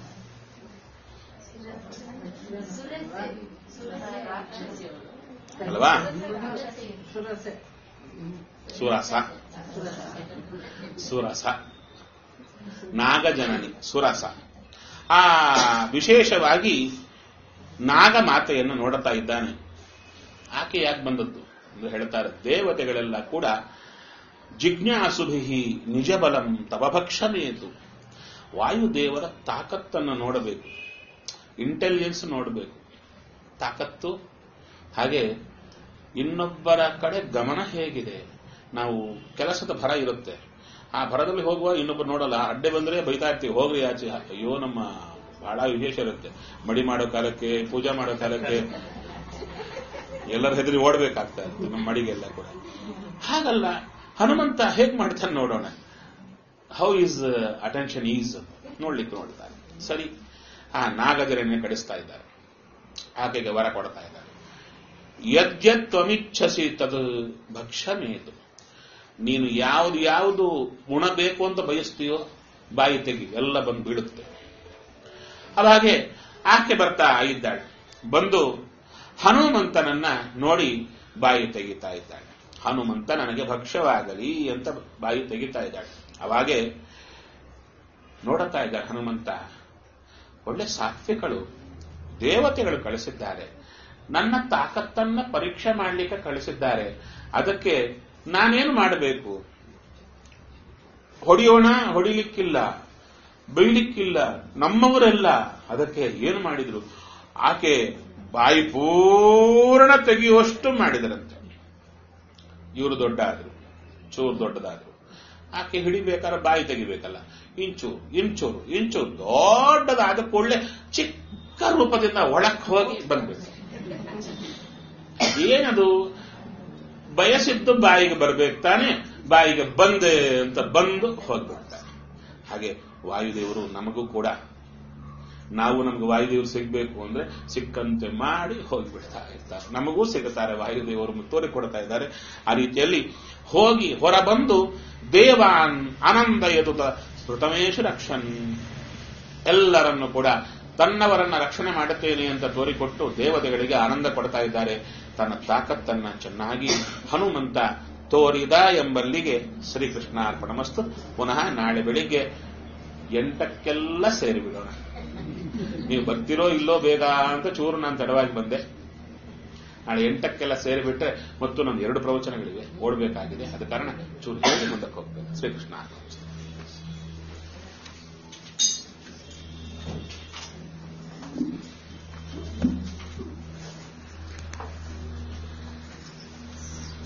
ಅಲ್ವಾ ಸುರಸೆ ಸುರಸ ಸುರಸ ಸುರಸ ನಾಗಜನನಿ ಸುರಸ ಆ ವಿಶೇಷವಾಗಿ ನಾಗಮಾತೆಯನ್ನು ನೋಡುತ್ತಾ ಇದ್ದಾನೆ ಆಕೆ ಯಾಕೆ ಬಂದದ್ದು ಎಂದು ಹೇಳ್ತಾರೆ ದೇವತೆಗಳೆಲ್ಲ ಕೂಡ ಜಿಜ್ಞಾಸುಭಿ ನಿಜಬಲಂ ತವಭಕ್ಷಮೇತು ವಾಯುದೇವರ ತಾಕತ್ತನ್ನು ನೋಡಬೇಕು ಇಂಟೆಲಿಜೆನ್ಸ್ ನೋಡಬೇಕು ತಾಕತ್ತು ಹಾಗೆ ಇನ್ನೊಬ್ಬರ ಕಡೆ ಗಮನ ಹೇಗಿದೆ ನಾವು ಕೆಲಸದ ಭರ ಇರುತ್ತೆ ಆ ಭರದಲ್ಲಿ ಹೋಗುವ ಇನ್ನೊಬ್ಬರು ನೋಡಲ್ಲ ಅಡ್ಡೆ ಬಂದ್ರೆ ಬೈತಾ ಇರ್ತೀವಿ ಹೋಗ್ರಿ ಆಚೆ ಅಯ್ಯೋ ನಮ್ಮ ಬಹಳ ವಿಶೇಷ ಇರುತ್ತೆ ಮಡಿ ಮಾಡೋ ಕಾಲಕ್ಕೆ ಪೂಜೆ ಮಾಡೋ ಕಾಲಕ್ಕೆ ಎಲ್ಲರ ಹೆದರಿ ಓಡಬೇಕಾಗ್ತಾ ಇತ್ತು ನಮ್ಮ ಮಡಿಗೆಲ್ಲ ಕೂಡ ಹಾಗಲ್ಲ ಹನುಮಂತ ಹೇಗ್ ಮಾಡ್ತಾನೆ ನೋಡೋಣ ಹೌ ಈಸ್ ಅಟೆನ್ಷನ್ ಈಸ್ ನೋಡ್ಲಿಕ್ಕೆ ನೋಡ್ತಾರೆ ಸರಿ ಆ ನಾಗಜರನ್ನೇ ಕಡಿಸ್ತಾ ಇದ್ದಾರೆ ಆಕೆಗೆ ವರ ಕೊಡ್ತಾ ಇದ್ದಾರೆ ಯದ್ಯತ್ ತ್ವಮಿಚ್ಛಸಿ ತದ್ ಭಕ್ಷಮೇತು ನೀನು ಯಾವ್ದು ಯಾವುದು ಉಣಬೇಕು ಅಂತ ಬಯಸ್ತೀಯೋ ಬಾಯಿ ತೆಗಿ ಎಲ್ಲ ಬಂದು ಬೀಳುತ್ತೆ ಅದಾಗೆ ಆಕೆ ಬರ್ತಾ ಇದ್ದಾಳೆ ಬಂದು ಹನುಮಂತನನ್ನ ನೋಡಿ ಬಾಯಿ ತೆಗಿತಾ ಇದ್ದಾಳೆ ಹನುಮಂತ ನನಗೆ ಭಕ್ಷ್ಯವಾಗಲಿ ಅಂತ ಬಾಯಿ ತೆಗಿತಾ ಇದ್ದಾಳೆ ಅವಾಗೆ ನೋಡುತ್ತಾ ಇದ್ದಾಳೆ ಹನುಮಂತ ಒಳ್ಳೆ ಸಾತ್ವಿಕಳು ದೇವತೆಗಳು ಕಳಿಸಿದ್ದಾರೆ ನನ್ನ ತಾಕತ್ತನ್ನ ಪರೀಕ್ಷೆ ಮಾಡಲಿಕ್ಕೆ ಕಳಿಸಿದ್ದಾರೆ ಅದಕ್ಕೆ ನಾನೇನು ಮಾಡಬೇಕು ಹೊಡೆಯೋಣ ಹೊಡಿಲಿಕ್ಕಿಲ್ಲ ಬೈಲಿಕ್ಕಿಲ್ಲ ನಮ್ಮವರೆಲ್ಲ ಅದಕ್ಕೆ ಏನು ಮಾಡಿದ್ರು ಆಕೆ ಬಾಯಿ ಪೂರ್ಣ ತೆಗೆಯುವಷ್ಟು ಮಾಡಿದರಂತೆ ಇವರು ದೊಡ್ಡ ಆದ್ರು ಚೂರು ದೊಡ್ಡದಾದ್ರು ಆಕೆ ಹಿಡಿಬೇಕಾದ್ರೆ ಬಾಯಿ ತೆಗಿಬೇಕಲ್ಲ ಇಂಚು ಇಂಚೂರು ಇಂಚು ದೊಡ್ಡದಾದ ಕೂಡಲೇ ಚಿಕ್ಕ ರೂಪದಿಂದ ಒಳಕ್ ಹೋಗಿ ಬಂದ್ಬೇಕು ಏನದು ಬಯಸಿದ್ದು ಬಾಯಿಗೆ ಬರ್ಬೇಕು ತಾನೆ ಬಾಯಿಗೆ ಬಂದೆ ಅಂತ ಬಂದು ಹೋಗ್ಬಿಡ್ತಾರೆ ಹಾಗೆ ವಾಯುದೇವರು ನಮಗೂ ಕೂಡ ನಾವು ನಮ್ಗೆ ವಾಯುದೇವರು ಸಿಗ್ಬೇಕು ಅಂದ್ರೆ ಸಿಕ್ಕಂತೆ ಮಾಡಿ ಹೋಗಿಬಿಡ್ತಾ ಇರ್ತಾರೆ ನಮಗೂ ಸಿಗುತ್ತಾರೆ ವಾಯುದೇವರು ತೋರಿಕೊಡ್ತಾ ಇದ್ದಾರೆ ಆ ರೀತಿಯಲ್ಲಿ ಹೋಗಿ ಹೊರಬಂದು ದೇವಾನ್ ಆನಂದ ಎದುತ ಸ್ಮೃತಮೇಶು ರಕ್ಷನ್ ಎಲ್ಲರನ್ನು ಕೂಡ ತನ್ನವರನ್ನ ರಕ್ಷಣೆ ಮಾಡುತ್ತೇನೆ ಅಂತ ತೋರಿಕೊಟ್ಟು ದೇವತೆಗಳಿಗೆ ಆನಂದ ಕೊಡ್ತಾ ಇದ್ದಾರೆ ತನ್ನ ತಾಕತ್ತನ್ನ ಚೆನ್ನಾಗಿ ಹನುಮಂತ ತೋರಿದ ಎಂಬಲ್ಲಿಗೆ ಶ್ರೀಕೃಷ್ಣ ಅರ್ಪಣಮಸ್ತು ಪುನಃ ನಾಳೆ ಬೆಳಿಗ್ಗೆ ಎಂಟಕ್ಕೆಲ್ಲ ಸೇರಿಬಿಡೋಣ ನೀವು ಬರ್ತಿರೋ ಇಲ್ಲೋ ಬೇಗ ಅಂತ ಚೂರು ನಾನು ತಡವಾಗಿ ಬಂದೆ ನಾಳೆ ಎಂಟಕ್ಕೆಲ್ಲ ಸೇರಿಬಿಟ್ರೆ ಮತ್ತು ನನ್ನ ಎರಡು ಪ್ರವಚನಗಳಿವೆ ಓಡಬೇಕಾಗಿದೆ ಅದ ಕಾರಣ ಚೂರು ಹೇಳಿ ಮುಂದಕ್ಕೆ ಹೋಗ್ಬೇಕು ಶ್ರೀಕೃಷ್ಣ ಅರ್ಪಣಮಸ್ತು